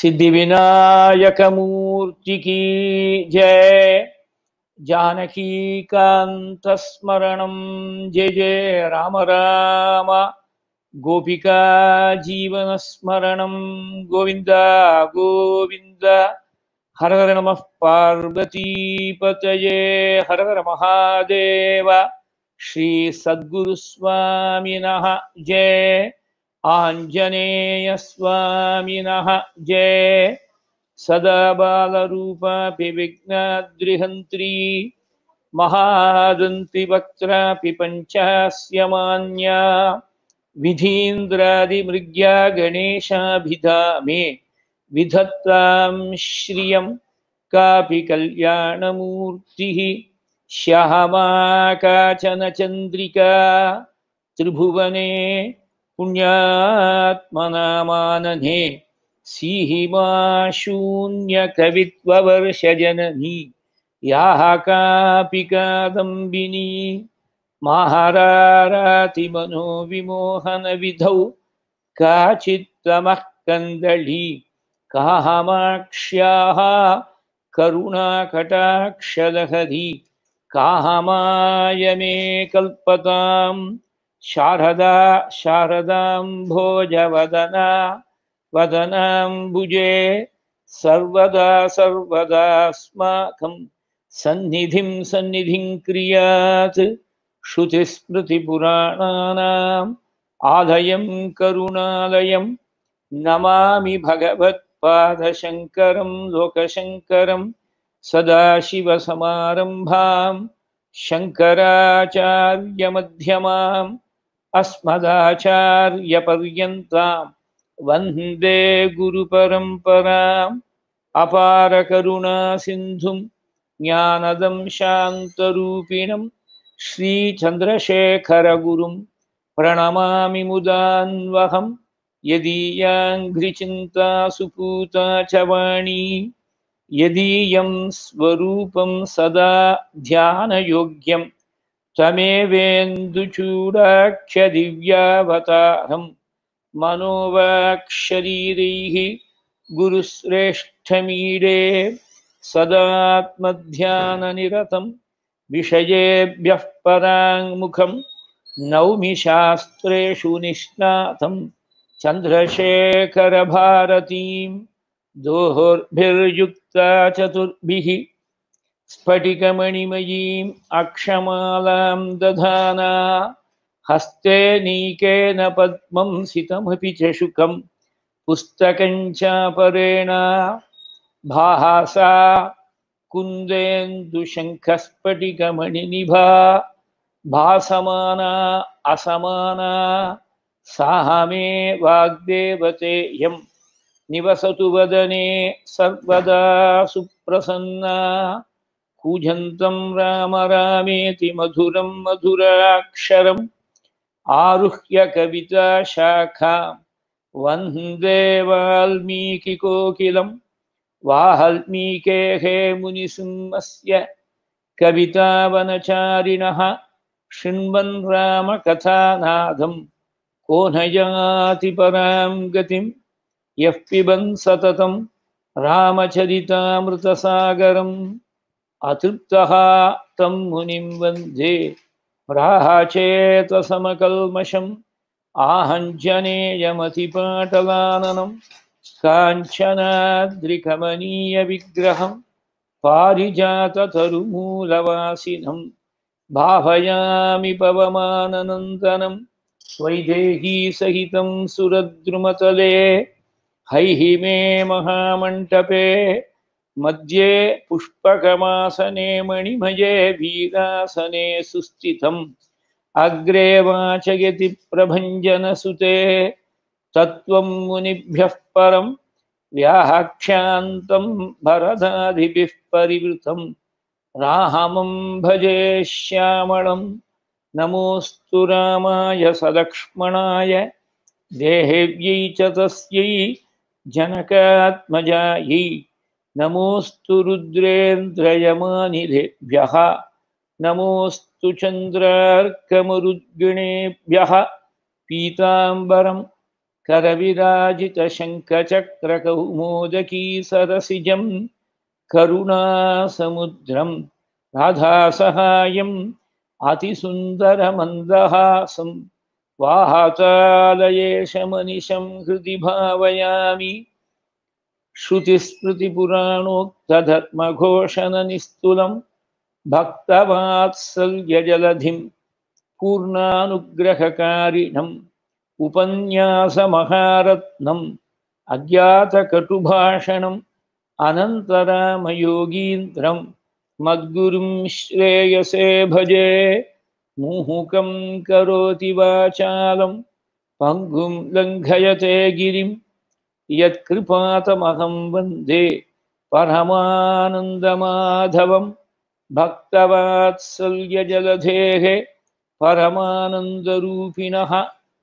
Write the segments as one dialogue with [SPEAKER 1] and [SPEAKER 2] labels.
[SPEAKER 1] सिद्धिविनायकमूर्ति की जय जानकीकान्तस्मरणं जय जय राम राम गोपिका जीवनस्मरणं गोविन्द गोविन्द हर हर नमः पार्वतीपतये हर हर महादेव श्रीसद्गुरुस्वामिनः जय आञ्जनेयस्वामिनः जय सदा बालरूपापि विघ्नाद्रिहन्त्री महादन्तिवक्त्रापि पञ्चास्य मान्या विधीन्द्रादिमृग्या गणेशाभिधा मे विधत्तां श्रियं कापि कल्याणमूर्तिः श्यामा काचन चन्द्रिका त्रिभुवने पुण्यात्मनामानने सीहिमा शून्यकवित्ववर्षजननी याः कापि कादम्बिनी महारारातिमनोविमोहनविधौ काचित्तमः कन्दली कामाक्ष्याः करुणाकटाक्षलहरी कामाय मे कल्पतां शारदा शारदां भोजवदना वदनाम्बुजे सर्वदा सर्वदास्माकं सन्निधिं सन्निधिं क्रियात् श्रुतिस्मृतिपुराणानाम् आलयं करुणालयं नमामि भगवत्पादशङ्करं लोकशङ्करं सदाशिवसमारम्भां शङ्कराचार्यमध्यमाम् अस्मदाचार्यपर्यन्तां वन्दे गुरुपरम्पराम् अपारकरुणासिन्धुं ज्ञानदं शान्तरूपिणं श्रीचन्द्रशेखरगुरुं प्रणमामि मुदान्वहं यदीयाङ्घ्रिचिन्ता सुपूता च वाणी यदीयं स्वरूपं सदा ध्यानयोग्यं तमेवेन्दुचूडाक्षदिव्यावतारं मनोवाक्शरीरैः गुरुश्रेष्ठमीडे सदात्मध्याननिरतं विषयेभ्यः पराङ्मुखं नौमि शास्त्रेषु निष्णातं चन्द्रशेखरभारतीं दोहोर्भिर्युक्ता चतुर्भिः स्फटिकमणिमयीम् अक्षमालां दधाना हस्ते नीकेन पद्मं सितमपि च शुकं पुस्तकं चापरेण भासा कुन्देन्दुशङ्खस्फटिकमणिनिभा भासमाना असमाना सा मे वाग्देवतेयं निवसतु वदने सर्वदा सुप्रसन्ना कूजन्तं राम रामेति मधुरं मधुराक्षरम् आरुह्य कविताशाखां वन्दे वाल्मीकिकोकिलं वाल्मीकेः मुनिसिंहस्य कवितावनचारिणः शृण्वन् रामकथानादं को न याति परां गतिं यः पिबन् सततं रामचरितामृतसागरम् अतृप्तः तं मुनिं वन्दे राचेतसमकल्मषम् आहञ्जनेयमतिपाटलाननं काञ्चनाद्रिकमनीयविग्रहं पारिजाततरुमूलवासिनं भावयामि पवमाननन्दनं वैदेहीसहितं सुरद्रुमतले हैहिमे महामण्टपे मध्ये पुष्पकमासने मणिमये वीरासने सुस्थितम् अग्रे वाचयति प्रभञ्जनसुते तत्त्वं मुनिभ्यः परं व्याख्यान्तं भरदादिभिः परिवृतं रामं भजे श्यामलं नमोऽस्तु रामाय सलक्ष्मणाय देहेव्यै च तस्यै जनकात्मजायै नमोऽस्तु रुद्रेन्द्रयमानिलेभ्यः नमोऽस्तु चन्द्रार्कमरुद्गणेभ्यः पीताम्बरं करविराजितशङ्खचक्रकौमोदकी सरसिजं करुणासमुद्रं राधासहायम् अतिसुन्दरमन्दहासं वाचालयेशमनिशं हृदि भावयामि श्रुतिस्मृतिपुराणोक्तधर्मघोषणनिस्तुलं भक्तवात्सल्यजलधिं पूर्णानुग्रहकारिणम् उपन्यासमहारत्नम् अज्ञातकटुभाषणम् अनन्तरामयोगीन्द्रं मद्गुरुं श्रेयसे भजे मुहुकं करोति वाचालं पङ्गुं लङ्घयते गिरिं यत्कृपातमहं वन्दे परमानन्दमाधवं भक्तवात्सल्यजलधेः परमानन्दरूपिणः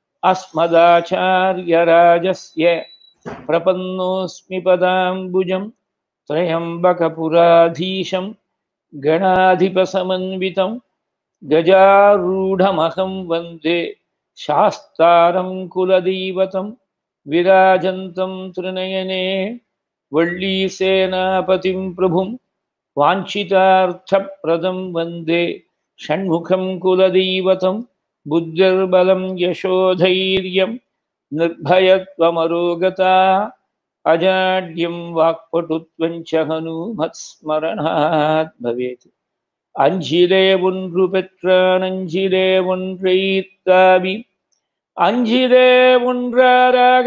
[SPEAKER 1] अस्मदाचार्यराजस्य प्रपन्नोऽस्मि पदाम्बुजं त्र्यम्बकपुराधीशं गणाधिपसमन्वितं गजारूढमहं वन्दे शास्तारं कुलदैवतं विराजन्तं त्रिनयने वल्लीसेनापतिं प्रभुं वाञ्छितार्थप्रदं वन्दे षण्मुखं कुलदैवतं बुद्धिर्बलं यशोधैर्यं निर्भयत्वमरोगता अजाड्यं वाक्पटुत्वं च हनुमत्स्मरणात् भवेत् அஞ்சிலே ஒன்று பெற்றான் அஞ்சிலே ஒன்றைத்தாவி அஞ்சிலே ஒன்றாராக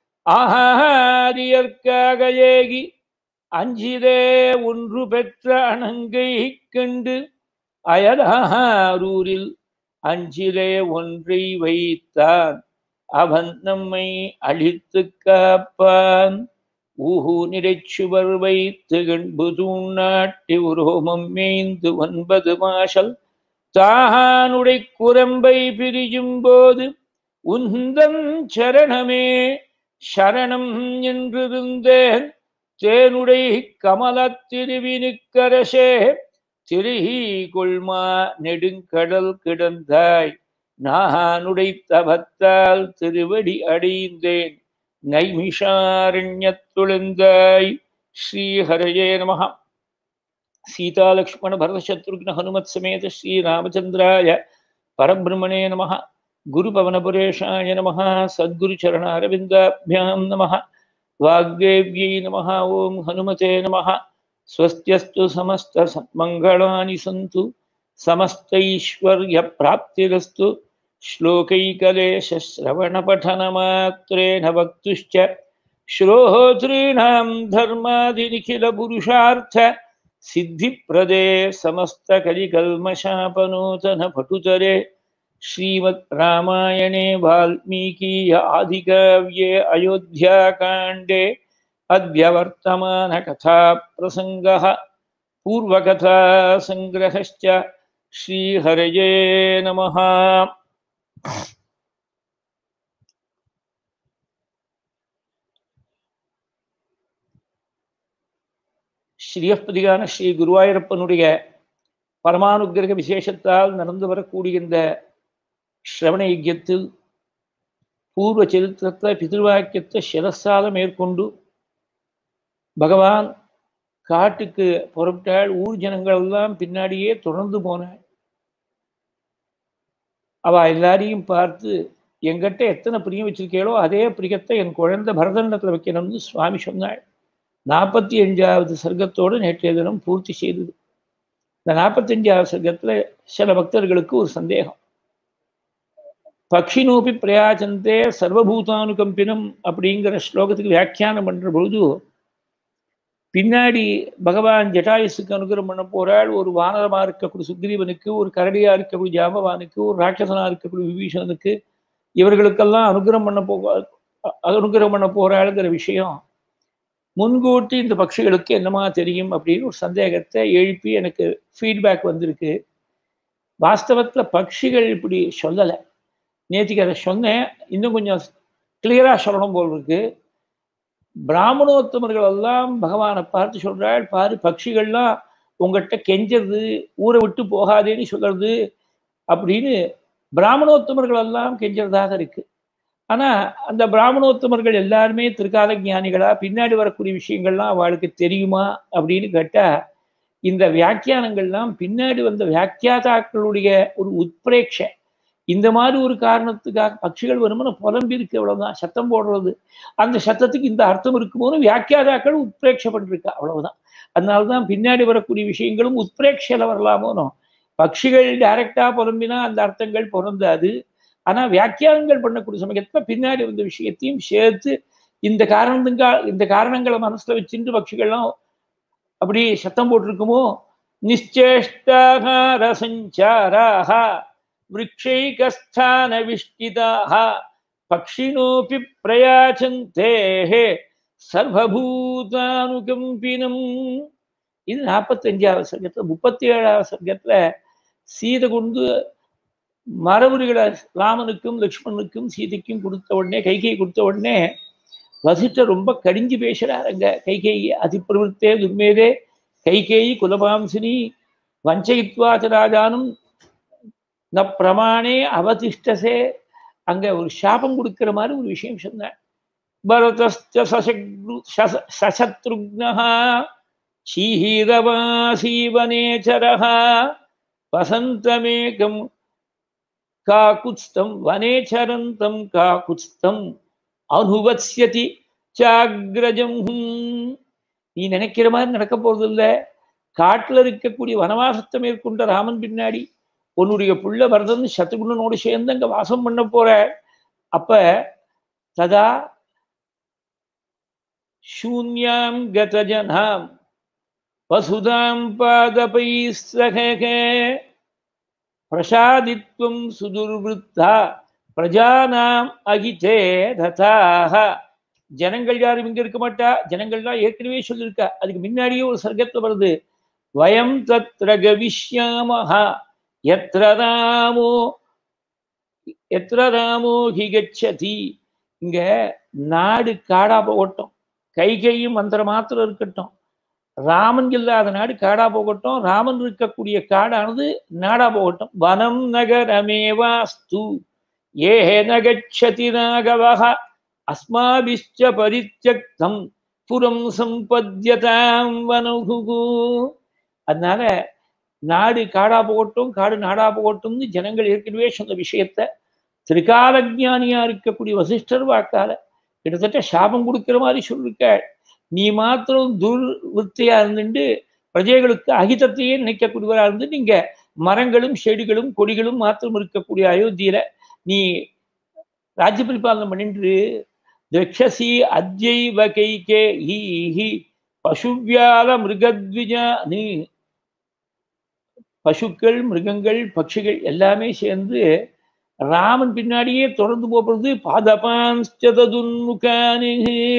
[SPEAKER 1] ஆஹாரியற்காக ஏகி அஞ்சிலே ஒன்று பெற்ற அணங்கை கண்டு அயலாரூரில் அஞ்சிலே ஒன்றை வைத்தான் அவன் நம்மை அழித்து காப்பான் ஊஹு நிலைச்சுவர் வைத்து கண்பு தூண்ணாட்டி உரோமம் மேய்ந்து ஒன்பது மாஷல் தானுடை குரம்பை பிரியும் போது உந்தன் சரணமே சரணம் என்றிருந்தேன் தேனுடை கமலத் திருவினுக்கரசே திருஹி கொள்மா நெடுங்கடல் கிடந்தாய் நானுடை தபத்தால் திருவடி அடைந்தேன் நைமிஷாரண்யத்துழுந்தாய் ஸ்ரீஹரயே நம சீதாலக்ஷ்மண பரதசத்ருக்ன ஹனுமத் சமேத ஸ்ரீராமச்சந்திராய பரபிரம்மணே நம குருபவனபுரேஷாய நம சத்குருச்சரண அரவிந்தாபியாம் நம வாக்தேவ்யை நம ஓம் ஹனுமதே நம स्वस्त्यस्तु समस्तसन्मङ्गलानि सन्तु समस्तैश्वर्यप्राप्तिरस्तु श्लोकैकलेशश्रवणपठनमात्रेण वक्तुश्च श्रोतॄणां धर्मादिनिखिलपुरुषार्थ सिद्धिप्रदे समस्तकलिकल्मषापनूतनपटुतरे श्रीमद् रामायणे वाल्मीकीय आदिकाव्ये अयोध्याकाण्डे अद्य वर्तमानकथाप्रसङ्गः पूर्वकथासङ्ग्रहश्च श्रीहरये नमः ஸ்ரீயப்பதிகான ஸ்ரீ குருவாயூரப்பனுடைய பரமானுகிரக விசேஷத்தால் நடந்து வரக்கூடிய இந்த ஸ்ரவண யஜ்யத்தில் பூர்வ சரித்திரத்தை பிதிர்வாக்கியத்தை சிரசால மேற்கொண்டு பகவான் காட்டுக்கு புறப்பட்டாள் ஊர் ஜனங்கள் எல்லாம் பின்னாடியே தொடர்ந்து போனாள் அவ எல்லாரையும் பார்த்து எங்கிட்ட எத்தனை பிரியம் வச்சிருக்கேளோ அதே பிரியத்தை என் குழந்தை பரதண்டத்தில் வைக்கணும்னு சுவாமி சொன்னாள் நாற்பத்தி அஞ்சாவது சர்க்கத்தோடு நேற்றைய தினம் பூர்த்தி செய்தது இந்த நாற்பத்தஞ்சாவது சர்க்கத்தில் சில பக்தர்களுக்கு ஒரு சந்தேகம் பக்ஷினோபி பிரயாச்சந்தே சர்வபூதானுகம்பினம் அப்படிங்கிற ஸ்லோகத்துக்கு வியாக்கியானம் பண்ற பொழுது பின்னாடி பகவான் ஜட்டாயுசுக்கு அனுகிரம் பண்ண போறாள் ஒரு வானரமா இருக்கக்கூடிய சுக்ரீவனுக்கு ஒரு கரடியா இருக்கக்கூடிய ஜாம்பவானுக்கு ஒரு ராட்சசனா இருக்கக்கூடிய விபீஷணனுக்கு இவர்களுக்கெல்லாம் அனுகிரம் பண்ண போ அனுகிரம் பண்ண போறாளுங்கிற விஷயம் முன்கூட்டி இந்த பட்சிகளுக்கு என்னமா தெரியும் அப்படின்னு ஒரு சந்தேகத்தை எழுப்பி எனக்கு ஃபீட்பேக் வந்திருக்கு வாஸ்தவத்துல பட்சிகள் இப்படி சொல்லலை நேற்றுக்கு அதை சொன்னேன் இன்னும் கொஞ்சம் கிளியரா சொல்லணும் போல் இருக்கு பிராமணோத்தமர்கள் எல்லாம் பகவானை பார்த்து சொல்றாள் பாரு பட்சிகள்லாம் உங்ககிட்ட கெஞ்சறது ஊரை விட்டு போகாதேன்னு சொல்றது அப்படின்னு பிராமணோத்தமர்கள் எல்லாம் கெஞ்சறதாக இருக்கு ஆனா அந்த பிராமணோத்தமர்கள் எல்லாருமே திருக்கால ஞானிகளா பின்னாடி வரக்கூடிய விஷயங்கள்லாம் அவளுக்கு தெரியுமா அப்படின்னு கேட்டா இந்த வியாக்கியானங்கள்லாம் பின்னாடி வந்த வியாக்கியாதாக்களுடைய ஒரு உத்பிரேட்சை இந்த மாதிரி ஒரு காரணத்துக்காக பட்சிகள் வருமானு புலம்பி இருக்கு அவ்வளவுதான் சத்தம் போடுறது அந்த சத்தத்துக்கு இந்த அர்த்தம் இருக்குமோன்னு வியாக்கியாதாக்கள் உத்பிரேட்சை பண்ணிருக்கா அவ்வளவுதான் அதனால்தான் பின்னாடி வரக்கூடிய விஷயங்களும் உத்பிரேட்சையில வரலாமோனோ பட்சிகள் டைரக்டா புலம்பினா அந்த அர்த்தங்கள் பொருந்தாது ஆனா வியாக்கியானங்கள் பண்ணக்கூடிய சமயத்துல பின்னாடி வந்த விஷயத்தையும் சேர்த்து இந்த காரணத்துக்கா இந்த காரணங்களை மனசுல வச்சுட்டு பட்சிகள்லாம் அப்படி சத்தம் போட்டிருக்குமோ நிச்சேஷ்டாக ரசஞ்சாராக விரக்ஷைகஸ்தான விஷ்டிதாக பக்ஷினோபி பிரயாச்சந்தே சர்வபூதானுகம்பினம் இது நாற்பத்தஞ்சாவது சர்க்கத்துல முப்பத்தி ஏழாவது சர்க்கத்துல சீதை கொண்டு மரபுரிகளை ராமனுக்கும் லக்ஷ்மணனுக்கும் சீதைக்கும் கொடுத்த உடனே கைகை கொடுத்த உடனே வசிஷ்டர் ரொம்ப கடிஞ்சு பேசுறாருங்க கைகேயி அதிப்பிரவருத்தே துர்மேதே கைகேயி குலபாம்சினி வஞ்சயித்வாச்ச ராஜானும் ந பிரமாணே அவதிஷ்டசே அங்க ஒரு சாபம் கொடுக்கிற மாதிரி ஒரு விஷயம் சொன்னார் பரதஸ்த சசத்ருக்னஹா சீஹீரவாசீவனேச்சரः வசந்தமேகம் காகுத்ஸ்தம் வனேச்சரந்தம் காகுத்ஸ்தம் அனுவத்யதி சாக்ரஜம் நீ நினைக்கிற மாதிரி நடக்க போறது இல்ல காட்டுல இருக்கக்கூடிய வனவாசத்தை மேற்கொண்ட ராமன் பின்னாடி உன்னுடைய புள்ள வரதன் சத்ருகுணனோடு சேர்ந்து அங்க வாசம் பண்ண போற அப்ப ததா சூன்யாம் கதஜனாம் வசுதாம் பாதபை சகே பிரசாதித்வம் சுதுர்வృத்தா பிரஜானாம் அகிதே ததாக ஜனங்கள் யாரும் இங்க இருக்க மாட்டா ஜனங்கள்லாம் ஏற்கனவே சொல்லியிருக்கா அதுக்கு முன்னாடியே ஒரு சர்க்கத்துல வருது வயம் தத்ர கவிஷ்யாமஹா எத்திர ராமோ எத்திர ராமோ ஹி கச்சதி இங்க நாடு காடா போகட்டும் கை கையும் மந்திர மாத்திரம் இருக்கட்டும் ராமன் இல்லாத நாடு காடா போகட்டும் ராமன் இருக்கக்கூடிய காடானது நாடா போகட்டும் வனம் நகரமேவாஸ்து ஏ நகச்சதி நாகவக அஸ்மாபிஷ்ட பரித்தியக்தம் புறம் சம்பத்யதாம் வனுகு அதனால நாடு காடா போகட்டும் காடு நாடா போகட்டும்னு ஜனங்கள் ஏற்கனவே சொன்ன விஷயத்த திரிகாலஜானியா இருக்கக்கூடிய வசிஷ்டர் வாக்கால கிட்டத்தட்ட சாபம் கொடுக்கிற மாதிரி சொல்லிருக்காள் நீ மாத்திரம் துர்வృத்தியா இருந்துட்டு பிரஜைகளுக்கு அகிதத்தையே நினைக்கக்கூடியவரா இருந்து நீங்க மரங்களும் செடிகளும் கொடிகளும் மாத்திரம் இருக்கக்கூடிய அயோத்தியில நீ ராஜ்ய பரிபாலனம் பண்ணிட்டு திரக்ஷசி அத்யைவ கைகே ஹீஹி பசுவியால மிருகத்விஜா நீ பசுக்கள் மிருகங்கள் பட்சிகள் எல்லாமே சேர்ந்து ராமன் பின்னாடியே தொடர்ந்து போகிறது பாதபான்ஸ்சதுன்முகானு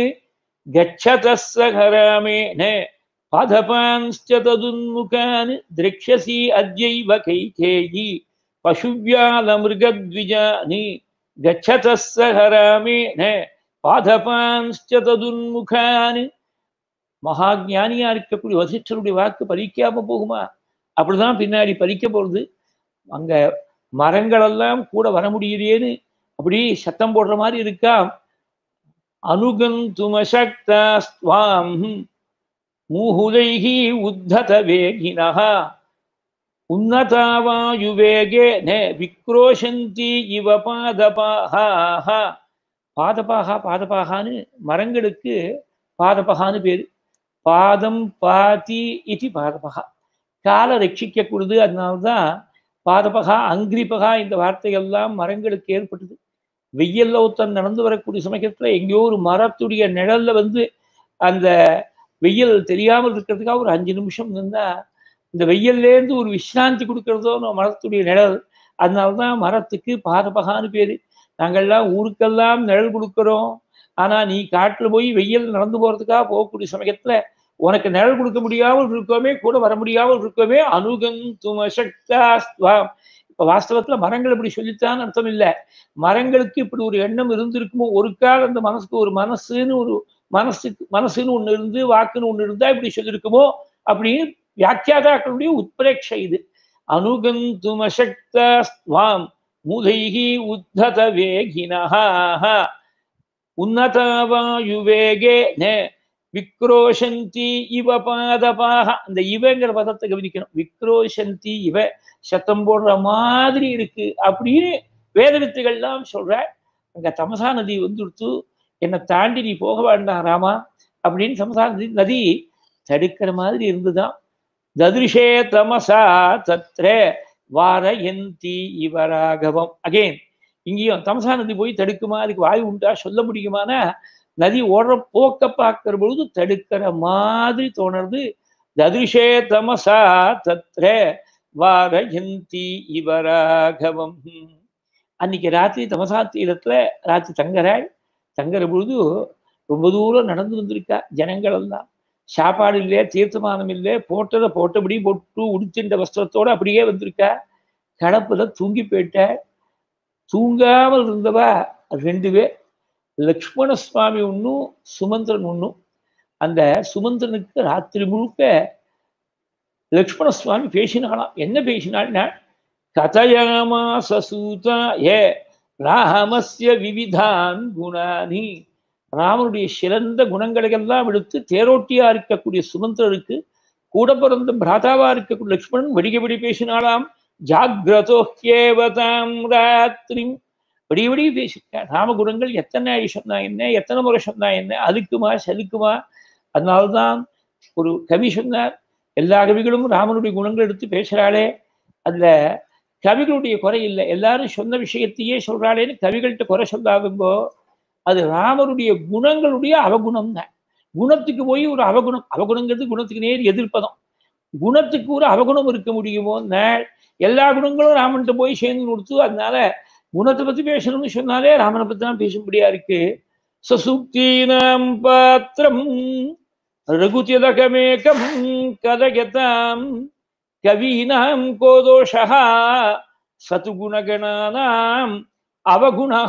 [SPEAKER 1] கச்சதராமேன பாதபான்ஸ்சதுன்முகான் திரக்ஷசி அத்யைவ கைகேயி பசுவியால மிருகத்விஜானி கச்சதராமேன பாதபான்ஸ்சதுன்முகான் மகா ஞானியா இருக்கக்கூடிய வசிஷ்டருடைய வாக்கு பறிக்காம போகுமா அப்படிதான் பின்னாடி பறிக்க போறது அங்க மரங்களெல்லாம் கூட வர முடியலையேன்னு அப்படி சத்தம் போடுற மாதிரி இருக்கா அனுகந்துமசக்தாஸ்வாம் மூஹுதைஹி உத்தத வேகினஹா உன்னதாவாயுவேகேன விக்ரோஷந்தி இவ பாதபாஹா பாதபாகா பாதபாகான்னு மரங்களுக்கு பாதபகான்னு பேரு பாதம் பாதி இது பாதபகா காலை ரட்சிக்கக்கூடியது அதனால்தான் பாதபகா அங்கிரிபகா இந்த வார்த்தைகள்லாம் மரங்களுக்கு ஏற்பட்டது வெயில்ல ஒருத்தன் நடந்து வரக்கூடிய சமயத்துல எங்கேயோ ஒரு மரத்துடைய நிழல்ல வந்து அந்த வெயில் தெரியாமல் இருக்கிறதுக்காக ஒரு அஞ்சு நிமிஷம் நின்றா இந்த வெயில்லேருந்து ஒரு விசிராந்தி கொடுக்கறதோ மரத்துடைய நிழல் அதனால்தான் மரத்துக்கு பாதபகான்னு பேரு நாங்கள்லாம் ஊருக்கெல்லாம் நிழல் கொடுக்குறோம் ஆனா நீ காட்டுல போய் வெயில் நடந்து போறதுக்காக போகக்கூடிய சமயத்துல உனக்கு நிழல் கொடுக்க முடியாமல் இருக்கோமே கூட வர முடியாமல் இருக்கோமே அனுகம் துமசக்தாஸ்துவாம் இப்ப வாஸ்தவத்துல மரங்கள் இப்படி சொல்லித்தான் அர்த்தம் இல்லை மரங்களுக்கு இப்படி ஒரு எண்ணம் இருந்திருக்குமோ ஒரு கால அந்த மனசுக்கு ஒரு மனசுன்னு ஒரு மனசுக்கு மனசுன்னு ஒண்ணு இருந்து வாக்குன்னு ஒண்ணு இருந்தா இப்படி சொல்லியிருக்குமோ அப்படின்னு வியாக்கியாதாக்களுடைய உத்பிரேட்சை இது அனுகந்துமசக்தாஸ்துவாம் மூதைகி உத்தத வேகினஹ உன்னதவாயுவேகே விக்ரோஷந்தி இவ பாதபாக அந்த இவங்கிற பதத்தை கவனிக்கணும் விக்ரோஷந்தி இவ சத்தம் போடுற மாதிரி இருக்கு அப்படின்னு வேத வித்துகள்லாம் சொல்ற அங்க தமசா நதி வந்துடுத்து என்னை தாண்டி நீ போக வேண்டாம் ராமா அப்படின்னு தமசா நதி நதி தடுக்கிற மாதிரி இருந்துதான் ததிருஷே தமசா தத்ரே வாரயந்தி இவராகவம் அகெயின் இங்கேயும் தமசா நதி போய் தடுக்குமா அதுக்கு வாயு உண்டா சொல்ல முடியுமானா நதி ஓடுற போக்க பார்க்கிற பொழுது தடுக்கிற மாதிரி தோணுறது ததிருஷே தமசா தத்ரே வாரயந்தி இவராகவம் அன்னைக்கு ராத்திரி தமசா தீரத்துல ராத்திரி தங்குறாள் தங்குற பொழுது ரொம்ப தூரம் நடந்து வந்திருக்கா ஜனங்கள் எல்லாம் சாப்பாடு இல்லை தீர்த்தமானம் இல்லை போட்டதை போட்டபடி பொட்டு உடுத்தின்ற வஸ்திரத்தோட அப்படியே வந்திருக்கா கடப்புல தூங்கி போயிட்ட தூங்காமல் இருந்தவா ரெண்டு பேர் லக்ஷ்மண சுவாமி ஒன்றும் சுமந்திரன் ஒன்றும் அந்த சுமந்திரனுக்கு ராத்திரி முழுக்க லக்ஷ்மண சுவாமி பேசினாலாம் என்ன பேசினாள்னா கதயமாச சூதா ஏ ராமஸ்ய விவிதான் குணானி ராமனுடைய சிறந்த குணங்களையெல்லாம் எடுத்து தேரோட்டியா இருக்கக்கூடிய சுமந்திரருக்கு கூட பிறந்த பிராதாவா இருக்கக்கூடிய லக்ஷ்மணன் வெடிகபடி பேசினாலாம் ஜாகிரதோக்கியேவதாம் ராத்திரி விடிய பேசிருக்கேன் ராமகுணங்கள் எத்தனை சொன்னா என்ன எத்தனை முறை சொன்னா என்ன அழுக்குமா சலுக்குமா அதனால்தான் ஒரு கவி சொன்னார் எல்லா கவிகளும் ராமனுடைய குணங்கள் எடுத்து பேசுறாளே அதுல கவிகளுடைய குறை இல்லை எல்லாரும் சொன்ன விஷயத்தையே சொல்றாளேன்னு கவிகள்கிட்ட குறை சொல்லாதுங்கோ அது ராமருடைய குணங்களுடைய அவகுணம் தான் குணத்துக்கு போய் ஒரு அவகுணம் அவகுணங்கிறது குணத்துக்கு நேர் எதிர்ப்பதம் குணத்துக்கு ஒரு அவகுணம் இருக்க முடியுமோ எல்லா குணங்களும் ராமன்கிட்ட போய் சேர்ந்து கொடுத்து அதனால குணத்தை பத்தி பேசணும்னு சொன்னாலே ராமனை பத்தி தான் பேசும்படியா இருக்கு சசுக்தீனாம் பாத்திரம் ரகுதியதகமேகம் கதகதாம் கவீனாம் கோதோஷா சது குணகணானாம் அவகுணா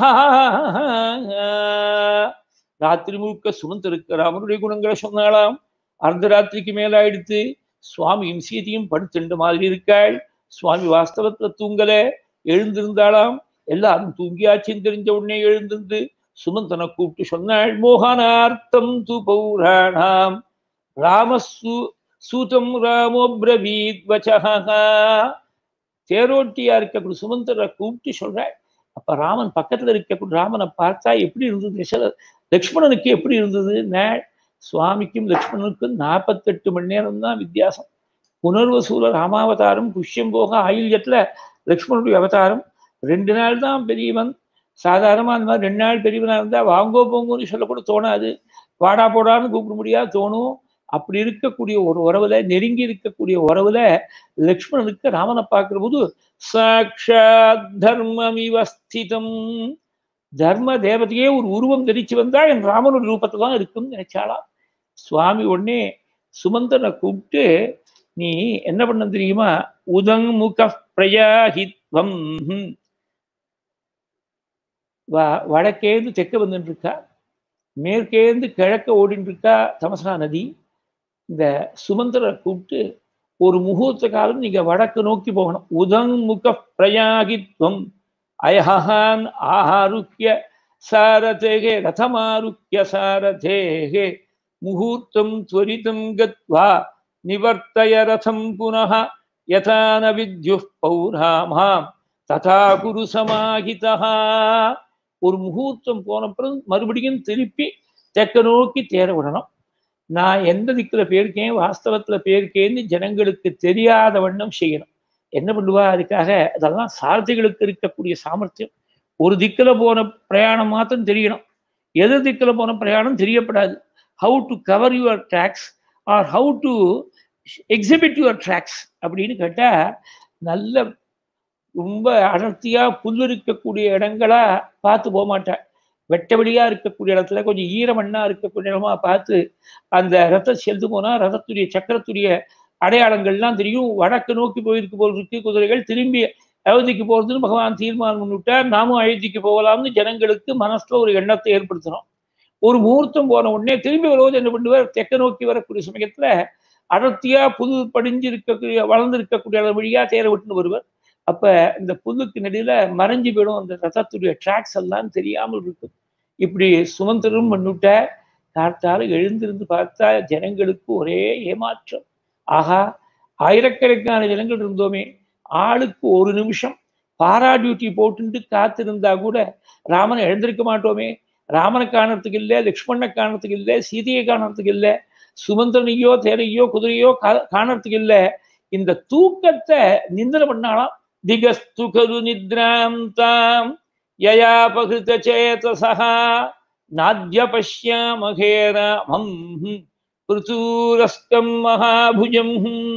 [SPEAKER 1] ராத்திரி முழுக்க சுமந்திருக்க ராமனுடைய குணங்களை சொன்னாலாம் அர்த்தராத்திரிக்கு மேல ஆயிடுத்து சுவாமியும் சீதையும் படுத்துண்டு மாதிரி இருக்காள் சுவாமி வாஸ்தவத்துல தூங்கல எழுந்திருந்தாளாம் எல்லாரும் தூங்கியாச்சின்னு தெரிஞ்ச உடனே எழுந்திருந்து சுமந்தனை கூப்பிட்டு சொன்னாள் மோகனார்த்தம் து பௌராணாம் ராமசு சூதம் ராமோ பிரவீத் வச்சகா தேரோட்டியா இருக்கக்கூடிய சுமந்தரை கூப்பிட்டு சொல்றாள் அப்ப ராமன் பக்கத்துல இருக்கக்கூடிய ராமனை பார்த்தா எப்படி இருந்தது தசர லக்ஷ்மணனுக்கு எப்படி இருந்தது சுவாமிக்கும் லக்ஷ்மணனுக்கும் நாற்பத்தெட்டு மணி நேரம் தான் வித்தியாசம் புனர்வசூல ராமாவதாரம் புஷ்யம் போக ஆயுள்யத்துல லக்ஷ்மணனுடைய அவதாரம் ரெண்டு நாள் தான் பெரியவன் சாதாரணமா அந்த மாதிரி ரெண்டு நாள் பெரியவனா இருந்தா வாங்கோ போங்கோன்னு சொல்லக்கூட தோணாது வாடா போடான்னு கூப்பிட முடியாது தோணும் அப்படி இருக்கக்கூடிய ஒரு உறவுல நெருங்கி இருக்கக்கூடிய உறவுல லக்ஷ்மணனுக்கு ராமனை பார்க்கிற போது சாட்சாத் தர்மமிவஸ்திதம் தர்ம தேவதையே ஒரு உருவம் தெரிச்சு வந்தா என் ராமனுடைய ரூபத்துல தான் இருக்கும்னு நினைச்சாலாம் சுவாமி உடனே சுமந்தனை கூப்பிட்டு நீ என்ன பண்ண தெரியுமா உதங் முக பிரயாஹித்வம் வ வடக்கேந்து தெற்க வந்துட்டு இருக்கா மேற்கேந்து கிழக்க ஓடிட்டு இருக்கா தமசா நதி இந்த சுமந்திரரை கூப்பிட்டு ஒரு முகூர்த்த காலம் நீங்க வடக்கு நோக்கி போகணும் உதங் முக பிரயாகித்வம் அயஹான் ஆஹாருக்கிய சாரதேகே ரதமாருக்கிய சாரதேகே முகூர்த்தம் துவரிதம் கத்வா நிவர்த்தய ரதம் புனः யதா ந வித்யுः பௌராமாம் ததா குரு சமாஹிதா ஒரு முகூர்த்தம் போனப்புறம் மறுபடியும் திருப்பி தெற்க நோக்கி தேர விடணும் நான் எந்த திக்குல போயிருக்கேன் வாஸ்தவத்துல போயிருக்கேன்னு ஜனங்களுக்கு தெரியாத வண்ணம் செய்யணும் என்ன பண்ணுவா அதுக்காக அதெல்லாம் சாரதிகளுக்கு இருக்கக்கூடிய சாமர்த்தியம் ஒரு திக்கில் போன பிரயாணம் மாத்திரம் தெரியணும் எது திக்கில் போன பிரயாணம் தெரியப்படாது how to cover your tracks or how to exhibit your tracks அப்படின்னு கேட்டால் நல்ல ரொம்ப அடர்த்தியா புல் இருக்கக்கூடிய இடங்களா பார்த்து போக மாட்டேன் வெட்டவெளியா இருக்கக்கூடிய இடத்துல கொஞ்சம் ஈரமண்ணா இருக்கக்கூடிய இடமா பார்த்து அந்த ரத்தம் செலுத்து போனா ரதத்துடைய சக்கரத்துடைய அடையாளங்கள்லாம் தெரியும் வடக்கு நோக்கி போயிருக்கு போல் இருக்கு குதிரைகள் திரும்பி அயோத்திக்கு போறதுன்னு பகவான் தீர்மானம் பண்ணிவிட்டார் நாமும் அயோத்திக்கு போகலாம்னு ஜனங்களுக்கு மனசுல ஒரு எண்ணத்தை ஏற்படுத்தணும் ஒரு முகூர்த்தம் போன உடனே திரும்பி வருவது என்ன பண்ணுவார் தெற்க நோக்கி வரக்கூடிய சமயத்துல அடர்த்தியா புது படிஞ்சு இருக்கக்கூடிய வளர்ந்து இருக்கக்கூடிய வழியா தேர விட்டுன்னு வருவார் அப்ப இந்த புல்லுக்கு நடுவில் மறைஞ்சு போயிடும் அந்த ரதத்துடைய ட்ராக்ஸ் எல்லாம் தெரியாமல் இருக்கும் இப்படி சுமந்திரம் பண்ணிவிட்ட காத்தால எழுந்திருந்து பார்த்தா ஜனங்களுக்கு ஒரே ஏமாற்றம் ஆகா ஆயிரக்கணக்கான ஜனங்கள் இருந்தோமே ஆளுக்கு ஒரு நிமிஷம் பாரா டியூட்டி போட்டுட்டு காத்திருந்தா கூட ராமனை எழுந்திருக்க மாட்டோமே ராமனை காணறதுக்கு இல்லை லக்ஷ்மணனை காணறதுக்கு இல்லை சீதையை காணறதுக்கு இல்லை சுமந்திரனையோ தேரையோ குதிரையோ காணறதுக்கு இல்லை இந்த தூக்கத்தை நிந்திர பண்ணாலாம் திகஸ்து கரு நித்ராம் தாம் யயா பகிருத சேதசா நாத்ய பஷ்யாமகே ராமம் பிருத்தூரஸ்கம் மகாபுஜம்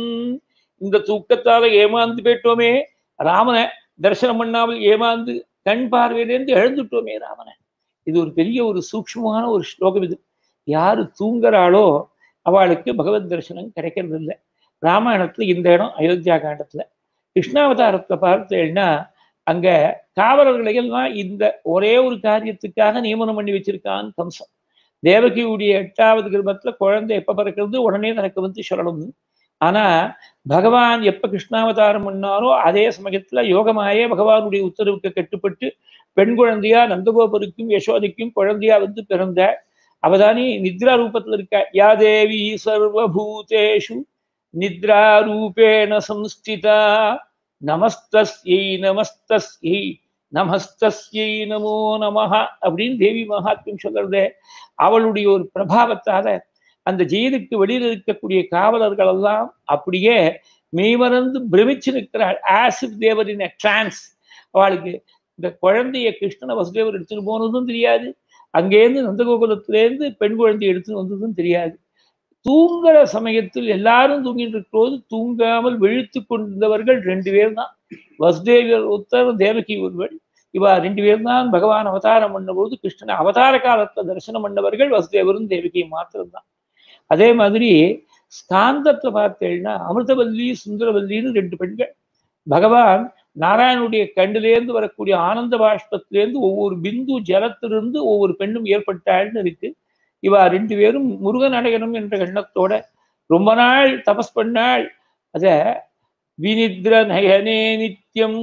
[SPEAKER 1] இந்த தூக்கத்தால ஏமாந்து போயிட்டோமே ராமனை தரிசனம் பண்ணாமல் ஏமாந்து கண் பார்வையிலேருந்து எழுந்துட்டோமே ராமனை இது ஒரு பெரிய ஒரு சூக்ஷ்மமான ஒரு ஸ்லோகம் இது யாரு தூங்குறாளோ அவளுக்கு பகவத் தரிசனம் கிடைக்கிறது இல்லை ராமாயணத்துல இந்த இடம் அயோத்தியா காண்டத்துல கிருஷ்ணாவதாரத்தை பார்த்தேன்னா அங்க காவலர்களை எல்லாம் இந்த ஒரே ஒரு காரியத்துக்காக நியமனம் பண்ணி வச்சிருக்கான் கம்சம் தேவகியுடைய எட்டாவது கிருபத்துல குழந்தை எப்ப பிறக்கிறது உடனே தனக்கு வந்து சொல்லணும் ஆனா பகவான் எப்ப கிருஷ்ணாவதாரம் பண்ணாரோ அதே சமயத்துல யோகமாயே பகவானுடைய உத்தரவுக்கு கட்டுப்பட்டு பெண் குழந்தையா நந்தகோபருக்கும் யசோதைக்கும் குழந்தையா வந்து பிறந்த அவதானி நித்ரா ரூபத்துல இருக்க யா தேவி சர்வபூதேஷு நித்ரா ரூபேண சம்ஸ்திதா நமஸ்தஸ்யை நமஸ்தஸ்யை நமஸ்தஸ்யை நமோ நமஹ அப்படின்னு தேவி மகாத்மியம் சொல்றது அவளுடைய ஒரு பிரபாவத்தால அந்த ஜெயிலுக்கு வெளியில் இருக்கக்கூடிய காவலர்கள் எல்லாம் அப்படியே மெய்மறந்து பிரமிச்சு நிற்கிறாள் ஆசிப் தேவரின் டிரான்ஸ் அவளுக்கு இந்த குழந்தைய கிருஷ்ணன வசுதேவர் எடுத்துட்டு போனதும் தெரியாது அங்கேருந்து நந்தகோகுலத்திலேருந்து பெண் குழந்தை எடுத்துட்டு வந்ததும் தெரியாது தூங்குற சமயத்தில் எல்லாரும் தூங்கிட்டு இருக்கிறோது தூங்காமல் விழித்து கொண்டிருந்தவர்கள் ரெண்டு பேர் தான் வசுதேவர் உத்தர் தேவகி ஒருவர் இவா ரெண்டு பேர் தான் பகவான் அவதாரம் பண்ணபோது கிருஷ்ணன் அவதார காலத்துல தரிசனம் பண்ணவர்கள் வசுதேவரும் தேவகியும் மாத்திரம்தான் அதே மாதிரி ஸ்காந்தத்தை பார்த்தேன்னா அமிர்தவல்லி சுந்தரவல்லின்னு ரெண்டு பெண்கள் பகவான் நாராயணுடைய கண்டிலேருந்து வரக்கூடிய ஆனந்த பாஷ்பத்திலேருந்து ஒவ்வொரு பிந்து ஜலத்திலிருந்து ஒவ்வொரு பெண்ணும் ஏற்பட்டாள்னு இருக்கு இவா ரெண்டு பேரும் முருகன் அடையணும் என்ற எண்ணத்தோட ரொம்ப நாள் தபஸ் பண்ணாள் அத வினித்ர நயனே நித்தியம்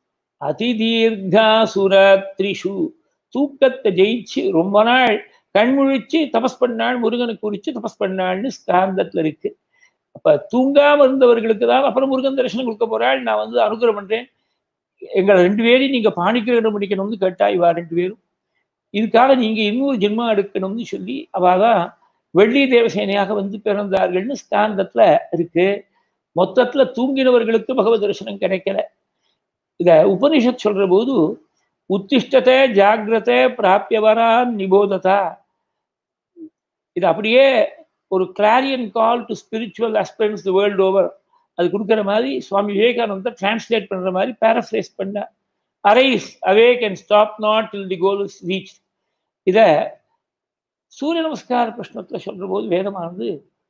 [SPEAKER 1] அதிதீர்கா சுராத்ரிஷு தூக்கத்தை ஜெயிச்சு ரொம்ப நாள் கண்முழிச்சு தபஸ் பண்ணாள் முருகனுக்கு குறிச்சு தபஸ் பண்ணாள்னு ஸ்காந்தத்துல இருக்கு அப்ப தூங்காம இருந்தவர்களுக்கு தான் அப்புறம் முருகன் தரிசனம் கொடுக்க போறாள் நான் வந்து அனுகிரகம் பண்றேன் எங்களை ரெண்டு பேரையும் நீங்க பாணிக்கிரகணம் பண்ணிக்கணும்னு கேட்டா இவா ரெண்டு பேரும் இதுக்காக நீங்க இன்னொரு ஜென்மம் எடுக்கணும்னு சொல்லி அவாதான் வெள்ளி தேவசேனையாக வந்து பிறந்தார்கள்னு ஸ்காந்தத்துல இருக்கு மொத்தத்துல தூங்கினவர்களுக்கு பகவத் தரிசனம் கிடைக்கல இத உபனிஷத் சொல்ற போது உத்திஷ்டத்தை ஜாகிரதை பிராப்பியவரான் நிபோததா இது அப்படியே ஒரு clarion call to spiritual aspirants the world over அது கொடுக்குற மாதிரி சுவாமி விவேகானந்தர் டிரான்ஸ்லேட் பண்ற மாதிரி பேரஃப்ரேஸ் பண்ண arise awake and stop not till the goal is reach இத சூரிய நமஸ்கார பிரஷ்னத்துல சொல்ற போது வேதமானது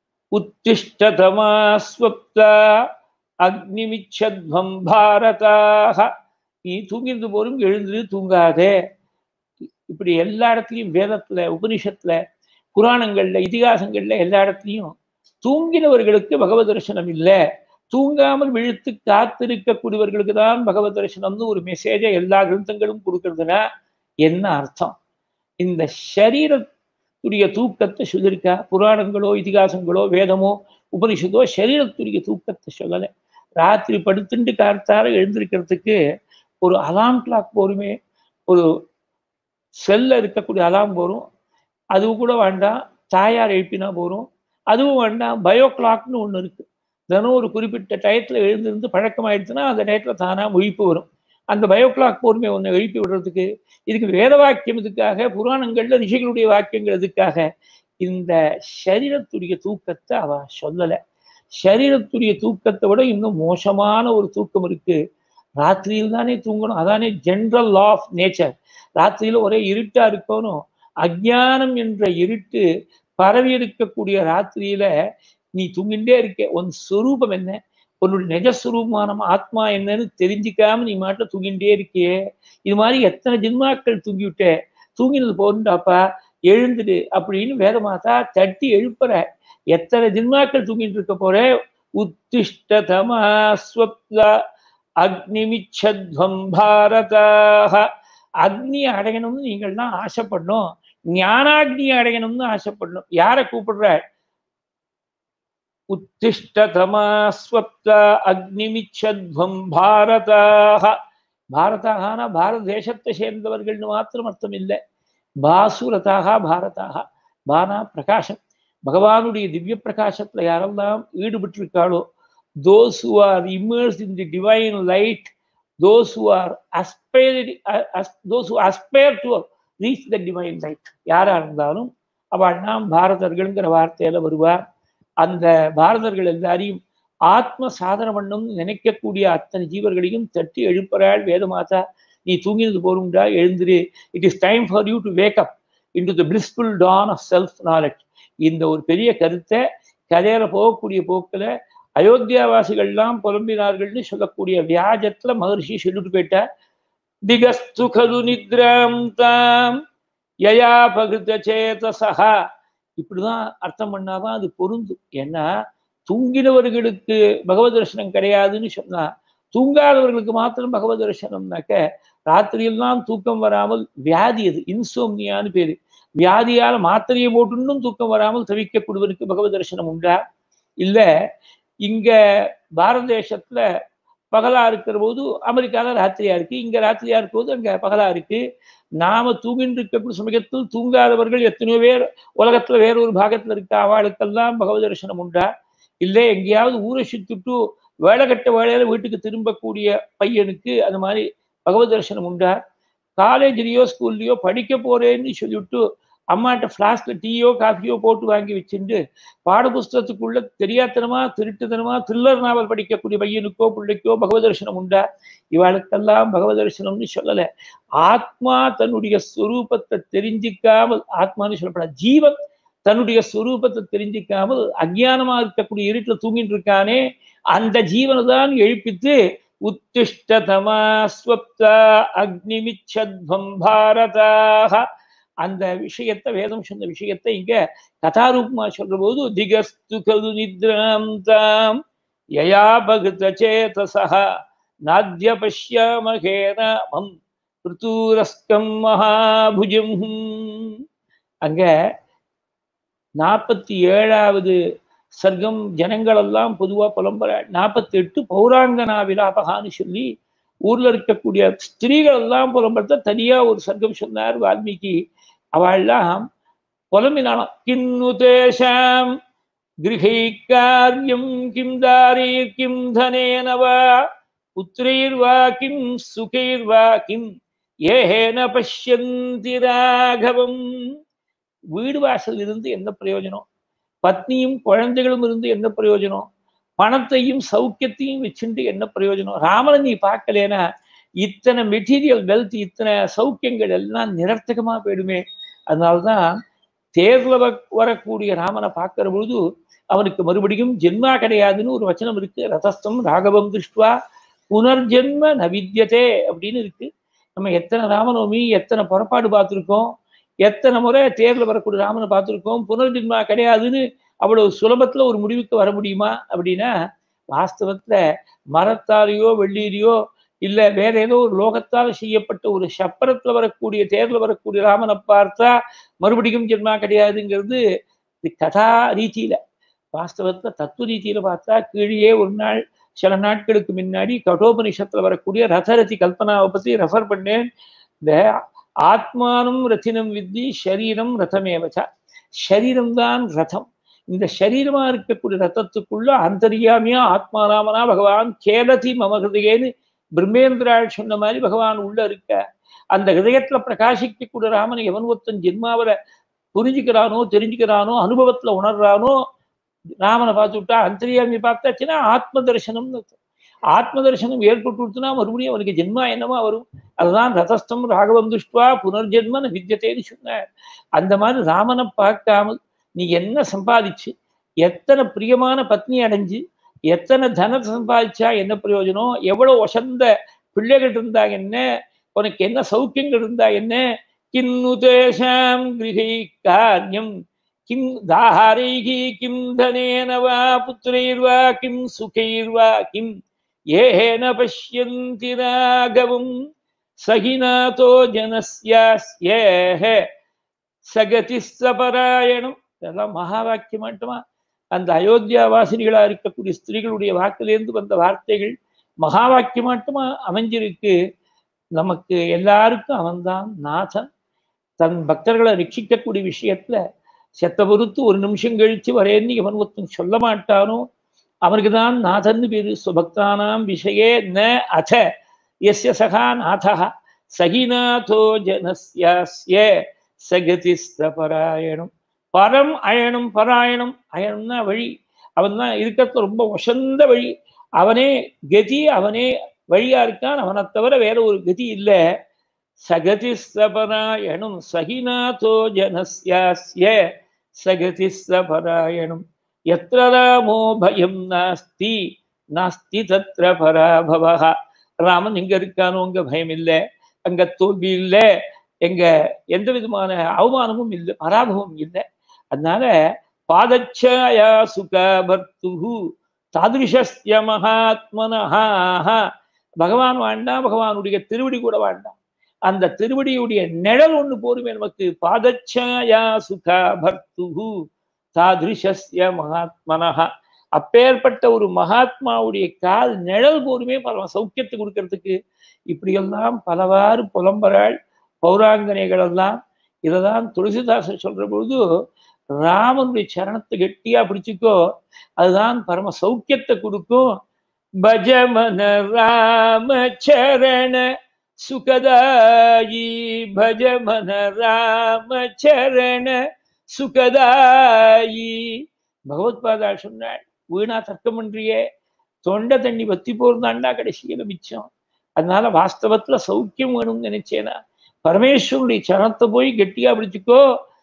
[SPEAKER 1] உத்திஷ்டதமாஸ்வப்தா அக்னிமிச்சத்வம் பாரதாக நீ தூங்கிருந்து போரும் எழுந்து தூங்காதே இப்படி எல்லா இடத்துலையும் வேதத்துல உபனிஷத்துல புராணங்கள்ல இதிகாசங்கள்ல எல்லா இடத்துலையும் தூங்கினவர்களுக்கு பகவத் தரிசனம் இல்லை தூங்காமல் விழுத்து காத்திருக்கக்கூடியவர்களுக்கு தான் பகவத் தரிசனம்னு ஒரு மெசேஜை எல்லா கிரந்தங்களும் கொடுக்கறதுனா என்ன அர்த்தம் இந்த சரீரத்துடைய தூக்கத்தை சொல்லியிருக்கா புராணங்களோ இதிகாசங்களோ வேதமோ உபனிஷதோ சரீரத்துடைய தூக்கத்தை சொல்லலை ராத்திரி படுத்துட்டு கார்த்தார எழுந்திருக்கிறதுக்கு ஒரு அலாம் கிளாக் போருமே ஒரு செல்ல இருக்கக்கூடிய அலாம் போரும் அதுவும் கூட வேண்டாம் தாயார் எழுப்பினா போகிறோம் அதுவும் வேண்டாம் பயோ கிளாக்னு ஒன்று இருக்குது தினம் ஒரு குறிப்பிட்ட டயத்தில் எழுந்திருந்து பழக்கமாயிடுச்சுன்னா அந்த டயத்தில் தானாக முழிப்பு வரும் அந்த பயோ கிளாக் போருமே ஒன்று எழுப்பி விடுறதுக்கு இதுக்கு வேத வாக்கியம் இதுக்காக புராணங்கள்ல ரிஷிகளுடைய வாக்கியங்கள் இதுக்காக இந்த சரீரத்துடைய தூக்கத்தை அவ சொல்லலை சரீரத்துடைய தூக்கத்தை விட இன்னும் மோசமான ஒரு தூக்கம் இருக்கு ராத்திரியில் தானே தூங்கணும் அதானே ஜென்ரல் லா ஆஃப் நேச்சர் ராத்திரியில ஒரே இருட்டா இருக்கணும் அஜானம் என்ற இருட்டு பரவி இருக்கக்கூடிய ராத்திரியில நீ தூங்கிட்டே இருக்க உன் சுரூபம் என்ன உன்னுடைய நிஜஸ்வரூபமான ஆத்மா என்னன்னு தெரிஞ்சுக்காம நீ மாட்ட தூங்கிட்டே இருக்கியே இது மாதிரி எத்தனை ஜென்மாக்கள் தூங்கிவிட்ட தூங்கினது போன்றாப்பா எழுந்துடு அப்படின்னு வேத மாதா தட்டி எழுப்புற எத்தனை ஜென்மாக்கள் தூங்கிட்டு இருக்க போற உத்திஷ்டதமாஸ்வப்தா அக்னிமிச்சத்வம் பாரதாக அக்னி அடையணும்னு நீங்கள்லாம் ஆசைப்படணும் ஞானாக்னி அடையணும்னு ஆசைப்படணும் யாரை கூப்பிடுற உத்திஷ்டதமாஸ்வப்த அக்னிமிச்சத்வம் பாரதாக பாரதாகனா பாரத தேசத்தை சேர்ந்தவர்கள்னு மாத்திரம் அர்த்தம் இல்லை பாசுரதாக பாரதாக பானா பிரகாசம் பகவானுடைய திவ்ய பிரகாசத்துல யாரெல்லாம் ஈடுபட்டிருக்காளோ those who are immerse in the divine light those who are aspire those who aspire to reach the divine light யாரா இருந்தாலும் அவள் நாம் பாரதர்கள்ங்கிற வார்த்தையில வருவார் அந்த பாரதர்கள் எல்லாரையும் ஆத்ம சாதன பண்ணும் நினைக்கக்கூடிய அத்தனை ஜீவர்களையும் தட்டி எழுப்புறாள் வேதமாதா நீ தூங்கினது போரும்டா எழுந்துரு it is time for you to wake up into the blissful dawn of self knowledge இந்த ஒரு பெரிய கருத்தை கதையில போகக்கூடிய போக்கில் அயோத்தியாவாசிகள்லாம் புலம்பினார்கள்னு சொல்லக்கூடிய வியாஜத்துல மகர்ஷி சொல்லிட்டு போயிட்டார் திகஸ்து கது நித்ராம் தாம் யயா பகுத சேதசா இப்படிதான் அர்த்தம் பண்ணாதான் அது பொருந்தும் ஏன்னா தூங்கினவர்களுக்கு பகவத் தரிசனம் கிடையாதுன்னு சொன்னா தூங்காதவர்களுக்கு மாத்திரம் பகவத் தரிசனம்னாக்க ராத்திரியெல்லாம் தூக்கம் வராமல் வியாதி அது இன்சோம்னியான்னு பேரு வியாதியால மாத்திரையை போட்டுன்னும் தூக்கம் வராமல் தவிக்கக்கூடியவருக்கு பகவத் தரிசனம் உண்டா இல்ல இங்க பாரத தேசத்துல பகலா இருக்கிற போது அமெரிக்கால ராத்திரியா இருக்கு இங்க ராத்திரியா இருக்கிற போது அங்க பகலா இருக்கு நாம தூங்கிட்டு இருக்கக்கூடிய சமயத்தில் தூங்காதவர்கள் எத்தனையோ பேர் உலகத்துல வேற ஒரு பாகத்துல இருக்க அவளுக்கெல்லாம் பகவத் தரிசனம் உண்டா இல்லை எங்கேயாவது ஊரை சுத்திட்டு வேலை கட்ட வேலையில வீட்டுக்கு திரும்பக்கூடிய பையனுக்கு அந்த மாதிரி பகவத் தரிசனம் உண்டா காலேஜ்லயோ ஸ்கூல்லையோ படிக்க போறேன்னு சொல்லிவிட்டு அம்மாட்ட ஃப்ளாஸ்க்ல டீயோ காஃபியோ போட்டு வாங்கி வச்சுட்டு பாட புஸ்தகத்துக்குள்ள தெரியாத்தனமா திருட்டுத்தனமா த்ரில்லர் நாவல் படிக்கக்கூடிய பையனுக்கோ பிள்ளைக்கோ பகவத் தரிசனம் உண்டா இவளுக்கெல்லாம் பகவத் தரிசனம்னு சொல்லலை ஆத்மா தன்னுடைய ஸ்வரூபத்தை தெரிஞ்சிக்காமல் ஆத்மான்னு சொல்லப்படாது ஜீவன் தன்னுடைய ஸ்வரூபத்தை தெரிஞ்சிக்காமல் அஜ்ஞானமா இருக்கக்கூடிய இருட்டில் தூங்கிட்டு இருக்கானே அந்த ஜீவனை தான் எழுப்பித்து உத்திஷ்டதமா ஸ்வப்தா அக்னிமிச்சத்வம் பாரதாக அந்த விஷயத்தை வேதம் சொன்ன விஷயத்தை இங்க கதாரூபமா சொல்ற போது திகஸ்து கது நித்ராம் தாம் யயா பகுத சேதசா நாத்ய பஷ்யாமகே நாமம் ருத்தூரஸ்கம் மகாபுஜம் அங்க நாற்பத்தி ஏழாவது சர்க்கம் ஜனங்களெல்லாம் பொதுவா புலம்புற நாற்பத்தி எட்டு பௌராங்கனா விலாபகான்னு சொல்லி ஊர்ல இருக்கக்கூடிய ஸ்திரீகள் எல்லாம் புலம்புறத தனியா ஒரு சர்க்கம் சொன்னார் வால்மீகி அவள்லாம் புலம்பினாலாம் கின்னு தேஷாம் கிரகை காரியம் கிம் தாரீர் கிம் தனேனவா புத்திரைர்வா கிம் சுகைர்வா கிம் ஏஹேன பஷ்யந்தி ராகவம் வீடு வாசல் இருந்து என்ன பிரயோஜனம் பத்னியும் குழந்தைகளும் இருந்து என்ன பிரயோஜனம் பணத்தையும் சௌக்கியத்தையும் வச்சுட்டு என்ன பிரயோஜனம் ராமனை நீ பார்க்கலேனா இத்தனை மெட்டீரியல் வெல்த் இத்தனை சௌக்கியங்கள் எல்லாம் நிரர்த்தகமா போயிடுமே அதனால்தான் தேர்ல வரக்கூடிய ராமனை பார்க்கிற பொழுது அவனுக்கு மறுபடியும் ஜென்மா கிடையாதுன்னு ஒரு வச்சனம் இருக்கு ரதஸ்தம் ராகவம் திருஷ்டுவா புனர்ஜென்ம நவித்யதே அப்படின்னு இருக்கு நம்ம எத்தனை ராமநவமி எத்தனை புறப்பாடு பார்த்துருக்கோம் எத்தனை முறை தேர்ல வரக்கூடிய ராமனை பார்த்துருக்கோம் புனர்ஜென்மா கிடையாதுன்னு அவ்வளவு சுலபத்துல ஒரு முடிவுக்கு வர முடியுமா அப்படின்னா வாஸ்தவத்துல மரத்தாலேயோ வெள்ளீரையோ இல்ல வேற ஏதோ ஒரு லோகத்தால் செய்யப்பட்ட ஒரு சப்பரத்துல வரக்கூடிய தேர்ல வரக்கூடிய ராமனை பார்த்தா மறுபடியும் ஜென்மா கிடையாதுங்கிறது கதா ரீதியில வாஸ்தவத்துல தத்துவ ரீதியில பார்த்தா கீழே ஒரு நாள் சில நாட்களுக்கு முன்னாடி கட்டோபனிஷத்துல வரக்கூடிய ரதரதி கல்பனாவை பத்தி ரெஃபர் பண்ணேன் இந்த ஆத்மானம் ரத்தினம் வித்தி ஷரீரம் ரதமேவச்சா ஷரீரம் தான் ரதம் இந்த சரீரமா இருக்கக்கூடிய ரத்தத்துக்குள்ள அந்தரியாமியா ஆத்மாராமனா பகவான் கேலதி மம ஹிருதயேன்னு பிரம்மேந்திராள் சொன்ன மாதிரி பகவான் உள்ள இருக்க அந்த ஹிருதயத்துல பிரகாசிக்கக்கூடிய ராமன் எவன் ஒருத்தன் ஜென்மாவில புரிஞ்சுக்கிறானோ தெரிஞ்சுக்கிறானோ அனுபவத்துல உணர்றானோ ராமனை பார்த்து விட்டா அந்தரியாமி பார்த்தாச்சுன்னா ஆத்ம தரிசனம்னு ஆத்ம தரிசனம் ஏற்பட்டுனா மறுபடியும் அவனுக்கு ஜென்மா என்னமா வரும் அதுதான் ரதஸ்தம் ராகவம் துஷ்டுவா புனர்ஜென்மன வித்தியத்தேன்னு சொன்னார் அந்த மாதிரி ராமனை பார்க்காமல் நீ என்ன சம்பாதிச்சு எத்தனை பிரியமான பத்னி அடைஞ்சு எத்தனை தனத்தை சம்பாதிச்சா என்ன பிரயோஜனம் எவ்வளவு வசந்த பிள்ளைகள் இருந்தா என்ன உனக்கு என்ன சௌக்கியங்கள் இருந்தா என்ன கின்னு தேஷாம் கிரகை காரியம் கிம் தாஹாரைகி கிம் தனேனவா புத்திரைர்வா கிம் சுகைர்வா கிம் ஏன பஷ்யந்தி ராகவம் சகிநாதோ ஜனஸ்யாஸ்யேஹ சகதி சபராயணம் இதெல்லாம் மகா வாக்கியம் மட்டுமா அந்த அயோத்தியா வாசினிகளா இருக்கக்கூடிய ஸ்திரீகளுடைய வாக்கிலிருந்து வந்த வார்த்தைகள் மகா வாக்கியம் மட்டுமா அமைஞ்சிருக்கு நமக்கு எல்லாருக்கும் அவன்தான் நாதன் தன் பக்தர்களை ரட்சிக்கக்கூடிய விஷயத்துல செத்த பொறுத்து ஒரு நிமிஷம் கழிச்சு வரேன்னு இவன் ஒருத்தன் சொல்ல மாட்டானோ அவனுக்கு தான் நாதன் பேரு சுபக்தானாம் விஷயே ந அத எஸ்ய சகா நாதா சகிநாதோ ஜனஸ்யாஸ்ய சகதி பராயணம் பரம் அயனம் பராயணம் அயனம்னா வழி அவன் தான் இருக்கிறது ரொம்ப வசந்த வழி அவனே கதி அவனே வழியா இருக்கான் அவனை தவிர வேற ஒரு கதி இல்லை சகதி சபராயணம் சகிநாதோ ஜனஸ்யாஸ்ய சகதி சபராயணம் எத்திர ராமோ பயம் நாஸ்தி நாஸ்தி தத்ர பராபவா ராமன் எங்க இருக்கானோ அங்க பயம் இல்லை அங்க தோல்வி இல்லை எங்க எந்த விதமான அவமானமும் இல்லை பராபவம் இல்லை அதனால பாதச்சாயா சுகபர்த்து தாதிருஷஸ்ய மகாத்மனஹா பகவான் வேண்டாம் பகவானுடைய திருவடி கூட வேண்டாம் அந்த திருவடியுடைய நிழல் ஒண்ணு போருமே நமக்கு பாதச்சாயா சுகா பர்த்து தாதிருஷஸ்ய மகாத்மனஹா அப்பேற்பட்ட ஒரு மகாத்மாவுடைய கால் நிழல் போருமே பரம சௌக்கியத்தை கொடுக்கறதுக்கு இப்படியெல்லாம் பலவாறு புலம்பராள் பௌராங்கனைகள் எல்லாம் இதைதான் துளசிதாசர் சொல்ற பொழுது ராமனுடைய சரணத்தை கெட்டியா பிடிச்சுக்கோ அதுதான் பரம சௌக்கியத்தை கொடுக்கும் பஜமன ராம சரண சுகதாயி பஜமன ராம சரண சுகதாயி பகவத்பாதா சொன்னாள் வீணா தர்க்கம் பண்றியே தொண்டை தண்ணி வத்தி போறதாண்டா கடைசியில மிச்சம் அதனால வாஸ்தவத்துல சௌக்கியம் வேணும்னு நினைச்சேனா பரமேஸ்வருடைய சரணத்தை போய் கெட்டியா பிடிச்சுக்கோ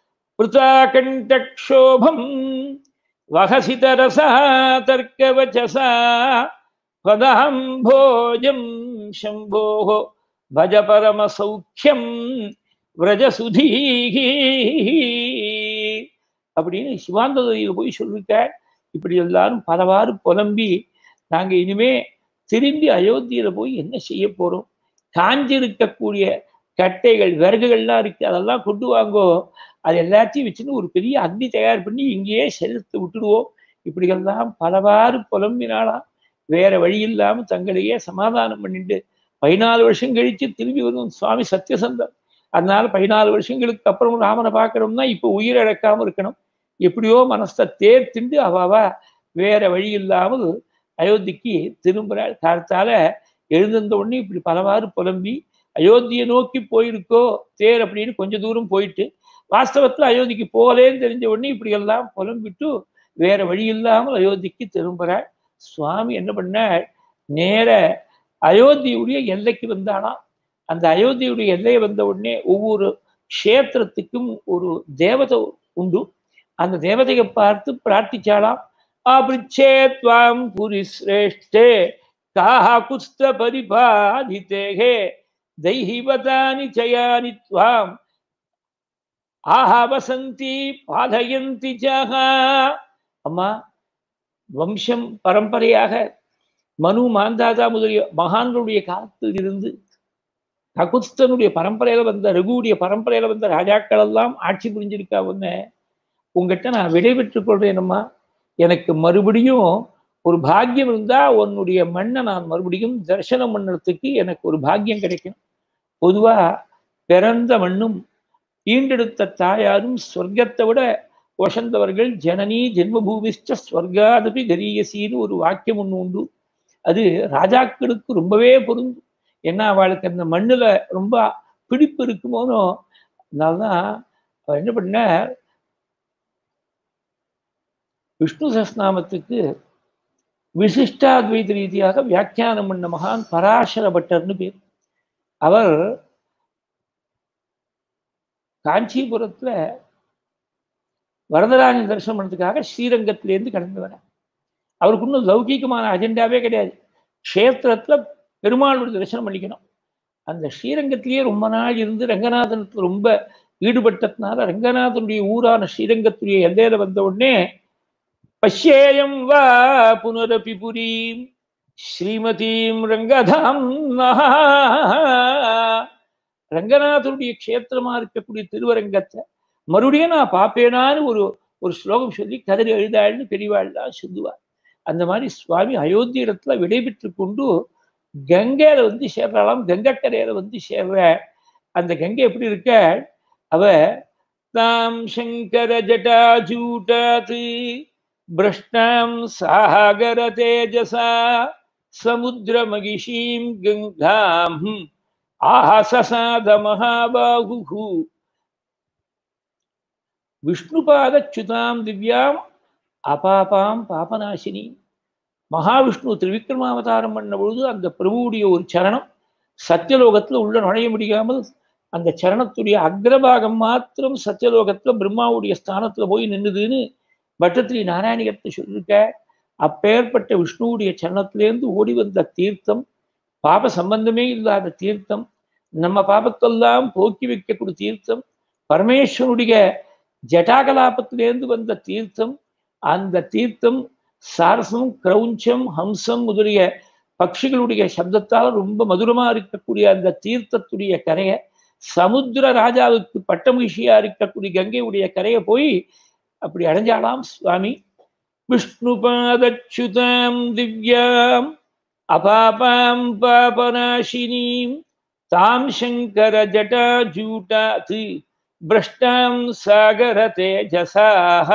[SPEAKER 1] பிருத்தாகண்டக்ஷோபம் வகசிதரசா தர்க்கவச்சசா பதாம் போஜம் சம்போஹோ பஜ பரம சௌக்கியம் விரஜசுதீகி அப்படின்னு சிவாந்ததையில் போய் சொல்லிருக்க இப்படி எல்லாரும் பலவாறு புலம்பி நாங்க இனிமே திரும்பி அயோத்தியில போய் என்ன செய்ய போறோம் காஞ்சி இருக்கக்கூடிய கட்டைகள் விறகுகள்லாம் இருக்கு அதெல்லாம் கொண்டு வாங்கோ அது எல்லாத்தையும் வச்சுன்னு ஒரு பெரிய அக்னி தயார் பண்ணி இங்கேயே செலுத்து விட்டுடுவோம் இப்படியெல்லாம் பலவாறு புலம்பினாலாம் வேற வழி இல்லாம தங்களையே சமாதானம் பண்ணிட்டு பதினாலு வருஷம் கழிச்சு திரும்பி வரும் சுவாமி சத்யசந்தர் அதனால பதினாலு வருஷங்களுக்கு அப்புறம் ராமனை பார்க்கணும்னா இப்போ உயிரிழக்காம இருக்கணும் எப்படியோ மனசை தேர்த்திண்டு அவாவா வேற வழி இல்லாமல் அயோத்திக்கு திரும்புகிறாள் காலத்தால எழுந்திருந்த உடனே இப்படி பலவாறு புலம்பி அயோத்தியை நோக்கி போயிருக்கோ தேர் அப்படின்னு கொஞ்ச தூரம் போயிட்டு வாஸ்தவத்துல அயோத்திக்கு போகலேன்னு தெரிஞ்ச உடனே இப்படி எல்லாம் புலம்பிட்டு வேற வழி இல்லாமல் அயோத்திக்கு திரும்புகிறாள் சுவாமி என்ன பண்ணாள் நேர அயோத்தியுடைய எல்லைக்கு வந்தானாம் அந்த அயோத்தியுடைய எல்லையை வந்த உடனே ஒவ்வொரு க்ஷேத்திரத்துக்கும் ஒரு தேவதை உண்டு அந்த தேவதையை பார்த்து பிரார்த்திச்சாலாம் அபிச்சேத்வாம் புரி சிரேஷ்டே காஹா குஸ்த பரிபாதித்தேகே தைஹிவதானி ஜயானி துவாம் ஆஹா வசந்தி பாதயந்தி ஜகா அம்மா வம்சம் பரம்பரையாக மனு மாந்தாதா முதலிய மகான்களுடைய காலத்தில் இருந்து ககுஸ்தனுடைய பரம்பரையில வந்த ரகுவுடைய பரம்பரையில வந்த ராஜாக்கள் எல்லாம் ஆட்சி புரிஞ்சிருக்கா ஒன்னு உங்ககிட்ட நான் விடைபெற்றுக் கொள்றேனம்மா எனக்கு மறுபடியும் ஒரு பாக்கியம் இருந்தா உன்னுடைய மண்ணை நான் மறுபடியும் தரிசனம் பண்ணுறதுக்கு எனக்கு ஒரு பாக்கியம் கிடைக்கும் பொதுவா பிறந்த மண்ணும் ஈண்டெடுத்த தாயாரும் சொர்க்கத்தை விட வசந்தவர்கள் ஜனனி ஜென்மபூமிஷ்ட ஸ்வர்காதபி கரியசின்னு ஒரு வாக்கியம் ஒன்று உண்டு அது ராஜாக்களுக்கு ரொம்பவே பொருந்தும் ஏன்னா அவளுக்கு அந்த மண்ணுல ரொம்ப பிடிப்பு இருக்குமோனோ அதனால்தான் அவர் என்ன பண்ண விஷ்ணு சஸ்நாமத்துக்கு விசிஷ்டாத்வைத ரீதியாக வியாக்கியானம் பண்ண மகான் பராசர பட்டர்னு பேர் அவர் காஞ்சிபுரத்துல வரதராஜன் தரிசனம் பண்ணதுக்காக ஸ்ரீரங்கத்திலேருந்து கடந்து வர அவருக்கு இன்னும் லௌகீகமான அஜெண்டாவே கிடையாது க்ஷேத்திரத்துல பெருமாளுடைய தரிசனம் பண்ணிக்கணும் அந்த ஸ்ரீரங்கத்திலேயே ரொம்ப நாள் இருந்து ரங்கநாதனுக்கு ரொம்ப ஈடுபட்டதுனால ரங்கநாதனுடைய ஊரான ஸ்ரீரங்கத்துடைய எல்லையில வந்த உடனே பஷ்யேயம் வா புனரபி புரீம் ஸ்ரீமதீம் ரங்கதாம் ரங்கநாதருடைய க்ஷேத்திரமா இருக்கக்கூடிய திருவரங்கத்தை மறுபடியும் நான் பார்ப்பேனான்னு ஒரு ஒரு ஸ்லோகம் சொல்லி கதறி எழுதாள்னு பெரியவாள்லாம் சொல்லுவார் அந்த மாதிரி சுவாமி அயோத்தி இடத்துல விடைபெற்று கொண்டு கங்கையில வந்து சேர்றாளாம் கங்கக்கரையில வந்து சேர்ற அந்த கங்கை எப்படி இருக்க அவ தாம் சங்கர ஜட்டாஜூட்டாத் பிரஷ்டாம் சாகர தேஜசா சமுத்திரமகிஷீம் கங்காம் ஆசசாத மகாபாகு விஷ்ணுபாதச்சுதாம் திவ்யாம் அபாபாம் பாபநாசினி மகாவிஷ்ணு திருவிக்ரமாவதாரம் பண்ண பொழுது அந்த பிரபுவுடைய ஒரு சரணம் சத்தியலோகத்துல உள்ள நுழைய முடியாமல் அந்த சரணத்துடைய அக்ரபாகம் மாத்திரம் சத்தியலோகத்துல பிரம்மாவுடைய ஸ்தானத்துல போய் நின்றுதுன்னு பட்டத்திரி நாராயணிகத்தை சொல்லியிருக்க அப்பேற்பட்ட விஷ்ணுவுடைய சரணத்திலேருந்து ஓடி வந்த தீர்த்தம் பாப சம்பந்தமே இல்லாத தீர்த்தம் நம்ம பாபத்தெல்லாம் போக்கி வைக்கக்கூடிய தீர்த்தம் பரமேஸ்வருடைய ஜட்டாகலாபத்திலேருந்து வந்த தீர்த்தம் அந்த தீர்த்தம் சாரசம் கிரௌஞ்சம் ஹம்சம் முதலிய பட்சிகளுடைய சப்தத்தால் ரொம்ப மதுரமா இருக்கக்கூடிய அந்த தீர்த்தத்துடைய கரையை சமுத்திர ராஜாவுக்கு பட்டமகிழ்ச்சியா இருக்கக்கூடிய கங்கையுடைய கரையை போய் அப்படி அடைஞ்சாலாம் சுவாமி விஷ்ணுபாதச்சுதாம் திவ்யாம் அபாபாம் பாபநாசினீம் தாம் சங்கர ஜட்டாஜூட்டாத் பிரஷ்டாம் சாகர தேஜசாக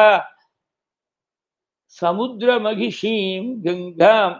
[SPEAKER 1] சமுத்திரமகிஷீம் கங்காம்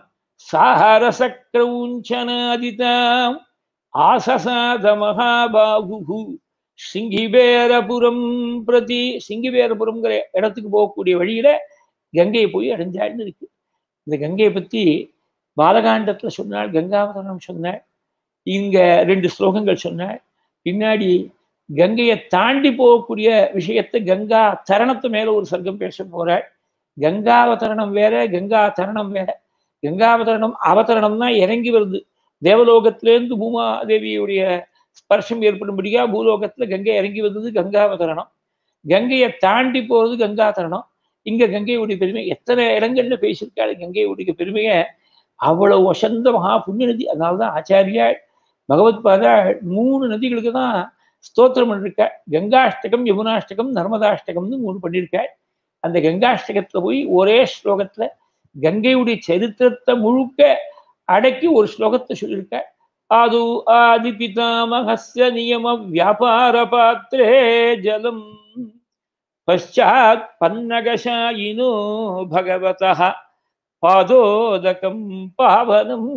[SPEAKER 1] சாரசக்ரௌஞ்சனாதிதாம் ஆசசாத மகாபாகு சிங்கிபேரபுரம் பிரதி சிங்கிபேரபுரம்ங்கிற இடத்துக்கு போகக்கூடிய வழியில கங்கையை போய் அடைஞ்சாள்னு இருக்கு இந்த கங்கையை பத்தி பாலகாண்டத்துல சொன்னாள் கங்காவதனம் சொன்னாள் இங்க ரெண்டு ஸ்லோகங்கள் சொன்னாள் பின்னாடி கங்கையை தாண்டி போகக்கூடிய விஷயத்தை கங்கா தரணத்து மேல ஒரு சர்க்கம் பேச போறாள் கங்காவதரணம் வேற கங்கா தரணம் வேற கங்காவதரணம் அவதரணம்னா இறங்கி வருது தேவலோகத்திலேருந்து பூமாதேவியுடைய ஸ்பர்ஷம் ஏற்படும்படியா பூலோகத்துல கங்கை இறங்கி வந்தது கங்காவதரணம் கங்கையை தாண்டி போறது கங்காதரணம் இங்க கங்கையுடைய பெருமை எத்தனை இடங்கள்ல பேசியிருக்காரு கங்கையுடைய பெருமையை அவ்வளவு வசந்த மகா புண்ணிய நதி அதனால்தான் ஆச்சாரியா பகவத் பாதா மூணு நதிகளுக்கு தான் ஸ்தோத்திரம் பண்ணிருக்க கங்காஷ்டகம் யமுனாஷ்டகம் நர்மதாஷ்டகம்னு மூணு பண்ணியிருக்காள் அந்த கங்காஷ்டகத்துல போய் ஒரே ஸ்லோகத்துல கங்கையுடைய சரித்திரத்தை முழுக்க அடக்கி ஒரு ஸ்லோகத்தை சொல்லியிருக்க அது ஆதி பிதாமகஸ்ய நியம வியாபார பாத்திரே ஜலம் பஷாத் பன்னகசாயினோ பகவத பாதோதகம் பாவனம்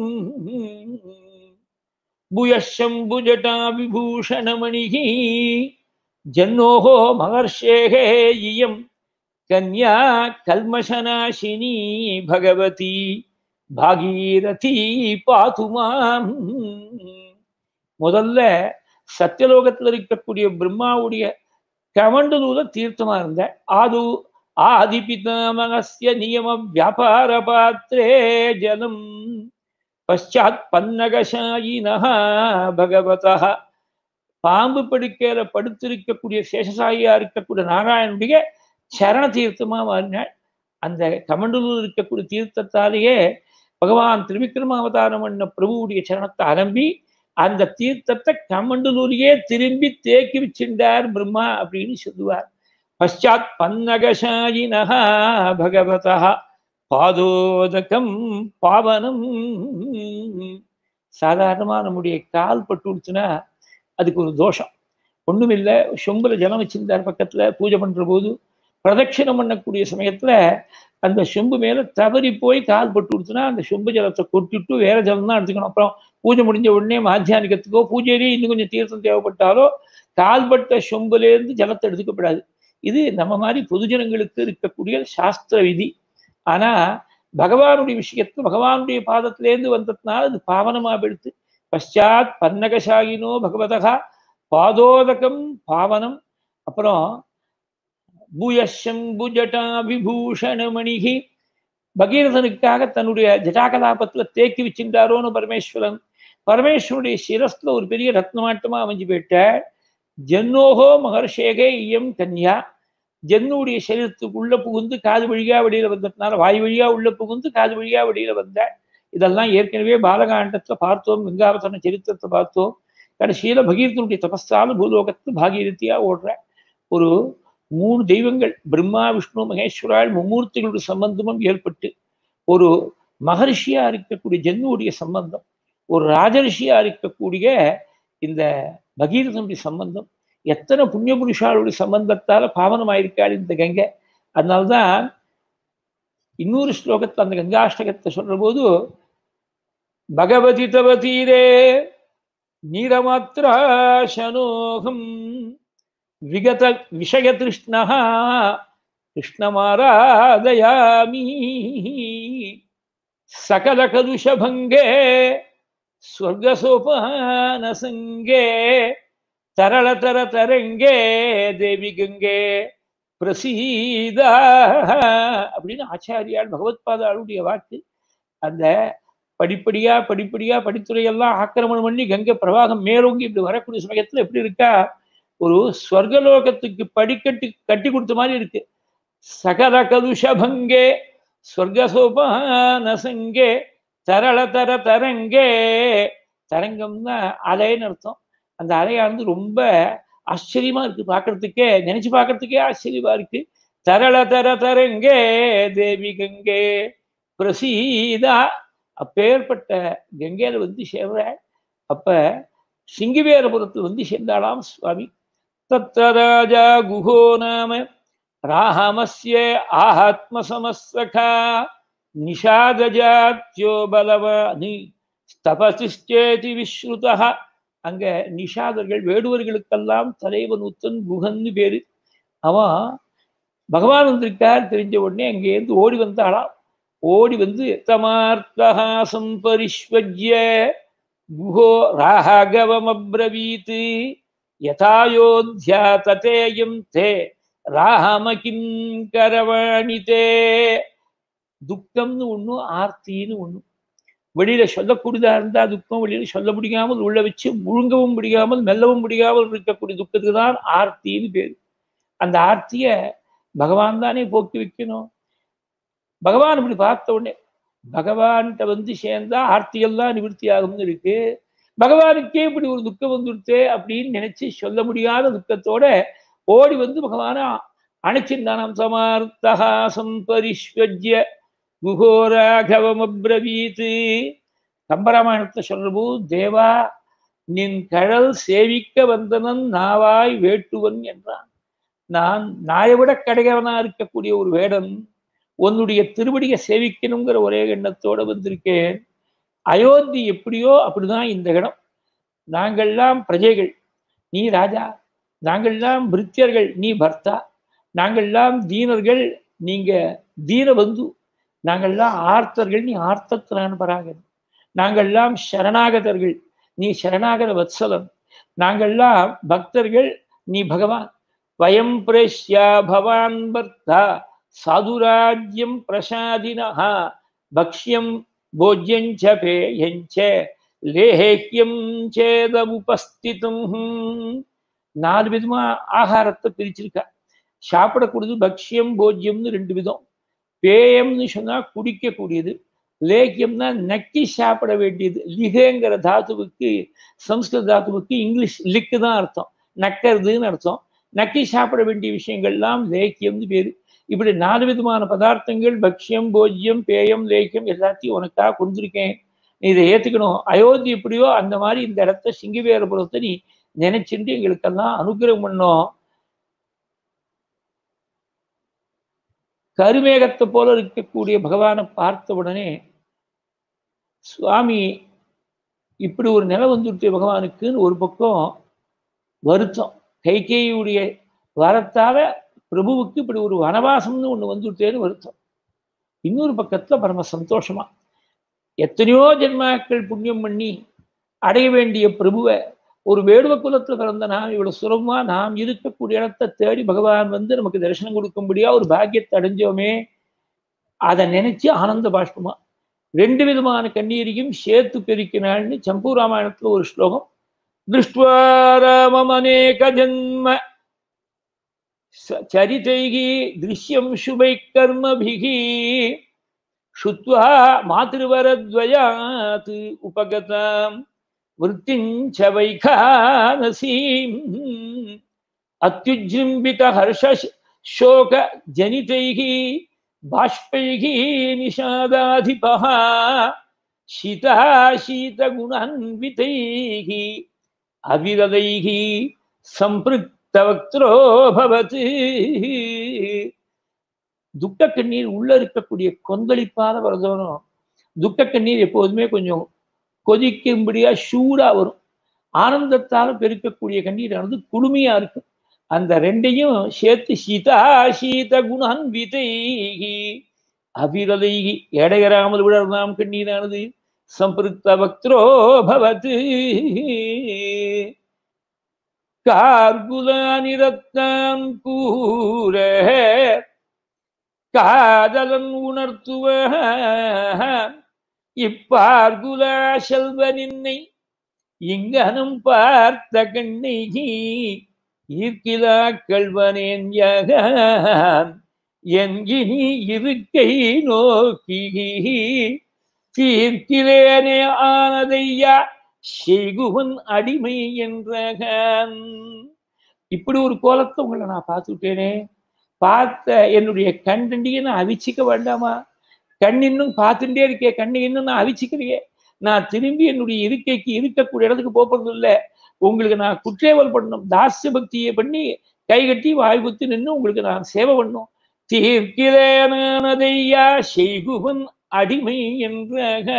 [SPEAKER 1] புயஷம்புஜட்டா விபூஷணமணிகி ஜன்னோஹோ மகர்ஷேகே இயம் கன்யா கல்மஷநாசினி பகவதி பாகீரதி பாதுமாம் முதல்ல சத்தியலோகத்தில் இருக்கக்கூடிய பிரம்மாவுடைய கமண்டலூல தீர்த்தமா இருந்த ஆது ஆதி பிதாமகஸ்ய நியம வியாபார பாத்திரே ஜலம் பஷாத் பன்னகசாயினா பகவதா பாம்பு படுக்கையில படுத்திருக்கக்கூடிய சேஷசாயியா இருக்கக்கூடிய நாராயணனுடைய சரண தீர்த்தமா மாறினாள் அந்த கமண்டலூர் இருக்கக்கூடிய தீர்த்தத்தாலேயே பகவான் திருவிக்ரம அவதாரம் பண்ண பிரபுவுடைய சரணத்தை ஆரம்பி அந்த தீர்த்தத்தை கமண்டலூரியே திரும்பி தேக்கி வச்சிருந்தார் பிரம்மா அப்படின்னு சொல்லுவார் பஷாத் பன்னகசாயினஹா பகவதா பாதோதகம் பாவனம் சாதாரணமா நம்முடைய கால் பட்டு கொடுத்துனா அதுக்கு ஒரு தோஷம் ஒண்ணுமில்லை சொம்புல ஜலம் வச்சிருந்தார் பக்கத்துல பூஜை பண்ற போது பிரதட்சிணம் பண்ணக்கூடிய சமயத்துல அந்த சொம்பு மேல தவறி போய் கால் பட்டு கொடுத்துனா அந்த சொம்பு ஜலத்தை கொட்டிட்டு வேற ஜலம் தான் எடுத்துக்கணும் அப்புறம் பூஜை முடிஞ்ச உடனே மாத்தியானிக்கத்துக்கோ பூஜையிலேயே இன்னும் கொஞ்சம் தீர்த்தம் தேவைப்பட்டாலோ கால்பட்ட சொம்புலேருந்து ஜலத்தை எடுத்துக்கப்படாது இது நம்ம மாதிரி பொதுஜனங்களுக்கு இருக்கக்கூடிய சாஸ்திர விதி ஆனா பகவானுடைய விஷயத்துல பகவானுடைய பாதத்திலேருந்து வந்ததுனால அது பாவனமா எடுத்து பஷாத் பன்னகசாயினோ பகவதகா பாதோதகம் பாவனம் அப்புறம் பூயசம்பு ஜட்டா விபூஷணமணிகி பகீரதனுக்காக தன்னுடைய ஜட்டாகலாபத்துல தேக்கி வச்சிருந்தாரோன்னு பரமேஸ்வரன் பரமேஸ்வருடைய சிரஸ்ல ஒரு பெரிய ரத்னமாட்டமா அமைஞ்சு போயிட்ட ஜன்னோகோ மகர்ஷேகே இயம் கன்யா ஜன்னுடைய சரீரத்துக்கு உள்ள புகுந்து காது வழியா வெளியில வந்ததுனால வாய் வழியா உள்ள புகுந்து காது வழியா வெளியில வந்த இதெல்லாம் ஏற்கனவே பாலகாண்டத்துல பார்த்தோம் கங்காவதன சரித்திரத்தை பார்த்தோம் கடைசியில பகீரதனுடைய தபஸ்தால பூலோகத்து பாகீரதியா ஓடுற ஒரு மூணு தெய்வங்கள் பிரம்மா விஷ்ணு மகேஸ்வரால் மும்மூர்த்திகளுடைய சம்பந்தமும் ஏற்பட்டு ஒரு மகரிஷியா இருக்கக்கூடிய ஜென்னுடைய சம்பந்தம் ஒரு ராஜரிஷியா இருக்கக்கூடிய இந்த பகீரதனுடைய சம்பந்தம் எத்தனை புண்ணிய புருஷாளுடைய சம்பந்தத்தால பாவனமாயிருக்காள் இந்த கங்கை அதனால்தான் இன்னொரு ஸ்லோகத்தை அந்த கங்காஷ்டகத்தை சொல்ற போது பகவதி தவ தீரே நீரமாத்திராசனோகம் விகத விஷய திருஷ்ணா கிருஷ்ணமாராதயாமி சகல கலுஷபங்கே ஸ்வர்கசோபானசங்கே தரளதர தரங்கே தேவி கங்கே பிரசீதா அப்படின்னு ஆச்சாரியால் பகவத்பாதாளுடைய வாக்கு அந்த படிப்படியா படிப்படியா படித்துறையெல்லாம் ஆக்கிரமணம் பண்ணி கங்கை பிரவாகம் மேலோங்கி இப்படி வரக்கூடிய சமயத்துல எப்படி இருக்கா ஒரு ஸ்வர்கலோகத்துக்கு படிக்கட்டு கட்டி கொடுத்த மாதிரி இருக்கு சகல கலுஷபங்கே ஸ்வர்கசோபானசங்கே தரள தர தரங்கே தரங்கம்னா அலைன்னு அர்த்தம் அந்த அலையானது ரொம்ப ஆச்சரியமா இருக்கு பார்க்கறதுக்கே நினைச்சு பார்க்கறதுக்கே ஆச்சரியமா இருக்கு தரள தர தரங்கே தேவி கங்கே பிரசீதா அப்பேற்பட்ட கங்கையில வந்து சேர்ற அப்ப சிங்கிவேரபுரத்தில் வந்து சேர்ந்தாளாம் சுவாமி தத்ர ராஜா குஹோ நாம ராமஸ்ய ஆத்மசமஸ்தகா நிஷாதஜாத்யோ பலவானி தபசிச்சேதி விஸ்ருதா அங்க நிஷாதர்கள் வேடுவர்களுக்கெல்லாம் தலைவன் உத்தன் குகன்னு பேரு அவன் பகவான் வந்திருக்கார் தெரிஞ்ச உடனே அங்கேருந்து ஓடி வந்தாளாம் ஓடி வந்து தமார்த்தஹாசம் பரிஷ்வஜ்ய குஹோ ராகவம் அப்ரவீத் யதாயோத்யா ததேயம் தே ராம கிம் கரவாணி தே துக்கம்னு ஒண்ணு ஆர்த்தின்னு ஒண்ணு வெளியில சொல்லக்கூடியதா இருந்தா துக்கம் வெளியில சொல்ல முடியாமல் உள்ள வச்சு முழுங்கவும் முடியாமல் மெல்லவும் முடியாமல் இருக்கக்கூடிய துக்கத்துக்கு தான் ஆர்த்தின்னு பேரு அந்த ஆர்த்திய பகவான் தானே போக்கி வைக்கணும் பகவான் இப்படி பார்த்த உடனே பகவான்கிட்ட வந்து சேர்ந்தா ஆர்த்தியெல்லாம் நிவர்த்தி ஆகும்னு இருக்கு பகவானுக்கே இப்படி ஒரு துக்கம் வந்துடுத்தே அப்படின்னு நினைச்சு சொல்ல முடியாத துக்கத்தோட ஓடி வந்து பகவான அணைச்சிருந்தானாம் சமார்த்தஹாசம் பரிஷ்வஜ்ய குகோராகவம் அப்ரவீத்து கம்பராமாயணத்தை சொல்றபோது தேவா நின் கழல் சேவிக்க வந்தனன் நாவாய் வேட்டுவன் என்றான் நான் நாயை விட கடைகவனா இருக்கக்கூடிய ஒரு வேடன் உன்னுடைய திருவடியை சேவிக்கணுங்கிற ஒரே எண்ணத்தோட வந்திருக்கேன் அயோத்தி எப்படியோ அப்படிதான் இந்த இடம் நாங்கள்லாம் பிரஜைகள் நீ ராஜா நாங்கள்லாம் பிரித்தியர்கள் நீ பர்த்தா நாங்கள்லாம் தீனர்கள் நீங்க தீனபந்து நாங்கள்லாம் ஆர்த்தர்கள் நீ ஆர்த்தத்திரான்பராகன் நாங்கள்லாம் சரணாகதர்கள் நீ சரணாகத வத்சலன் நாங்கள்லாம் பக்தர்கள் நீ பகவான் வயம் பிரேஷ்யா பவான் பர்த்தா சாதுராஜ்யம் பிரசாதினஹா பக்ஷ்யம் போஜ்யஞ்ச பேயஞ்ச லேஹ்யம் சேதமுபஸ்திதம் நாலு விதமா ஆகாரத்தை பிரிச்சிருக்கா சாப்பிடக்கூடியது பக்ஷ்யம் போஜ்யம்னு ரெண்டு விதம் பேயம்னு சொன்னா குடிக்கக்கூடியது லேக்கியம்னா நக்கி சாப்பிட வேண்டியது லிகங்கிற தாத்துவுக்கு சம்ஸ்கிருத தாத்துவுக்கு இங்கிலீஷ் லிக்கு தான் அர்த்தம் நக்கிறதுன்னு அர்த்தம் நக்கி சாப்பிட வேண்டிய விஷயங்கள்லாம் லேக்கியம்னு பேரு இப்படி நாலு விதமான பதார்த்தங்கள் பக்ஷ்யம் போஜ்யம் பேயம் லேக்கியம் எல்லாத்தையும் உனக்காக கொடுத்துருக்கேன் நீ இதை ஏத்துக்கணும் அயோத்தி எப்படியோ அந்த மாதிரி இந்த இடத்த சிங்கிவேரபுரத்தை நீ நினைச்சுட்டு எங்களுக்கெல்லாம் அனுகிரகம் பண்ணோம் கருமேகத்தை போல இருக்கக்கூடிய பகவானை பார்த்த உடனே சுவாமி இப்படி ஒரு நிலை வந்துட்டு பகவானுக்குன்னு ஒரு பக்கம் வருத்தம் கைகேயுடைய வரத்தால பிரபுவுக்கு இப்படி ஒரு வனவாசம்னு ஒண்ணு வந்துட்டேன்னு வருத்தம் இன்னொரு பக்கத்துல பரம சந்தோஷமா எத்தனையோ ஜென்மாக்கள் புண்ணியம் பண்ணி அடைய வேண்டிய பிரபுவை ஒரு வேடுவ குலத்துல பிறந்த நாம் இவ்வளவு சுலபமா நாம் இருக்கக்கூடிய இடத்தை தேடி பகவான் வந்து நமக்கு தரிசனம் கொடுக்கும்படியா ஒரு பாக்கியத்தை அடைஞ்சோமே அதை நினைச்சு ஆனந்த பாஷ்பமா ரெண்டு விதமான கண்ணீரையும் சேர்த்து பெருக்கினாள்னு சம்பூ ராமாயணத்துல ஒரு ஸ்லோகம் திருஷ்டுவா ராமம் அநேக ஜன்ம சரிதைகி திருஷ்யம் சுபை கர்மபிகி ஷுத்வா மாத்திருவரத்வயாத் உபகதாம் விற்த்திஞ்ச வைகானசீம் அத்யுஜிம்பித ஹர்ஷ शोक जनितैः बाष्पैः निषादाधिपः शीताशीतगुणान्वितैः अविरदैः சம்பிருக்தவக்திரோ பவதி துக்க கண்ணீர் உள்ள இருக்கக்கூடிய கொந்தளிப்பான வரதோனும் துக்க கண்ணீர் எப்போதுமே கொஞ்சம் கொதிக்கும்படியா சூடா வரும் ஆனந்தத்தால பெருக்கக்கூடிய கண்ணீரானது குளுமையா இருக்கும் அந்த ரெண்டையும் சேர்த்து சீதா சீத குணான்விதைகி அபிரதைகி எடையறாமல் விடர்தாம் கண்ணீரானது சம்பிருத்த பக்திரோ பவத்து கார்குலானிரத்தான் கூற காதலன் உணர்த்துவ இப்பார்குலா செல்வ நின்னை இங்கனும் பார்த்த கண்ணகி ஈர்க்கிலா கல்வனேன் யகான் என்கினி இருக்கை நோக்கி தீர்க்கிலேனே ஆனதையா செய்குவன் அடிமை என்றகான் இப்படி ஒரு கோலத்தை உங்களை நான் பார்த்துட்டேனே பார்த்த என்னுடைய கண்டண்டியை நான் அவிச்சிக்க வேண்டாமா கண் இன்னும் பார்த்துட்டே இருக்கே கண்ணை இன்னும் நான் அவிச்சிக்கலையே நான் திரும்பி என்னுடைய இருக்கைக்கு இருக்கக்கூடிய இடத்துக்கு போறது இல்லை உங்களுக்கு நான் குற்றேவல் பண்ணணும் தாசிய பக்தியை பண்ணி கை கட்டி வாய் குத்தி நின்று உங்களுக்கு நான் சேவை பண்ணும் தீர்க்கிலேனையா செய்குவன் அடிமை என்ற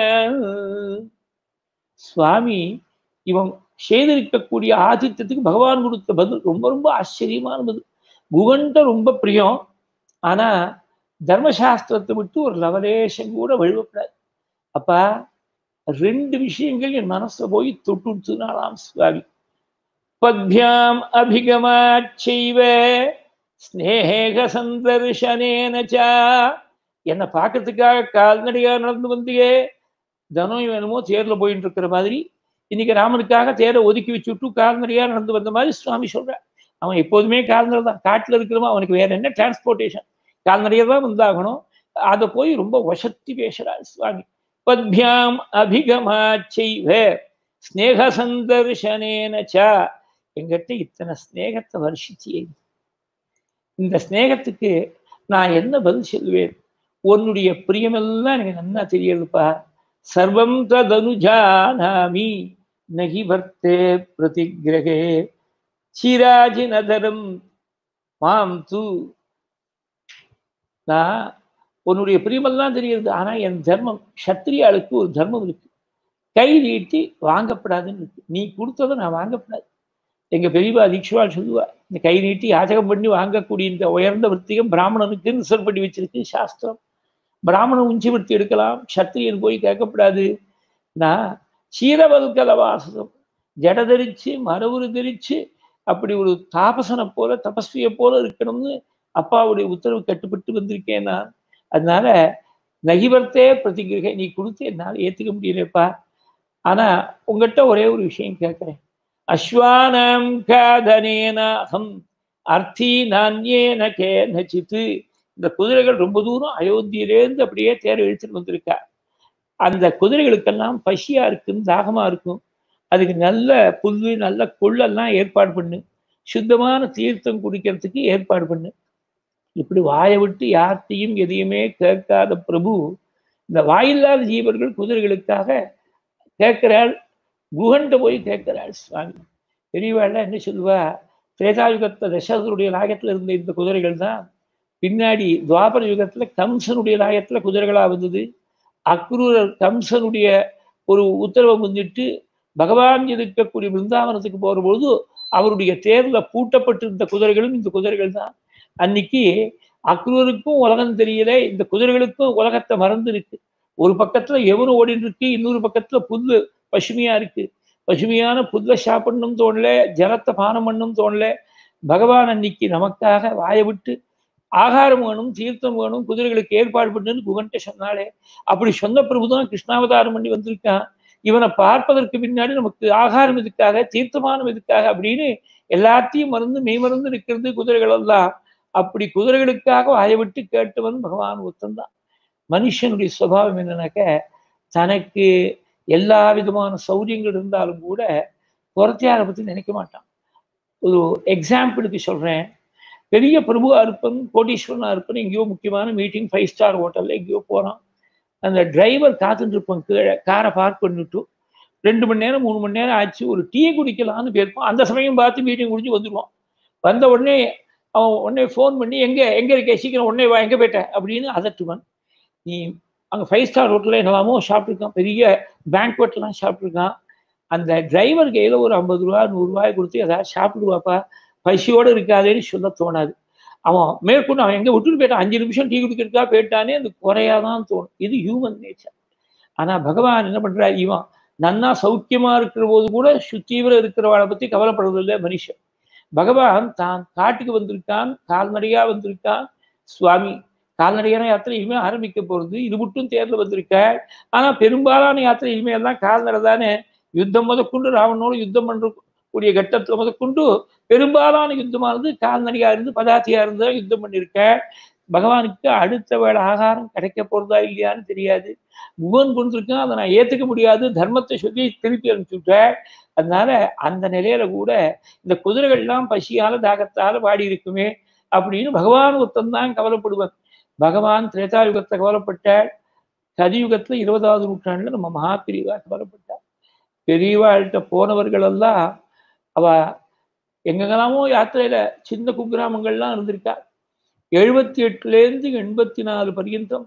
[SPEAKER 1] சுவாமி இவன் செய்திருக்கக்கூடிய ஆதித்தத்துக்கு பகவான் கொடுத்த பதில் ரொம்ப ரொம்ப ஆச்சரியமான பதில் குகன்ட்ட ரொம்ப பிரியம் ஆனா தர்மசாஸ்திரத்தை விட்டு ஒரு லவலேஷம் கூட வழுவப்படாது அப்பா ரெண்டு விஷயங்கள் என் மனசுல போய் தொட்டுனாலாம் சுவாமி பத்யாம் அபிகமாச்சைவ ஸ்னேக சந்தர்ஷனேனச்சா என்னை பார்க்கறதுக்காக கால்நடையா நடந்து வந்தியே தனம் வேணுமோ தேர்ல போயிட்டு இருக்கிற மாதிரி இன்னைக்கு ராமனுக்காக தேரை ஒதுக்கி வச்சுட்டு கால்நடையா நடந்து வந்த மாதிரி சுவாமி சொல்றான் அவன் எப்போதுமே கால்நடை தான் காட்டுல இருக்கிறவன் அவனுக்கு வேற என்ன டிரான்ஸ்போர்ட்டேஷன் கால்நடையா தான் வந்தாகணும் அதை போய் ரொம்ப வசத்தி பேசுறாள் சுவாமி பத்யாம் அபிகமாச்சைவ ஸ்னேக சந்தர்ஷனேனச்சா எங்கிட்ட இத்தனை ஸ்னேகத்தை வருஷிச்சியே இந்த ஸ்னேகத்துக்கு நான் என்ன பதில் சொல்லுவேன் உன்னுடைய பிரியமெல்லாம் எனக்கு நல்லா தெரியுதுப்பா சர்வம் ததனுஜானாமி நகி வர்த்தே பிரதிகிரகே சிராஜினதரம் மாம் தூ நான் உன்னுடைய பிரியமெல்லாம் தெரியுது ஆனா என் தர்மம் சத்திரியாளுக்கு ஒரு தர்மம் இருக்கு கை நீட்டி வாங்கப்படாதுன்னு இருக்கு நீ கொடுத்ததை நான் வாங்கப்படாது எங்க பெரியவா தீக்ஷுவாள் சொல்லுவா இந்த கை நீட்டி யாச்சகம் பண்ணி வாங்கக்கூடிய இந்த உயர்ந்த விற்த்திகம் பிராமணனுக்கு ரிசர்வ் பண்ணி வச்சிருக்கு சாஸ்திரம் பிராமணன் உஞ்சி விற்த்தி எடுக்கலாம் சத்திரியன் போய் கேட்கப்படாது நான் சீரவல்கல வாசம் ஜட தரிச்சு மரவுரு தரிச்சு அப்படி ஒரு தாபசனை போல தபஸ்வியை போல இருக்கணும்னு அப்பாவுடைய உத்தரவு கட்டுப்பட்டு வந்திருக்கேன் நான் அதனால நகிவர்த்தே பிரதிகிரகை நீ கொடுத்து என்னால் ஏத்துக்க முடியலப்பா ஆனா உங்ககிட்ட ஒரே ஒரு விஷயம் கேட்கிறேன் அஸ்வானாம் காதனேனாகம் அர்த்தி நான்யேன கேனச்சித்து இந்த குதிரைகள் ரொம்ப தூரம் அயோத்தியிலேருந்து அப்படியே தேர் இழுத்துட்டு வந்திருக்கா அந்த குதிரைகளுக்கெல்லாம் பசியா இருக்கும் தாகமா இருக்கும் அதுக்கு நல்ல புல்லு நல்ல கொள்ளெல்லாம் ஏற்பாடு பண்ணு சுத்தமான தீர்த்தம் குடிக்கிறதுக்கு ஏற்பாடு பண்ணு இப்படி வாயை விட்டு யார்த்தையும் எதையுமே கேட்காத பிரபு இந்த வாயில்லாத ஜீவர்கள் குதிரைகளுக்காக கேட்கிறாள் குகன்ட்ட போய் கேட்கிறாள் சுவாமி பெரியவாள் என்ன சொல்லுவா திரேதாயுகத்தை தசரதனுடைய லாயத்துல இருந்த இந்த குதிரைகள் தான் பின்னாடி துவாபர யுகத்துல கம்சனுடைய லாயத்துல குதிரைகளா வந்தது அக்ரூரர் கம்சனுடைய ஒரு உத்தரவை முன்னிட்டு பகவான் இருக்கக்கூடிய பிருந்தாவனத்துக்கு போற பொழுது அவருடைய தேர்ல பூட்டப்பட்டிருந்த குதிரைகளும் இந்த குதிரைகள் தான் அன்னைக்கு அக்ரூருக்கும் உலகம் தெரியல இந்த குதிரைகளுக்கும் உலகத்தை மறந்து இருக்கு ஒரு பக்கத்துல எவரும் ஓடிட்டு இருக்கு இன்னொரு பக்கத்துல புல்லு பசுமையா இருக்கு பசுமையான புல்லை சாப்பிடணும் தோணல ஜலத்தை பானம் பண்ணும் தோணல பகவான் அன்னைக்கு நமக்காக வாய விட்டு ஆகாரம் வேணும் தீர்த்தம் வேணும் குதிரைகளுக்கு ஏற்பாடு பண்ணுன்னு குகன்ட்ட சொன்னாலே அப்படி சொன்ன பிரபுதான் கிருஷ்ணாவதாரம் பண்ணி வந்திருக்கான் இவனை பார்ப்பதற்கு பின்னாடி நமக்கு ஆகாரம் எதுக்காக தீர்த்தமானம் எதுக்காக அப்படின்னு எல்லாத்தையும் மறந்து மெய் மறந்து இருக்கிறது குதிரைகள் எல்லாம் அப்படி குதிரைகளுக்காக வாய விட்டு கேட்டவன் பகவான் ஒத்தந்தான் மனுஷனுடைய சுபாவம் என்னன்னாக்க தனக்கு எல்லா விதமான சௌரியங்கள் இருந்தாலும் கூட புறத்தையாரை பற்றி நினைக்க மாட்டான் ஒரு எக்ஸாம்பிளுக்கு சொல்கிறேன் பெரிய பிரபுவா இருப்பன் கோடீஸ்வரனா இருப்பன் எங்கேயோ முக்கியமான மீட்டிங் ஃபைவ் ஸ்டார் ஹோட்டலில் எங்கேயோ போகிறான் அந்த டிரைவர் காத்துட்டு இருப்பான் கீழே காரை பார்க் பண்ணிட்டு ரெண்டு மணி நேரம் மூணு மணி நேரம் ஆச்சு ஒரு டீ குடிக்கலாம்னு போயிருப்பான் அந்த சமயம் பார்த்து மீட்டிங் முடிஞ்சு வந்துடுவான் வந்த உடனே அவன் உடனே ஃபோன் பண்ணி எங்கே எங்கே இருக்க சீக்கிரம் உடனே வா எங்கே போயிட்ட அப்படின்னு அதட்டுவான் நீ அங்கே ஃபைவ் ஸ்டார் ஹோட்டலில் என்னலாமோ சாப்பிட்ருக்கான் பெரிய பேங்க்வெட்லாம் சாப்பிட்ருக்கான் அந்த டிரைவருக்கு ஏதோ ஒரு ஐம்பது ரூபா நூறுரூவாய் கொடுத்து ஏதாவது சாப்பிடுவாப்பா பசியோடு இருக்காதேன்னு சொல்ல தோணாது அவன் மேற்கொண்டு அவன் எங்கே விட்டுட்டு போயிட்டான் அஞ்சு நிமிஷம் டீ குடிக்கிறதுக்கா போயிட்டானே அது குறையாதான் தோணும் இது ஹியூமன் நேச்சர் ஆனால் பகவான் என்ன பண்ணுறாரு இவன் நன்னா சௌக்கியமா இருக்கிற போது கூட சுத்தீவிர இருக்கிறவளை பற்றி கவலைப்படுறதில்லை மனுஷன் பகவான் தான் காட்டுக்கு வந்திருக்கான் கால்நடையா வந்திருக்கான் சுவாமி கால்நடையான யாத்திரை இனிமேல் ஆரம்பிக்க போகிறது இது மட்டும் தேர்தல் வந்திருக்க ஆனால் பெரும்பாலான யாத்திரை இனிமேல் எல்லாம் கால்நடை தானே யுத்தம் முதற்கொண்டு ராவணோடு யுத்தம் பண்ற கூடிய கட்டத்தில் முதற்கொண்டு பெரும்பாலான யுத்தமானது கால்நடையா இருந்து பதார்த்தியா இருந்தா யுத்தம் பண்ணியிருக்க பகவானுக்கு அடுத்த வேளை ஆகாரம் கிடைக்க போறதா இல்லையான்னு தெரியாது முகன் கொண்டிருக்கான் அதை நான் ஏத்துக்க முடியாது தர்மத்தை சொல்லி திருப்பி அனுப்பிச்சுட்டேன் அதனால அந்த நிலையில கூட இந்த குதிரைகள்லாம் பசியால தாகத்தால பாடி இருக்குமே அப்படின்னு பகவான் ஒருத்தன் தான் கவலைப்படுவான் பகவான் திரேதாயுகத்தை கவலைப்பட்டாள் கலியுகத்துல இருபதாவது நூற்றாண்டுல நம்ம மகா பிரிவா கவலைப்பட்டாள் பெரியவாழ்கிட்ட போனவர்கள் எல்லாம் அவ எங்கெங்கெல்லாமோ யாத்திரையில சின்ன குக்கிராமங்கள்லாம் இருந்திருக்கா எழுபத்தி எட்டுலேருந்து எண்பத்தி நாலு பர்யந்தம்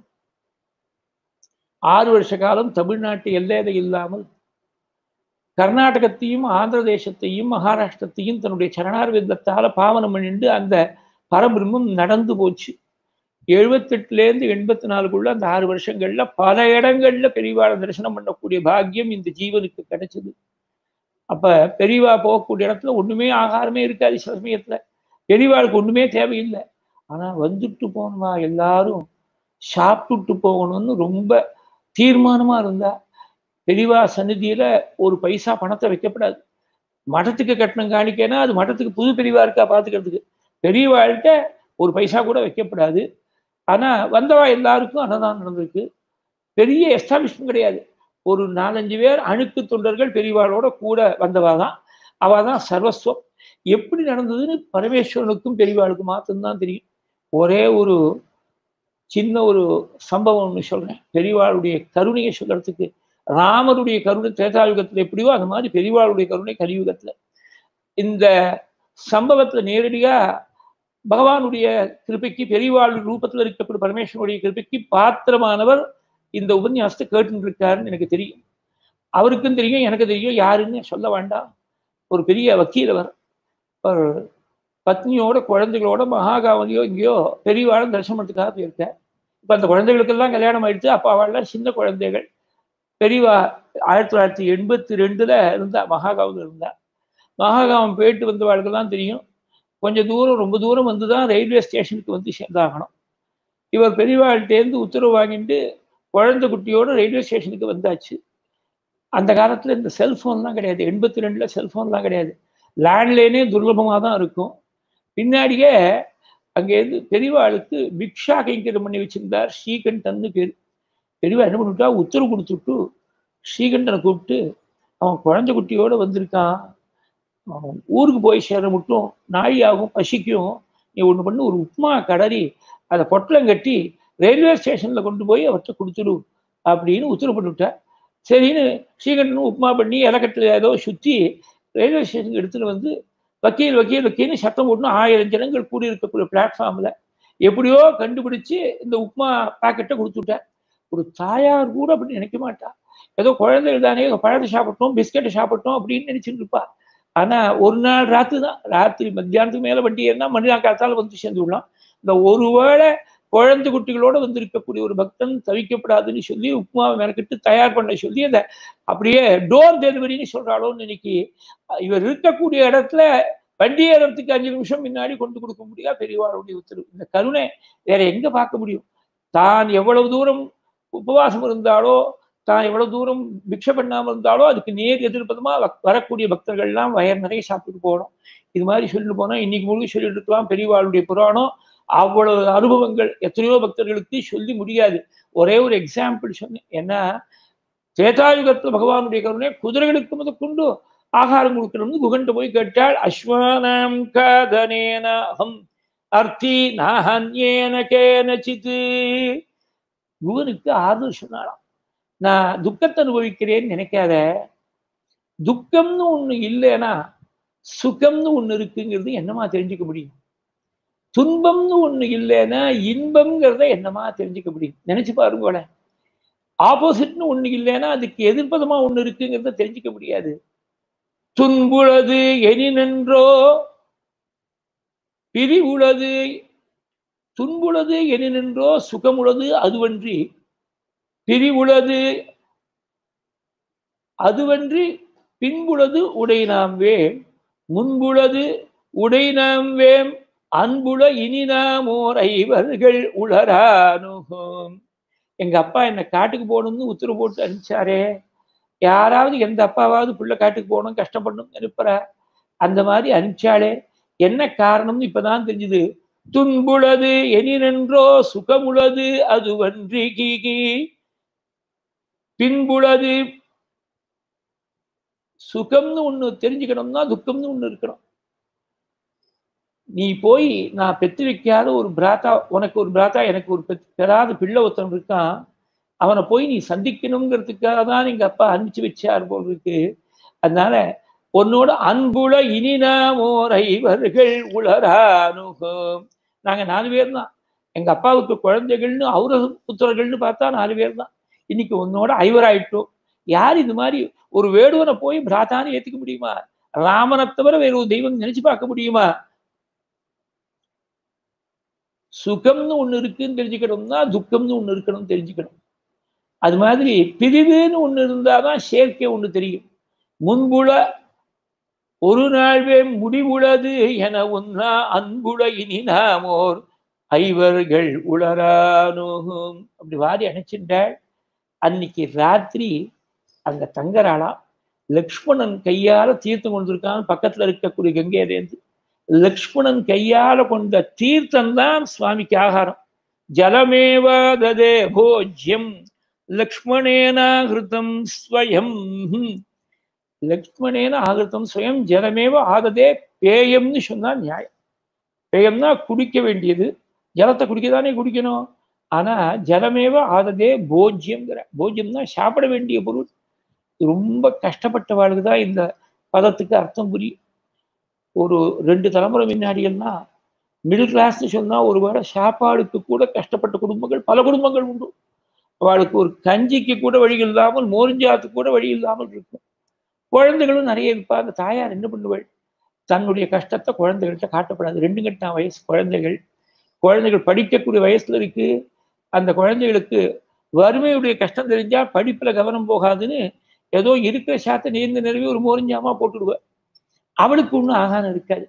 [SPEAKER 1] ஆறு வருஷ காலம் தமிழ்நாட்டு எல்லையில இல்லாமல் கர்நாடகத்தையும் ஆந்திர தேசத்தையும் மகாராஷ்டிரத்தையும் தன்னுடைய சரணார்விந்தத்தால பாவனம் பண்ணிட்டு அந்த பரபிரம்மம் நடந்து போச்சு எழுபத்தெட்டுலேருந்து எண்பத்தி நாலுக்குள்ள அந்த ஆறு வருஷங்கள்ல பல இடங்கள்ல பெரியவாளை தரிசனம் பண்ணக்கூடிய பாக்கியம் இந்த ஜீவனுக்கு கிடைச்சது அப்ப பெரியவா போகக்கூடிய இடத்துல ஒண்ணுமே ஆகாரமே இருக்காது சில சமயத்துல பெரியவாளுக்கு ஒண்ணுமே தேவையில்லை ஆனா வந்துட்டு போனவா எல்லாரும் சாப்பிட்டுட்டு போகணும்னு ரொம்ப தீர்மானமா இருந்தா பெரியவா சந்நிதியில ஒரு பைசா பணத்தை வைக்கப்படாது மഠத்துக்கு கட்டணம் காணிக்கேன்னா அது மഠத்துக்கு புது பெரியவா இருக்கா பார்த்துக்கிறதுக்கு பெரியவாழ்கிட்ட ஒரு பைசா கூட வைக்கப்படாது ஆனா வந்தவா எல்லாருக்கும் அன்னதானம் நடந்திருக்கு பெரிய எஸ்டாப்ளிஷ்மெண்ட் கிடையாது ஒரு நாலஞ்சு பேர் அணுக்கு தொண்டர்கள் பெரியவாளோட கூட வந்தவா தான் அவ தான் சர்வஸ்வம் எப்படி நடந்ததுன்னு பரமேஸ்வரனுக்கும் பெரியவாளுக்கும் மாத்திரம்தான் தெரியும் ஒரே ஒரு சின்ன ஒரு சம்பவம் ஒன்று சொல்றேன் பெரியவாளுடைய கருணையை சொல்றதுக்கு ராமருடைய கருணை திரேதாயுகத்துல எப்படியோ அந்த மாதிரி பெரியவாளுடைய கருணை கலியுகத்துல இந்த சம்பவத்துல நேரடியா பகவானுடைய கிருப்பைக்கு பெரியவாள் ரூபத்தில் இருக்கக்கூடிய பரமேஸ்வரனுடைய கிருப்பைக்கு பாத்திரமானவர் இந்த உபன்யாசத்தை கேட்டு இருக்காருன்னு எனக்கு தெரியும் அவருக்கும் தெரியும் எனக்கு தெரியும் யாருன்னு சொல்ல வேண்டாம் ஒரு பெரிய வக்கீலவர் ஒரு பத்னியோட குழந்தைகளோட மகாகாவதியோ இங்கேயோ பெரியவாளும் தரிசனத்துக்காக போயிருக்கேன் இப்போ அந்த குழந்தைகளுக்கெல்லாம் கல்யாணம் ஆயிடுச்சு அப்போ அவள்லாம் சின்ன குழந்தைகள் பெரியவா ஆயிரத்தி தொள்ளாயிரத்தி எண்பத்தி ரெண்டுல இருந்தா மகாகாவில் இருந்தா மகாகாவம் போயிட்டு வந்தவாளுக்கெல்லாம் தெரியும் கொஞ்சம் தூரம் ரொம்ப தூரம் வந்து தான் ரயில்வே ஸ்டேஷனுக்கு வந்து சேர்ந்தாகணும் இவர் பெரியவாழ்கிட்டேருந்து உத்தரவு வாங்கிட்டு குழந்தை குட்டியோட ரயில்வே ஸ்டேஷனுக்கு வந்தாச்சு அந்த காலத்தில் இந்த செல்ஃபோன்லாம் கிடையாது எண்பத்தி ரெண்டில் செல்ஃபோன்லாம் கிடையாது லேண்ட்லைனே துர்லபமாக தான் இருக்கும் பின்னாடியே அங்கேருந்து பெரியவாளுக்கு பிக்ஷா கைங்கரம் பண்ணி வச்சிருந்தார் ஸ்ரீகண்டன்னு பேர் பெரியவா என்ன பண்ணிவிட்டா உத்தரவு கொடுத்துட்டு ஸ்ரீகண்டனை கூப்பிட்டு அவன் குழந்தை குட்டியோட வந்திருக்கான் அவன் ஊருக்கு போய் சேர மட்டும் நாழி ஆகும் பசிக்கும் நீ ஒன்று பண்ணு ஒரு உப்புமா கடறி அதை பொட்டலம் கட்டி ரயில்வே ஸ்டேஷனில் கொண்டு போய் அவர்கிட்ட கொடுத்துடு அப்படின்னு உத்தரவு பண்ணிவிட்டேன் சரின்னு ஸ்ரீகண்டன் உப்புமா பண்ணி இலக்கட்டில் ஏதோ சுற்றி ரயில்வே ஸ்டேஷனுக்கு எடுத்துகிட்டு வந்து வக்கீல் வக்கீல் வக்கீல்னு சத்தம் போடணும் ஆயிரம் ஜனங்கள் கூடி இருக்கக்கூடிய பிளாட்ஃபார்மில் எப்படியோ கண்டுபிடிச்சு இந்த உப்புமா பாக்கெட்டை கொடுத்துட்டேன் ஒரு தாயார் கூட அப்படி நினைக்க மாட்டா ஏதோ குழந்தைகள் தானே பழத்தை சாப்பிட்டோம் பிஸ்கெட்டை சாப்பிட்டோம் அப்படின்னு நினைச்சுட்டு இருப்பா ஆனா ஒரு நாள் ராத்திரி தான் ராத்திரி மத்தியானத்துக்கு மேல வண்டி ஏறினா மறுநாள் காத்தால வந்து சேர்ந்து விடலாம் இந்த ஒருவேளை குழந்தை குட்டிகளோட வந்து இருக்கக்கூடிய ஒரு பக்தன் தவிக்கப்படாதுன்னு சொல்லி உப்புமாவை மெனக்கிட்டு தயார் பண்ண சொல்லி அந்த அப்படியே டோர் டெலிவரின்னு சொல்றாளோன்னு இன்னைக்கு இவர் இருக்கக்கூடிய இடத்துல வண்டி ஏறத்துக்கு அஞ்சு நிமிஷம் முன்னாடி கொண்டு கொடுக்க முடியாது பெரியவாளுடைய உத்தரவு இந்த கருணை வேற எங்க பார்க்க முடியும் தான் எவ்வளவு தூரம் உபவாசம் இருந்தாலோ தான் எவ்வளவு தூரம் பிக்ஷை பண்ணாமல் இருந்தாலோ அதுக்கு நேர் எதிர்ப்பதமா வரக்கூடிய பக்தர்கள்லாம் வயர் நிறைய சாப்பிட்டு போகணும் இது மாதிரி சொல்லிட்டு போனோம் இன்னைக்கு முழுக்க சொல்லிட்டு இருக்கலாம் பெரியவாளுடைய புராணம் அவ்வளவு அனுபவங்கள் எத்தனையோ பக்தர்களுக்கு சொல்லி முடியாது ஒரே ஒரு எக்ஸாம்பிள் சொன்னேன் ஏன்னா தேதாயுகத்துல பகவானுடைய கருணை குதிரைகளுக்கு முதற்கொண்டு ஆகாரம் கொடுக்கணும்னு குகன்ட்டு போய் கேட்டாள் அஸ்வானாம் கதனேன அகம் அர்த்தி நாஹன்யேன கேனச்சித்து குகனுக்கு ஆறுதல் சொன்னாலாம் நான் துக்கத்தை அனுபவிக்கிறேன்னு நினைக்காத துக்கம்னு ஒண்ணு இல்லைன்னா சுகம்னு ஒண்ணு இருக்குங்கிறது என்னமா தெரிஞ்சுக்க முடியும் துன்பம்னு ஒண்ணு இல்லைன்னா இன்பம்ங்கிறத என்னமா தெரிஞ்சுக்க முடியும் நினைச்சு பாருங்களேன் ஆப்போசிட்னு ஒண்ணு இல்லைன்னா அதுக்கு எதிர்ப்பதமா ஒண்ணு இருக்குங்கிறத தெரிஞ்சுக்க முடியாது துன்புளது எனினென்றோ பிரிவுளது துன்புளது எனினென்றோ சுகமுளது அதுவன்றி பிரிவுளது அதுவன்றி பின்புளது உடை நாம் வேம் முன்புளது உடை நாம் வேம் அன்புல இனி நாம் ஓர் ஐவர்கள் உளரானுகும் எங்க அப்பா என்னை காட்டுக்கு போகணும்னு உத்தரவு போட்டு அனுப்பிச்சாரே யாராவது எந்த அப்பாவாவது பிள்ளை காட்டுக்கு போகணும் கஷ்டப்படணும் அனுப்புறா அந்த மாதிரி அனுப்பிச்சாளே என்ன காரணம்னு இப்பதான் தெரிஞ்சுது துன்புளது எனினென்றோ சுகமுளது அதுவன்றி கீகி பின்புளது சுகம்னு ஒண்ணு தெரிஞ்சுக்கணும்னா துக்கம்னு ஒண்ணு இருக்கணும் நீ போய் நான் பெத்து வைக்காத ஒரு பிராத்தா உனக்கு ஒரு பிராத்தா எனக்கு ஒரு பெத் பெறாத பிள்ளை ஒருத்தன் இருக்கான் அவனை போய் நீ சந்திக்கணுங்கிறதுக்காக தான் எங்க அப்பா அனுப்பிச்சு வச்சார் போல் இருக்கு அதனால உன்னோட அன்புல இனி நாம் ஓர் ஐவர்கள் உளரானுகம் நாங்க நாலு பேர் தான் எங்க அப்பாவுக்கு குழந்தைகள்னு அவர புத்திரர்கள்னு பார்த்தா நாலு பேர் தான் இன்னைக்கு உன்னோட ஐவராயிட்டோம் யார் இந்த மாதிரி ஒரு வேடுவனை போய் பிராத்தான்னு ஏத்துக்க முடியுமா ராமனை தவிர வேற ஒரு தெய்வம் நினைச்சு பார்க்க முடியுமா சுகம்னு ஒண்ணு இருக்குன்னு தெரிஞ்சுக்கணும்னா துக்கம்னு ஒண்ணு இருக்கணும்னு தெரிஞ்சுக்கணும் அது மாதிரி பிரிவுன்னு ஒண்ணு இருந்தாதான் சேர்க்கை ஒண்ணு தெரியும் முன்புல ஒரு நாள்வே முடிவுளது என ஒன்னா அன்புல இனி நாமோர் ஐவர்கள் உளரானோகும் அப்படி வாரி அணைச்சிட்டாள் அன்னைக்கு ராத்திரி அங்க தங்கறாளாம் லக்ஷ்மணன் கையால தீர்த்தம் கொண்டிருக்கான் பக்கத்துல இருக்கக்கூடிய கங்கையிலேருந்து லக்ஷ்மணன் கையால கொண்ட தீர்த்தம் தான் சுவாமிக்கு ஆகாரம் ஜலமேவாததே போஜ்யம் லக்ஷ்மணேனாகிருதம் ஸ்வயம் லக்ஷ்மணேன ஆகிருத்தம் ஸ்வயம் ஜலமேவ ஆததே பேயம்னு சொன்னா நியாயம் பேயம்னா குடிக்க வேண்டியது ஜலத்தை குடிக்கதானே குடிக்கணும் ஆனா ஜலமேவ ஆததே போஜ்யம்ங்கிற போஜ்யம்னா சாப்பிட வேண்டிய பொருள் ரொம்ப கஷ்டப்பட்டவாளுக்கு தான் இந்த பதத்துக்கு அர்த்தம் புரியும் ஒரு ரெண்டு தலைமுறை முன்னாடியெல்லாம் மிடில் கிளாஸ்னு சொன்னா ஒரு வேளை சாப்பாடுக்கு கூட கஷ்டப்பட்ட குடும்பங்கள் பல குடும்பங்கள் உண்டு அவளுக்கு ஒரு கஞ்சிக்கு கூட வழி இல்லாமல் மோரிஞ்சாத்துக்கு கூட வழி இல்லாமல் இருக்கும் குழந்தைகளும் நிறைய இருப்பாங்க தாயார் என்ன பண்ணுவாள் தன்னுடைய கஷ்டத்தை குழந்தைகள்கிட்ட காட்டப்படாது ரெண்டு கட்டாம் வயசு குழந்தைகள் குழந்தைகள் படிக்கக்கூடிய வயசுல இருக்கு அந்த குழந்தைகளுக்கு வறுமையுடைய கஷ்டம் தெரிஞ்சா படிப்புல கவனம் போகாதுன்னு ஏதோ இருக்கிற சாத்தை நேர்ந்து நிறைவே ஒரு மோரிஞ்சாமா போட்டுடுவேன் அவளுக்கு ஒன்றும் ஆகாரம் இருக்காது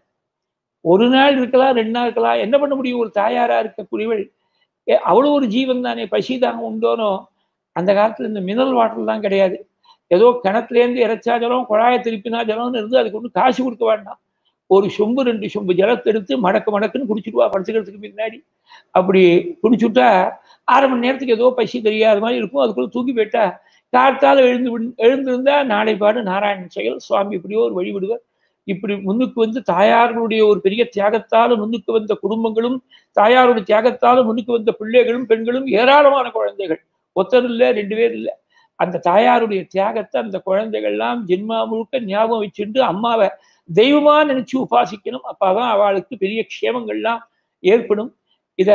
[SPEAKER 1] ஒரு நாள் இருக்கலாம் ரெண்டு நாள் இருக்கலாம் என்ன பண்ண முடியும் ஒரு தாயாரா இருக்கக்கூடியவள் அவ்வளோ ஒரு ஜீவன் தானே பசி தாங்க உண்டோனோ அந்த காலத்துல இந்த மினரல் வாட்டர்லாம் கிடையாது ஏதோ கிணத்துலேருந்து இறைச்சா ஜலம் குழாயை திருப்பினா ஜலம்னு இருந்து அதுக்கு ஒன்றும் காசு கொடுக்க வேண்டாம் ஒரு சொம்பு ரெண்டு சொம்பு ஜலத்தை எடுத்து மடக்கு மடக்குன்னு குடிச்சிடுவா படுத்துக்கிறதுக்கு முன்னாடி அப்படி குடிச்சுட்டா அரை மணி நேரத்துக்கு ஏதோ பசி தெரியாத மாதிரி இருக்கும் அதுக்குள்ள தூக்கி போயிட்டா காத்தால எழுந்து எழுந்திருந்தா நாளை பாடு நாராயணன் செயல் சுவாமி இப்படியோ ஒரு வழிவிடுவார் இப்படி முன்னுக்கு வந்து தாயார்களுடைய ஒரு பெரிய தியாகத்தால முன்னுக்கு வந்த குடும்பங்களும் தாயாருடைய தியாகத்தால முன்னுக்கு வந்த பிள்ளைகளும் பெண்களும் ஏராளமான குழந்தைகள் ஒத்தர் இல்லை ரெண்டு பேர் இல்லை அந்த தாயாருடைய தியாகத்தை அந்த குழந்தைகள்லாம் ஜென்மா முழுக்க ஞாபகம் வச்சுட்டு அம்மாவை தெய்வமா நினைச்சு உபாசிக்கணும் அப்பாதான் அவளுக்கு பெரிய க்ஷேமங்கள்லாம் ஏற்படும் இத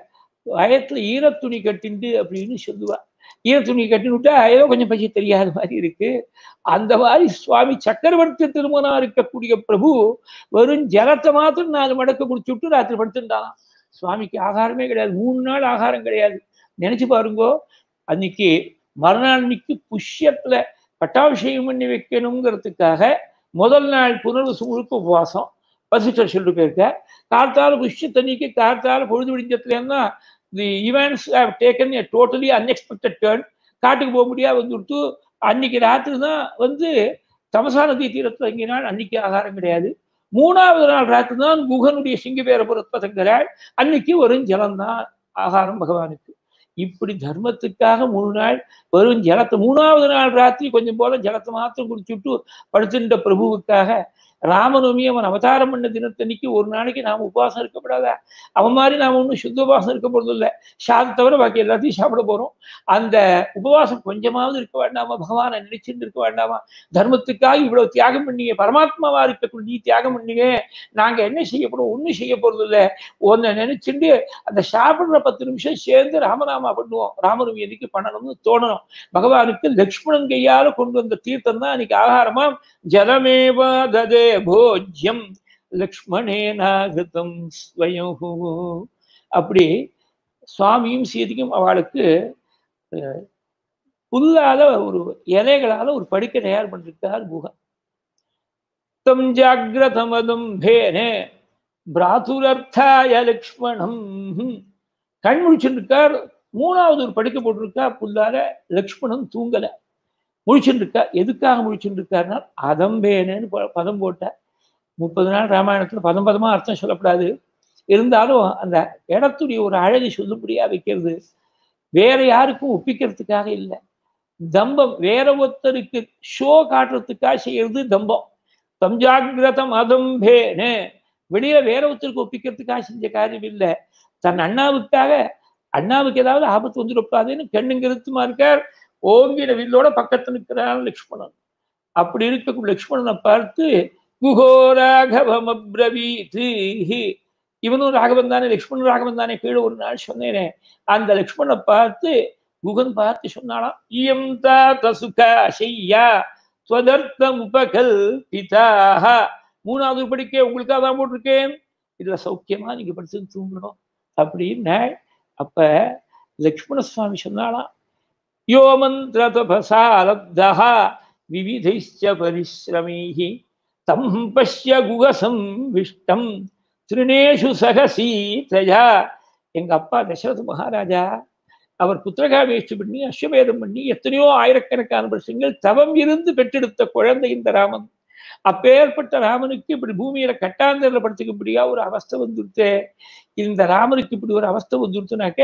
[SPEAKER 1] வயத்துல ஈரத்துணி கட்டிண்டு அப்படின்னு சொல்லுவா ஈரத்துணி கட்டினுட்டா ஏதோ கொஞ்சம் பசி தெரியாத மாதிரி இருக்கு அந்த மாதிரி சுவாமி சக்கரவர்த்தி திருமணா இருக்கக்கூடிய பிரபு வெறும் ஜலத்தை மாத்திரம் நாலு மடக்கு குடிச்சுட்டு ராத்திரி படுத்துட்டாலாம் சுவாமிக்கு ஆகாரமே கிடையாது மூணு நாள் ஆகாரம் கிடையாது நினைச்சு பாருங்கோ அன்னைக்கு மறுநாள் அன்னைக்கு புஷ்யத்துல பட்டாபிஷேகம் பண்ணி வைக்கணுங்கிறதுக்காக முதல் நாள் புனர்வசு முழுக்க உபவாசம் வசிஷ்டர் சொல்லிட்டு போயிருக்க கார்த்தால புஷ்யத்தன்னைக்கு கார்த்தால பொழுது விடிஞ்சத்துலேருந்தா the events have taken a totally unexpected turn காட்டுக்கு போக முடியாது வந்துட்டு அன்னைக்கு ராத்திரி தான் வந்து தமசா நதி தீரத்தில் தங்கினால் அன்னைக்கு ஆகாரம் கிடையாது மூணாவது நாள் ராத்திரி தான் குகனுடைய சிங்கபேரபுரத்தை தங்குறாள் அன்னைக்கு வரும் ஜலம்தான் ஆகாரம் பகவானுக்கு இப்படி தர்மத்துக்காக மூணு நாள் வெறும் ஜலத்தை மூணாவது நாள் ராத்திரி கொஞ்சம் போல ஜலத்தை மாத்திரம் குடிச்சுட்டு படுத்துட்ட பிரபுவுக்காக ராமநவமி அவன் அவதாரம் பண்ண தினத்தன்னைக்கு ஒரு நாளைக்கு நாம் உபவாசம் இருக்கப்படாதா அவன் மாதிரி நாம் ஒன்றும் சுத்த உபவாசம் இருக்க போறது இல்லை சாதம் தவிர பாக்கி எல்லாத்தையும் சாப்பிட போறோம் அந்த உபவாசம் கொஞ்சமாவது இருக்க வேண்டாமா பகவானை நினைச்சுட்டு இருக்க வேண்டாமா தர்மத்துக்காக இவ்வளவு தியாகம் பண்ணீங்க பரமாத்மாவா இருக்கக்கூடிய நீ தியாகம் பண்ணீங்க நாங்க என்ன செய்ய போறோம் ஒன்றும் செய்ய போறது இல்லை ஒன்னை நினைச்சுட்டு அந்த சாப்பிடுற பத்து நிமிஷம் சேர்ந்து ராமநாமா பண்ணுவோம் ராமநவமி அன்னைக்கு பண்ணணும்னு தோணணும் பகவானுக்கு லக்ஷ்மணன் கையால கொண்டு வந்த தீர்த்தம் தான் அன்னைக்கு ஆகாரமா ஜலமேவா ததே போஜ்யம் லக்ஷ்மணேனாகிருதம் ஸ்வயம் அப்படி சுவாமியும் சீதையும் அவளுக்கு புல்லால ஒரு இலைகளால ஒரு படுக்கை தயார் பண்ணிருக்கார் குகன் தம் ஜாகிரதமதம் பேனே பிராதுரர்த்தாய லக்ஷ்மணம் கண் முழிச்சுருக்கார் மூணாவது ஒரு படுக்கை போட்டிருக்கா புல்லால லக்ஷ்மணன் தூங்கல முழிச்சுருக்கா எதுக்காக முழிச்சுருக்காருன்னா அதம்பேனேன்னு பதம் போட்டார் முப்பது நாள் ராமாயணத்துல பதம் பதமா அர்த்தம் சொல்லப்படாது இருந்தாலும் அந்த இடத்துடைய ஒரு அழகை சொல்லும்படியா வைக்கிறது வேற யாருக்கும் ஒப்பிக்கிறதுக்காக இல்லை தம்பம் வேற ஒருத்தருக்கு ஷோ காட்டுறதுக்காக செய்யறது தம்பம் தம்ஜாகிரதம் அதம்பேனே வெளியில வேற ஒருத்தருக்கு ஒப்பிக்கிறதுக்காக செஞ்ச காரியம் இல்லை தன் அண்ணாவுக்காக அண்ணாவுக்கு ஏதாவது ஆபத்து வந்துடக்கூடாதுன்னு கண்ணுங்கிறதுமா இருக்கார் ஓங்கின வில்லோட பக்கத்துல நிற்கிறான் லக்ஷ்மணன் அப்படி இருக்க லக்ஷ்மணனை பார்த்து குகோ ராகவம் அப்ரவீத்து இவனும் ராகவன் தானே லக்ஷ்மணன் ராகவன் தானே கீழே ஒரு நாள் சொன்னேனே அந்த லக்ஷ்மணனை பார்த்து குகன் பார்த்து சொன்னாலாம் இயம் தாத்த சுகா செய்யா ஸ்வதர்த்தம் உபகல் பிதாக மூணாவது படிக்க உங்களுக்காக தான் போட்டிருக்கேன் இதுல சௌக்கியமா நீங்க படிச்சு தூங்கணும் அப்படின்னு அப்ப லக்ஷ்மண சுவாமி சொன்னாலாம் யோ மந்திர தபசாலப்தா விவிதைச்ச பரிசிரமைஹி தம் பஷ்ய குகசம் விஷ்டம் திருநேஷு சகசீதயா எங்க அப்பா தசரத மகாராஜா அவர் புத்திரகாவேஷ்டி பண்ணி அஸ்வமேதம் பண்ணி எத்தனையோ ஆயிரக்கணக்கான வருஷங்கள் தவம் இருந்து பெற்றெடுத்த குழந்தை இந்த ராமன் அப்பேற்பட்ட ராமனுக்கு இப்படி பூமியில கட்டாந்தரில் படுத்துக்கப்படியா ஒரு அவஸ்தை வந்துருத்தே இந்த ராமனுக்கு இப்படி ஒரு அவஸ்தை வந்துருத்துனாக்க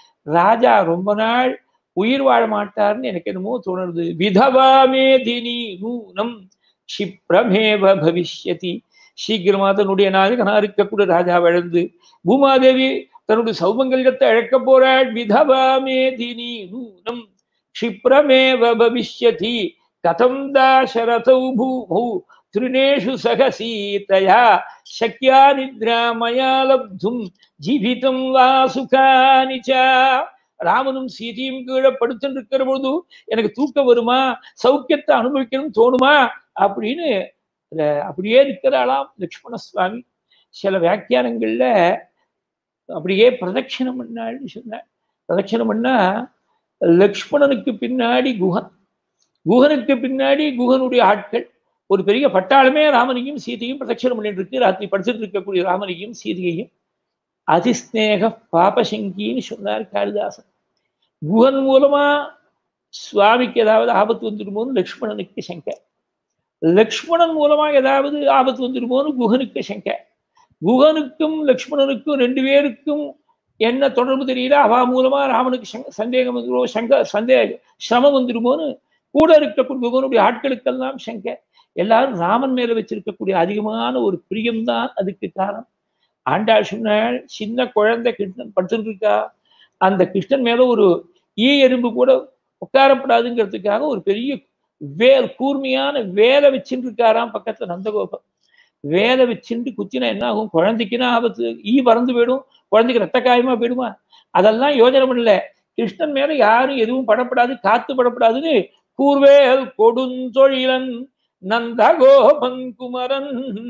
[SPEAKER 1] ராஜா ரொம்ப நாள் உயிர் வாழ மாட்டார்னு எனக்கு என்னமோ தோணுது விதவாமே தினி நூனம் க்ஷிப்ரமேவ பவிஷ்யதி சீக்கிரமா தன்னுடைய நாயகனா இருக்கக்கூடிய ராஜா வளர்ந்து பூமாதேவி தன்னுடைய சௌமங்கல்யத்தை அழைக்க போறாள் விதவாமே தினி நூனம் க்ஷிப்ரமேவ பவிஷ்யதி கதம் தாசரதௌ பூமௌ திருநேஷு சகசீதயா சக்கியா நித்ரா மயா லப்தும் ஜீவிதம் வா சுகானிச்சா ராமனும் சீதையும் கீழே படுத்துட்டு இருக்கிற பொழுது எனக்கு தூக்கம் வருமா சௌக்கியத்தை அனுபவிக்கணும் தோணுமா அப்படின்னு அப்படியே இருக்கிறாளாம் லக்ஷ்மண சுவாமி சில வியாக்கியானங்கள்ல அப்படியே பிரதட்சிணம் பண்ணாள்னு சொன்னார் பிரதட்சிணம் பண்ணா லக்ஷ்மணனுக்கு பின்னாடி குகன் குகனுக்கு பின்னாடி குகனுடைய ஆட்கள் ஒரு பெரிய பட்டாளமே ராமனையும் சீதையும் பிரதட்சிணம் பண்ணிட்டு இருக்கு ராத்திரி படிச்சுட்டு இருக்கக்கூடிய ராமனையும் சீதையையும் அதிஸ்நேக பாபசங்கின்னு சொன்னார் காளிதாசன் குகன் மூலமா சுவாமிக்கு ஏதாவது ஆபத்து வந்துடுமோன்னு லக்ஷ்மணனுக்கு சங்கை லக்ஷ்மணன் மூலமா ஏதாவது ஆபத்து வந்துடுமோன்னு குகனுக்கு சங்கை குகனுக்கும் லக்ஷ்மணனுக்கும் ரெண்டு பேருக்கும் என்ன தொடர்பு தெரியல அவா மூலமா ராமனுக்கு சந்தேகம் வந்துடுமோ சங்க சந்தேக சிரமம் வந்துடுமோன்னு கூட இருக்கக்கூடிய குகனுடைய ஆட்களுக்கெல்லாம் சங்கை எல்லாரும் ராமன் மேல வச்சிருக்கக்கூடிய அதிகமான ஒரு பிரியம்தான் அதுக்கு காரணம் ஆண்டாள் சொன்னாள் சின்ன குழந்தை கிருஷ்ணன் படுத்துட்டு இருக்கா அந்த கிருஷ்ணன் மேல ஒரு ஈ எறும்பு கூட உட்காரப்படாதுங்கிறதுக்காக ஒரு பெரிய வேல் கூர்மையான வேலை வச்சுட்டு இருக்காராம் பக்கத்துல நந்தகோபம் வேலை வச்சுட்டு குத்தினா என்ன ஆகும் குழந்தைக்குன்னா ஆபத்து ஈ பறந்து போயிடும் குழந்தைக்கு ரத்த காயமா போயிடுமா அதெல்லாம் யோஜனை பண்ணல கிருஷ்ணன் மேல யாரும் எதுவும் படப்படாது காத்து படப்படாதுன்னு கூர்வேல் கொடுந்தொழிலன் நந்தகோபன் குமரன்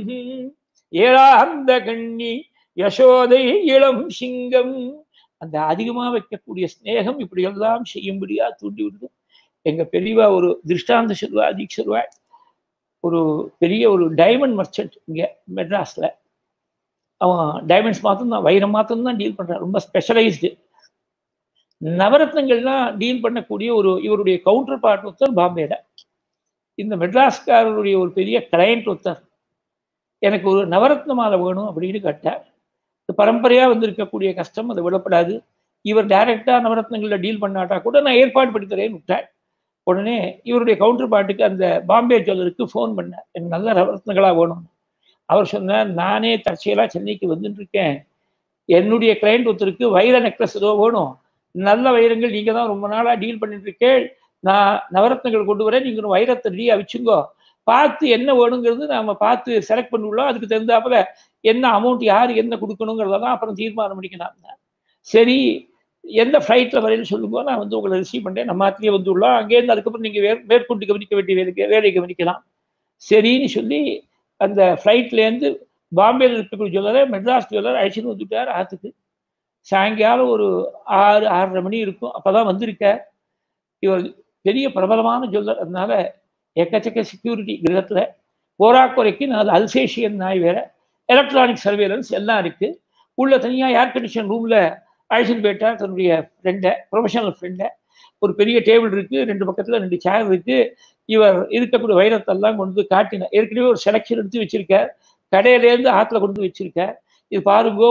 [SPEAKER 1] ஏழாந்த கண்ணி யசோதை இளம் சிங்கம் அந்த அதிகமா வைக்கக்கூடிய ஸ்நேகம் இப்படி எல்லாம் செய்யும்படியா தூண்டி விடுது எங்க பெரியவா ஒரு திருஷ்டாந்த சொல்வா அதிக் சொல்வா ஒரு பெரிய ஒரு டைமண்ட் மர்ச்சன்ட் இங்க மெட்ராஸ்ல அவன் டைமண்ட்ஸ் மாத்திரம் தான் வைரம் மாத்திரம் தான் டீல் பண்றான் ரொம்ப ஸ்பெஷலைஸ்டு நவரத்னங்கள்லாம் டீல் பண்ணக்கூடிய ஒரு இவருடைய கவுண்டர் பார்ட் ஒருத்தர் பாம்பேல இந்த மெட்ராஸ்காரருடைய ஒரு பெரிய கிளையண்ட் ஒருத்தர் எனக்கு ஒரு நவரத்ன மாலை வேணும் அப்படின்னு கேட்டார் பரம்பரையாக வந்திருக்கக்கூடிய கஷ்டம் அதை விடப்படாது இவர் டைரக்டாக நவரத்னங்களில் டீல் பண்ணாட்டா கூட நான் ஏற்பாடு பண்ணி தரேன்னு விட்டார் உடனே இவருடைய கவுண்டர் பார்ட்டுக்கு அந்த பாம்பே ஜுவல்லருக்கு ஃபோன் பண்ணேன் எனக்கு நல்ல நவரத்னங்களாக வேணும் அவர் சொன்னார் நானே தற்செயலாக சென்னைக்கு வந்துட்டு இருக்கேன் என்னுடைய கிளைண்ட் ஒருத்தருக்கு வைர நெக்லஸ் ஏதோ வேணும் நல்ல வைரங்கள் நீங்கள் தான் ரொம்ப நாளாக டீல் பண்ணிட்டு இருக்கேன் நான் நவரத்னங்கள் கொண்டு வரேன் நீங்கள் வைரத்தை ரெடியாக வச்சுங்கோ பார்த்து என்ன வேணுங்கிறது நாம் பார்த்து செலக்ட் பண்ணிவிடலாம் அதுக்கு தகுந்தாப்புல என்ன அமௌண்ட் யார் என்ன கொடுக்கணுங்கிறதெல்லாம் அப்புறம் தீர்மானம் பண்ணிக்கலாம் சரி எந்த ஃப்ளைட்டில் வரையில சொல்லுங்க நான் வந்து உங்களை ரிசீவ் பண்ணேன் நம்ம ஆத்திலேயே வந்துள்ளோம் அங்கேருந்து அதுக்கப்புறம் நீங்கள் வே மேற்கொண்டு கவனிக்க வேண்டிய வேலைக்கு வேலையை கவனிக்கலாம் சரின்னு சொல்லி அந்த ஃப்ளைட்லேருந்து பாம்பேயில் இருக்கக்கூடிய ஜுவல்லரை மெட்ராஸ் ஜுவல்லர் அழைச்சிட்டு வந்துட்டார் ஆற்றுக்கு சாயங்காலம் ஒரு ஆறு ஆறரை மணி இருக்கும் அப்போ தான் வந்திருக்கார் இவர் பெரிய பிரபலமான ஜுவல்லர் அதனால எக்கச்சக்க செக்யூரிட்டி கிரகத்தில் போராக்குறைக்கு நான் அல்சேஷியன் நாய் வேற எலக்ட்ரானிக் சர்வேலன்ஸ் எல்லாம் இருக்குது உள்ள தனியாக ஏர் கண்டிஷன் ரூமில் அழைச்சிட்டு போயிட்டார் தன்னுடைய ஃப்ரெண்டை ப்ரொஃபஷனல் ஃப்ரெண்டை ஒரு பெரிய டேபிள் இருக்குது ரெண்டு பக்கத்தில் ரெண்டு சேர் இருக்குது இவர் இருக்கக்கூடிய வைரத்தெல்லாம் கொண்டு வந்து காட்டினார் ஏற்கனவே ஒரு செலெக்ஷன் எடுத்து வச்சிருக்கார் கடையிலேருந்து ஆற்றுல கொண்டு வந்து வச்சிருக்கார் இது பாருங்கோ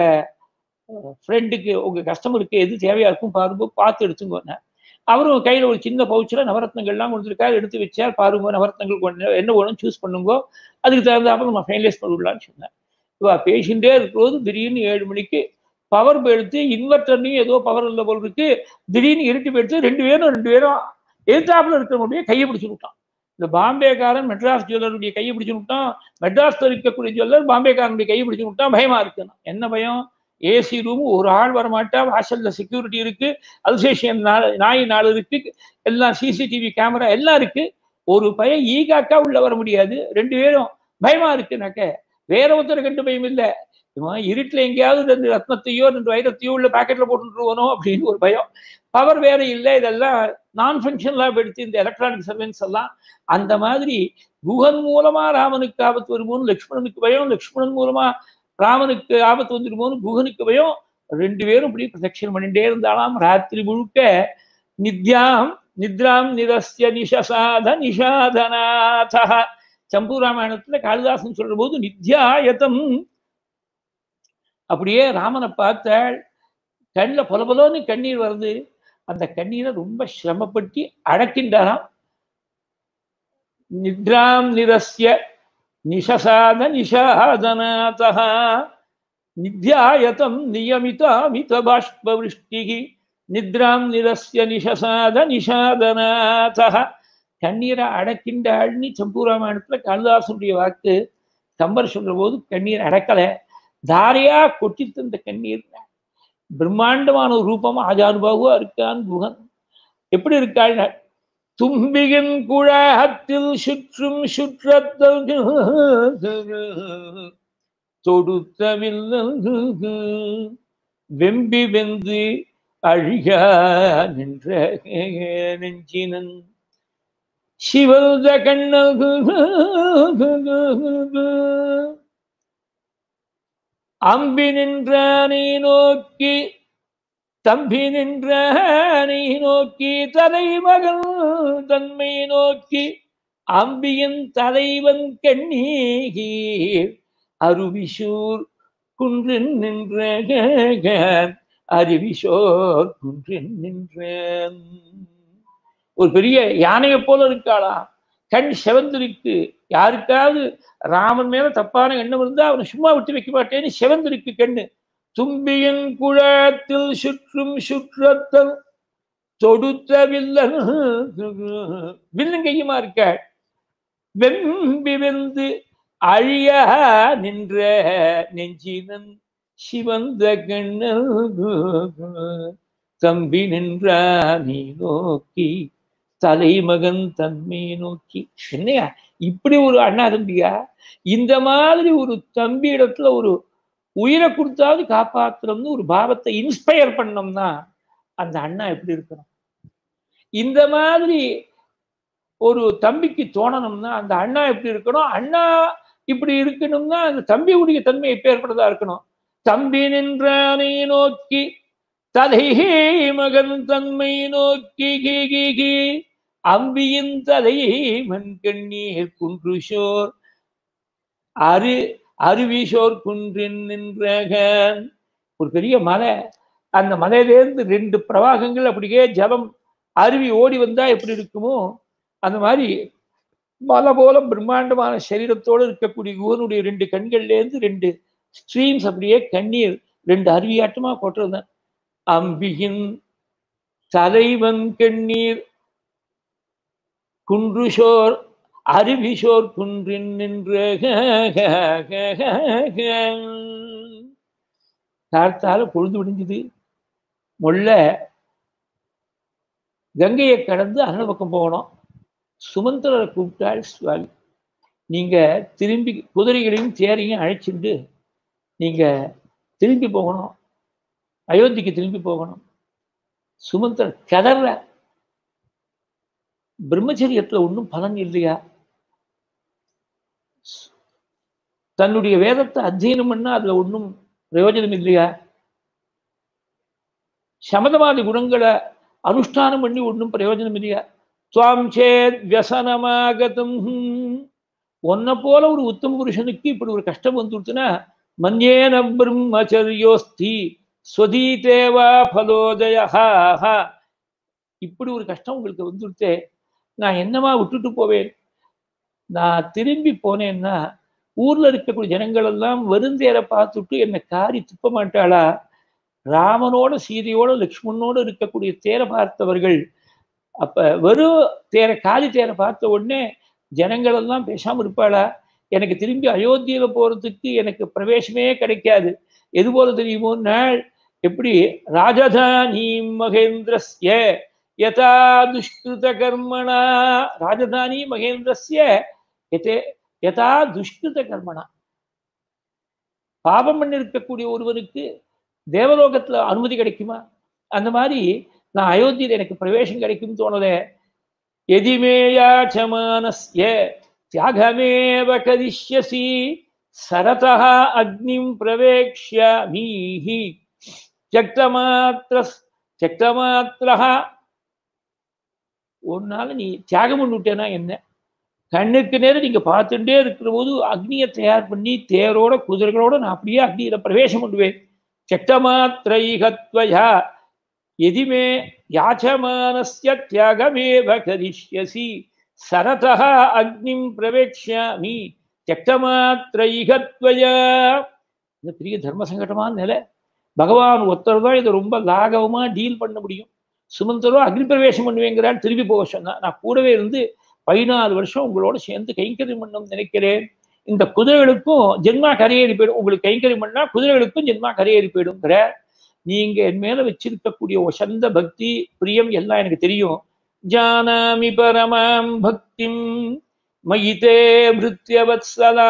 [SPEAKER 1] உங்கள் ஃப்ரெண்டுக்கு உங்கள் கஸ்டமருக்கு எது தேவையாக இருக்கும் பாருங்கோ பார்த்து எடுத்துங்கோன்னு அவரும் கையில் ஒரு சின்ன பவுச்சில் நவரத்னங்கள்லாம் கொடுத்துருக்காரு எடுத்து வச்சார் பாருங்க நவரத்னங்கள் கொண்டு என்ன வேணும் சூஸ் பண்ணுங்கோ அதுக்கு தகுந்தாப்புல நம்ம ஃபைனலைஸ் பண்ணிவிடலான்னு சொன்னேன் இவா பேசிகிட்டே இருக்கிறபோது திடீர்னு ஏழு மணிக்கு பவர் போயிடுத்து இன்வெர்டர்லையும் ஏதோ பவர் இல்லை போல் இருக்கு திடீர்னு இருட்டி போயிடுத்து ரெண்டு பேரும் ரெண்டு பேரும் எதிர்த்தாப்புல இருக்கிறவங்களுடைய கையை பிடிச்சு விட்டான் இந்த பாம்பேக்காரன் மெட்ராஸ் ஜுவல்லருடைய கையை பிடிச்சு விட்டான் மெட்ராஸ்ல இருக்கக்கூடிய ஜுவல்லர் பாம்பேக்காரனுடைய கையை பிடிச்சு விட்டான் பயமா இருக்கு என்ன பயம் ஏசி ரூம் ஒரு ஆள் வரமாட்டா வாசல்ல செக்யூரிட்டி இருக்கு அல்சேஷியன் நாய் நாள் இருக்கு எல்லாம் சிசிடிவி கேமரா எல்லாம் இருக்கு ஒரு பையன் ஈகாக்கா உள்ள வர முடியாது ரெண்டு பேரும் பயமா இருக்குனாக்க வேற ஒருத்தர் கண்டு பயம் இல்லை இவன் இருட்டில் எங்கேயாவது ரெண்டு ரத்னத்தையோ ரெண்டு வைரத்தையோ உள்ள பேக்கெட்ல போட்டுருவனோ அப்படின்னு ஒரு பயம் பவர் வேற இல்லை இதெல்லாம் நான் ஃபங்க்ஷன்லாம் எடுத்து இந்த எலக்ட்ரானிக் சர்வன்ஸ் எல்லாம் அந்த மாதிரி குகன் மூலமா ராமனுக்கு ஆபத்து வருமோன்னு லக்ஷ்மணனுக்கு பயம் லக்ஷ்மணன் மூலமா ராமனுக்கு ஆபத்து வந்துருமோன்னு குகனுக்கு பயம் ரெண்டு பேரும் இப்படி பிரதட்சணம் பண்ணிட்டே இருந்தாலாம் ராத்திரி முழுக்க நித்யாம் நித்ராம் நிரஸ்ய நிஷசாத நிஷாதநாத சம்பு ராமாயணத்துல காளிதாசன் சொல்ற போது நித்யாயத்தம் அப்படியே ராமனை பார்த்தாள் கண்ணில் பொல பொலன்னு கண்ணீர் வருது அந்த கண்ணீரை ரொம்ப சிரமப்பட்டு அடக்கின்றாராம் நித்ராம் நிரஸ்ய நிஷசாத நிஷாதநாத நித்யாயதம் நியமிதாமித பாஷ்பவிருஷ்டிகி நித்ராம் நிரஸ்ய நிஷசாத நிஷாதநாத கண்ணீரை அடக்கின்றாள்னு சம்பூராமாயணத்துல காளிதாசனுடைய வாக்கு கம்பர் சொல்ற போது கண்ணீர் அடக்கலை தாரையா கொட்டி தந்த கண்ணீர் பிரம்மாண்டமான ஒரு ரூபம் ஆஜானுபாகுவா இருக்கான் குகன் எப்படி இருக்காள் தும்பியின் குழாத்தில் சுற்றும் சுற்றத்தல் தொடுத்தவில் வெம்பி வெந்து அழியா நின்ற நெஞ்சினன் சிவந்த கண்ணல் அம்பி நின்றானை நோக்கி தம்பி நின்றானை நோக்கி தலைமகன் தன்மை நோக்கி அம்பியின் தலைவன் கண்ணீர் அருவிசூர் குன்றின் நின்ற அருவிசோர் குன்றின் நின்ற ஒரு பெரிய யானையை போல இருக்காளா கண் செவந்திருக்கு யாருக்காவது ராமன் மேல தப்பான எண்ணம் இருந்தா அவனை சும்மா விட்டு வைக்க மாட்டேன்னு செவந்திருக்கு கண்ணு தும்பியின் குழத்தில் சுற்றும் சுற்றத்தல் தொடுத்த வில்லன் வில்லன் கையுமா இருக்க வெம்பி வெந்து அழிய நின்ற நெஞ்சினன் சிவந்த கண்ணல் தம்பி நின்றா நீ நோக்கி தலைமகன் தன்மை நோக்கி என்னையா இப்படி ஒரு அண்ணா தம்பியா இந்த மாதிரி ஒரு தம்பி இடத்துல ஒரு உயிரை கொடுத்தாவது காப்பாற்றணும்னு ஒரு பாவத்தை இன்ஸ்பயர் பண்ணோம்னா அந்த அண்ணா எப்படி இருக்கணும் இந்த மாதிரி ஒரு தம்பிக்கு தோணணும்னா அந்த அண்ணா எப்படி இருக்கணும் அண்ணா இப்படி இருக்கணும்னா அந்த தம்பியுடைய தன்மை எப்பேற்பட்டதா இருக்கணும் தம்பி நின்றானை நோக்கி தலை மகன் தன்மை நோக்கி கி கி கி அம்பியின் தலை மண் கண்ணீர் குன்று சோர் அரு அருவீஷோர் குன்றின் நின்றகன் ஒரு பெரிய மலை அந்த மலையிலேருந்து ரெண்டு பிரவாகங்கள் அப்படியே ஜலம் அருவி ஓடி வந்தா எப்படி இருக்குமோ அந்த மாதிரி மலை போல பிரம்மாண்டமான சரீரத்தோடு இருக்கக்கூடிய குகனுடைய ரெண்டு கண்கள்லேருந்து ரெண்டு ஸ்ட்ரீம்ஸ் அப்படியே கண்ணீர் ரெண்டு அருவியாட்டமா கொட்டுறதுதான் அம்பிகின் தலைவன் கண்ணீர் குன்றுஷோர் அருவிஷோர் குன்றின் நின்ற கார்த்தால பொழுது விடிஞ்சது முள்ள கங்கையை கடந்து அண்ணன் பக்கம் போகணும் சுமந்திரரை கூப்பிட்டாள் சுவாமி நீங்க திரும்பி குதிரைகளையும் தேரையும் அழைச்சிட்டு நீங்க திரும்பி போகணும் அயோத்திக்கு திரும்பி போகணும் சுமந்திரர் கதற பிரம்மச்சரியத்துல ஒன்றும் பலன் இல்லையா தன்னுடைய வேதத்தை அத்தியனம் பண்ணா அதுல ஒன்றும் பிரயோஜனம் இல்லையா சமதவாதி குணங்களை அனுஷ்டானம் பண்ணி ஒன்றும் பிரயோஜனம் இல்லையா துவாம் சேத் வியசனமாகதம் உன்னை போல ஒரு உத்தம புருஷனுக்கு இப்படி ஒரு கஷ்டம் வந்துடுச்சுன்னா மன்யேன பிரம்மச்சரியோஸ்தி ஸ்வதீதேவா பலோதயா இப்படி ஒரு கஷ்டம் உங்களுக்கு வந்துடுத்தே நான் என்னமா விட்டுட்டு போவேன் நான் திரும்பி போனேன்னா ஊர்ல இருக்கக்கூடிய ஜனங்கள் எல்லாம் வருந்தேற பார்த்துட்டு என்னை காரி துப்ப மாட்டாளா ராமனோட சீதையோட லக்ஷ்மணனோட இருக்கக்கூடிய தேரை பார்த்தவர்கள் அப்ப வெறும் தேரை காலி தேரை பார்த்த உடனே ஜனங்கள் எல்லாம் பேசாம இருப்பாளா எனக்கு திரும்பி அயோத்தியில போறதுக்கு எனக்கு பிரவேசமே கிடைக்காது எது போல தெரியுமோ நாள் எப்படி ராஜதானி மகேந்திரஸ்ய யதா துஷ்கிருத கர்மணா ராஜதானி மகேந்திரஸ்ய யதே யதா துஷ்கிருத கர்மணா பாபம் பண்ணி இருக்கக்கூடிய ஒருவருக்கு தேவலோகத்துல அனுமதி கிடைக்குமா அந்த மாதிரி நான் அயோத்தியில் எனக்கு பிரவேசம் கிடைக்கும் தோணலே எதிமேயாச்சமானஸ்ய தியாகமேவ கரிஷ்யசி சரதா அக்னிம் பிரவேக்ஷாமீஹி தியக்தமாத்திர தியக்தமாத்திரா ஒரு நாள் நீ தியாகம் பண்ணிவிட்டேனா என்ன கண்ணுக்கு நேரம் நீங்க பார்த்துட்டே இருக்கிற போது அக்னியை தயார் பண்ணி தேரோட குதிரைகளோட நான் அப்படியே அக்னியில பிரவேசம் பண்ணுவேன் சட்டமாத்திரைகத்வயா எதிமே யாச்சமானஸ்ய தியாகமேவ கரிஷ்யசி சரதா அக்னிம் பிரவேக்ஷாமி தியக்தமாத்திரைகத்வயா இந்த பெரிய தர்ம சங்கடமான நிலை பகவான் ஒருத்தர் தான் இதை ரொம்ப லாகவமா டீல் பண்ண முடியும் சுமந்தரோ அக்னி பிரவேசம் பண்ணுவேங்கிறான் திரும்பி போக சொன்னா நான் கூடவே இருந்து பதினாலு வருஷம் உங்களோட சேர்ந்து கைங்கரியம் பண்ணணும் நினைக்கிறேன் இந்த குதிரைகளுக்கும் ஜென்மா கரையேறி போயிடும் உங்களுக்கு கைங்கரியம் பண்ணா குதிரைகளுக்கும் ஜென்மா கரையேறி போயிடுங்கிற நீங்க என் மேல வச்சிருக்கக்கூடிய ஒசந்த பக்தி பிரியம் எல்லாம் எனக்கு தெரியும் ஜானாமி பரமாம் பக்திம் மயிதே மிருத்யவத்சலா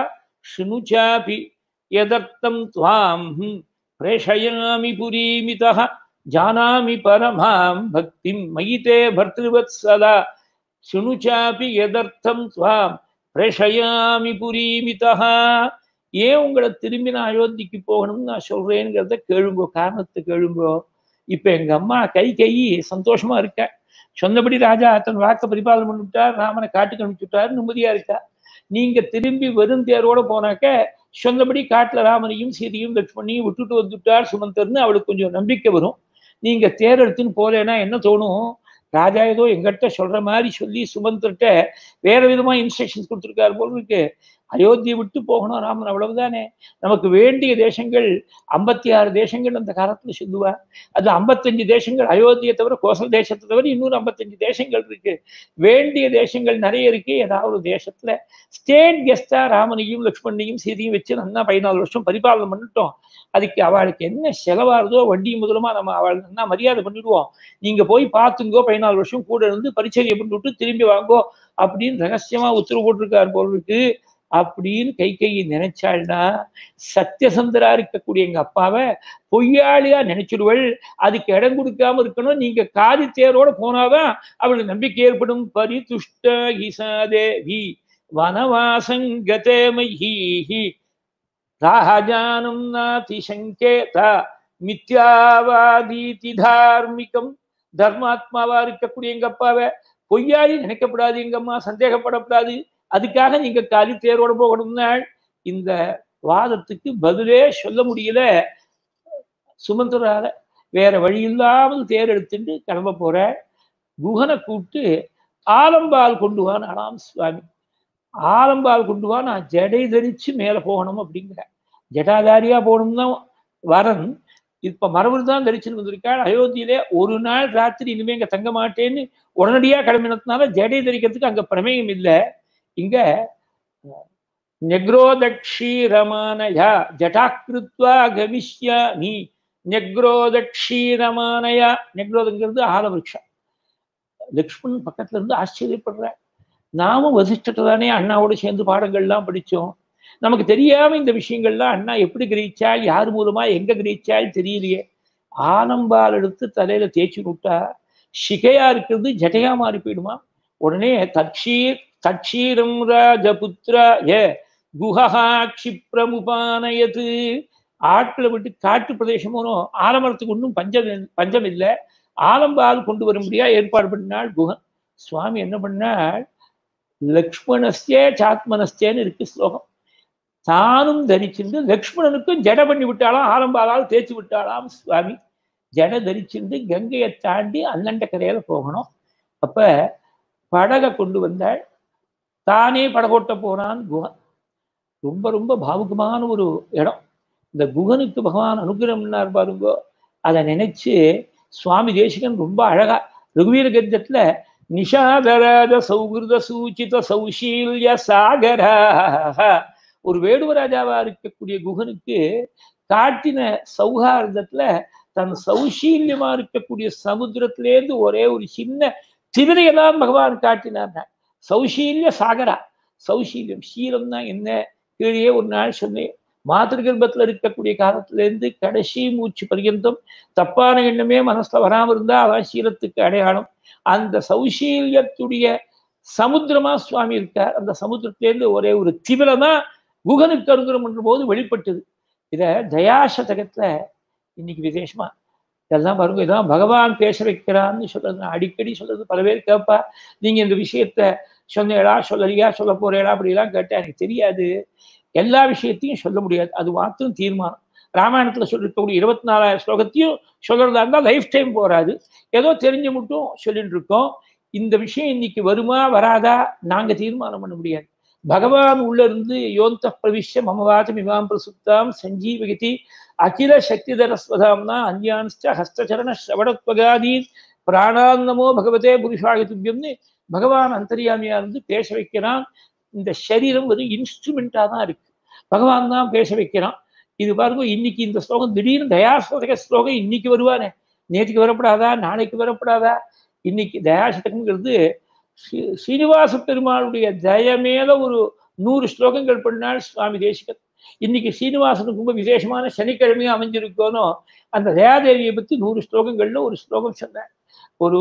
[SPEAKER 1] ஷினுச்சாபி எதர்த்தம் துவாம் பிரேஷயாமி புரீமிதா ஜானாமி பரமாம் பக்திம் மயிதே பர்திருவத்சலா சுணுச்சாபி எதர்த்தம் துவாம் பிரஷயாமி புரீமிதா ஏன் உங்களை திரும்பி நான் அயோத்திக்கு போகணும்னு நான் சொல்றேங்கிறத கேளுங்கோ காரணத்தை கேளுங்கோ இப்ப எங்க அம்மா கை கை சந்தோஷமா இருக்க சொன்னபடி ராஜா தன் வாக்க பரிபாலனம் பண்ணிவிட்டார் ராமனை காட்டுக்கு அனுப்பிச்சுட்டார் நிம்மதியா இருக்கா நீங்க திரும்பி வெறும் தேரோட போனாக்க சொன்னபடி காட்டுல ராமனையும் சீதையும் லட்சுமணியும் விட்டுட்டு வந்துட்டார் சுமந்தர்னு அவளுக்கு கொஞ்சம் நம்பிக்கை வரும் நீங்க தேர் எடுத்துன்னு போலேன்னா என்ன தோணும் ராஜா ஏதோ எங்கிட்ட சொல்ற மாதிரி சொல்லி சுமந்திரட்ட வேற விதமா இன்ஸ்ட்ரக்ஷன்ஸ் கொடுத்துருக்காரு போல இருக்கு அயோத்தியை விட்டு போகணும் ராமன் அவ்வளவுதானே நமக்கு வேண்டிய தேசங்கள் ஐம்பத்தி ஆறு தேசங்கள் அந்த காலத்துல சொல்லுவா அது ஐம்பத்தஞ்சு தேசங்கள் அயோத்தியை தவிர கோசல் தேசத்தை தவிர இன்னொரு ஐம்பத்தஞ்சு தேசங்கள் இருக்கு வேண்டிய தேசங்கள் நிறைய இருக்கு ஏதாவது தேசத்துல ஸ்டேட் கெஸ்டா ராமனையும் லக்ஷ்மணையும் சீதையும் வச்சு நல்லா பதினாலு வருஷம் பரிபாலனம் பண்ணிட்டோம் அதுக்கு அவளுக்கு என்ன செலவாகுதோ வண்டி முதலமா நம்ம அவள் என்ன மரியாதை பண்ணிடுவோம் நீங்க போய் பார்த்துங்கோ பதினாலு வருஷம் கூட இருந்து பரிச்சரியை பண்ணிவிட்டு திரும்பி வாங்கோ அப்படின்னு ரகசியமா உத்தரவு போட்டிருக்காரு போல் இருக்கு அப்படின்னு கை கையை நினைச்சாள்னா சத்தியசந்தரா இருக்கக்கூடிய எங்க அப்பாவை பொய்யாளியா நினைச்சிடுவள் அதுக்கு இடம் கொடுக்காம இருக்கணும் நீங்க காதி தேரோட போனாதான் அவளுக்கு நம்பிக்கை ஏற்படும் பரிதுஷ்ட ஈசாதேவி வனவாசங்கதே மஹீஹி ராஜானம் நாதி சங்கேத மித்யாவாதீதி தார்மிகம் தர்மாத்மாவா இருக்கக்கூடிய எங்க அப்பாவை பொய்யாளி நினைக்கப்படாது எங்க அம்மா சந்தேகப்படப்படாது அதுக்காக நீங்க காலி தேரோட போகணும்னா இந்த வாதத்துக்கு பதிலே சொல்ல முடியல சுமந்தரால வேற வழி இல்லாமல் தேர் எடுத்துட்டு கிளம்ப போற குகனை கூப்பிட்டு ஆலம்பால் கொண்டு வான்னு அலாம் சுவாமி ஆலம்பால் கொண்டு வா நான் ஜடை தரிச்சு மேல போகணும் அப்படிங்கிற ஜடாதாரியா போகணும்னா வரன் இப்ப மரபு தான் தரிச்சுன்னு வந்திருக்காள் அயோத்தியிலே ஒரு நாள் ராத்திரி இனிமே இங்க தங்க மாட்டேன்னு உடனடியா கிளம்பினதுனால ஜடை தரிக்கிறதுக்கு அங்க பிரமேயம் இல்லை இங்க நெக்ரோதக்ஷீரமானயா ஜட்டாக்கிருத்வா கவிஷ்யா நீ நெக்ரோதக்ஷீரமானயா நெக்ரோதங்கிறது ஆலவிருஷம் லக்ஷ்மணன் பக்கத்துல இருந்து ஆச்சரியப்படுற நாமும் வசிஷ்டத்தை தானே அண்ணாவோட சேர்ந்து பாடங்கள்லாம் படித்தோம் நமக்கு தெரியாம இந்த விஷயங்கள்லாம் அண்ணா எப்படி கிரகிச்சால் யார் மூலமா எங்க கிரகிச்சால் தெரியலையே ஆலம்பால் எடுத்து தலையில தேய்ச்சி விட்டா சிகையா இருக்கிறது ஜடையா மாறி போயிடுமா உடனே தட்சீர் தட்சீரம் ராஜபுத்ரா ஏ குஹா க்ஷிப்ரமுபானயது ஆட்களை விட்டு காட்டு பிரதேசமோ ஆலமரத்துக்கு ஒன்றும் பஞ்சம் பஞ்சம் இல்லை ஆலம்பால் கொண்டு வரும்படியா ஏற்பாடு பண்ணினாள் குஹன் சுவாமி என்ன பண்ணாள் லக்ஷ்மணஸ்தே சாத்மனஸ்தேன்னு இருக்கு ஸ்லோகம் தானும் தரிச்சிருந்து லக்ஷ்மணனுக்கும் ஜட பண்ணி விட்டாலாம் ஆலம்பாலால் தேய்ச்சி விட்டாலாம் சுவாமி ஜட தரிச்சிருந்து கங்கையை தாண்டி அண்ணண்ட கரையில போகணும் அப்ப படகை கொண்டு வந்தாள் தானே படகோட்ட போனான் குகன் ரொம்ப ரொம்ப பாவுகமான ஒரு இடம் இந்த குகனுக்கு பகவான் அனுகிரகம்னார் பாருங்கோ அதை நினைச்சு சுவாமி தேசிகன் ரொம்ப அழகா ரகுவீர கத்தியத்துல நிஷாதராஜ சௌகிருத சூச்சித சௌஷீல்ய சாகரா ஒரு வேடுவராஜாவா இருக்கக்கூடிய குகனுக்கு காட்டின சௌகார்தத்துல தன் சௌஷீல்யமா இருக்கக்கூடிய சமுத்திரத்திலேருந்து ஒரே ஒரு சின்ன திவிரையெல்லாம் பகவான் காட்டினார் சௌஷீல்ய சாகரா சௌஷீல்யம் சீலம்னா என்ன கீழே ஒரு நாள் சொன்னேன் மாத்திருகர்ப்பத்தில் இருக்கக்கூடிய காலத்திலேருந்து கடைசி மூச்சு பர்யந்தம் தப்பான எண்ணமே மனசுல வராம இருந்தா அதான் சீலத்துக்கு அடையாளம் அந்த சௌஷீல்யத்துடைய சமுத்திரமா சுவாமி இருக்கார் அந்த சமுத்திரத்திலேருந்து ஒரே ஒரு திவில தான் குகனுக்கு அனுகிரம் பண்ற போது வெளிப்பட்டது இத தயாசதகத்துல இன்னைக்கு விசேஷமா இதெல்லாம் பாருங்க இதான் பகவான் பேச வைக்கிறான்னு சொல்றது நான் அடிக்கடி சொல்றது பல பேர் கேட்பா நீங்க இந்த விஷயத்த சொன்னேடா சொல்லலையா சொல்ல போறேடா அப்படிலாம் கேட்டா எனக்கு தெரியாது எல்லா விஷயத்தையும் சொல்ல முடியாது அது மாத்திரம் தீர்மானம் ராமாயணத்துல சொல்லிருக்கக்கூடிய இருபத்தி நாலாயிரம் ஸ்லோகத்தையும் சொல்றதா இருந்தால் லைஃப் டைம் போறாது ஏதோ தெரிஞ்சு மட்டும் சொல்லிட்டு இருக்கோம் இந்த விஷயம் இன்னைக்கு வருமா வராதா நாங்க தீர்மானம் பண்ண முடியாது பகவான் உள்ள இருந்து யோந்த பிரவிஷ்ய மமவாதம் இமாம் பிரசுப்தாம் சஞ்சீவகிதி அகில சக்திதரஸ்வதாம்னா அந்யான்ஸ்ட ஹஸ்தச்சரண ஸ்ரவணத்வகாதீன் பிராணான்னமோ பகவதே புருஷாகித்துபியம்னு பகவான் அந்தரியாமியா இருந்து பேச வைக்கிறான் இந்த சரீரம் ஒரு இன்ஸ்ட்ருமெண்டா தான் இருக்கு பகவான் தான் பேச வைக்கிறான் இது பாருங்க இன்னைக்கு இந்த ஸ்லோகம் திடீர்னு தயாசதக ஸ்லோகம் இன்னைக்கு வருவானே நேற்றுக்கு வரப்படாதா நாளைக்கு வரப்படாதா இன்னைக்கு தயாசதகங்கிறது ஸ்ரீனிவாச பெருமாளுடைய தயமேல ஒரு நூறு ஸ்லோகங்கள் பண்ணால் சுவாமி தேசிகன் இன்னைக்கு சீனிவாசனுக்கு ரொம்ப விசேஷமான சனிக்கிழமையும் அமைஞ்சிருக்கோனோ அந்த தயாதேவியை பத்தி நூறு ஸ்லோகங்கள்ல ஒரு ஸ்லோகம் சொன்னேன் ஒரு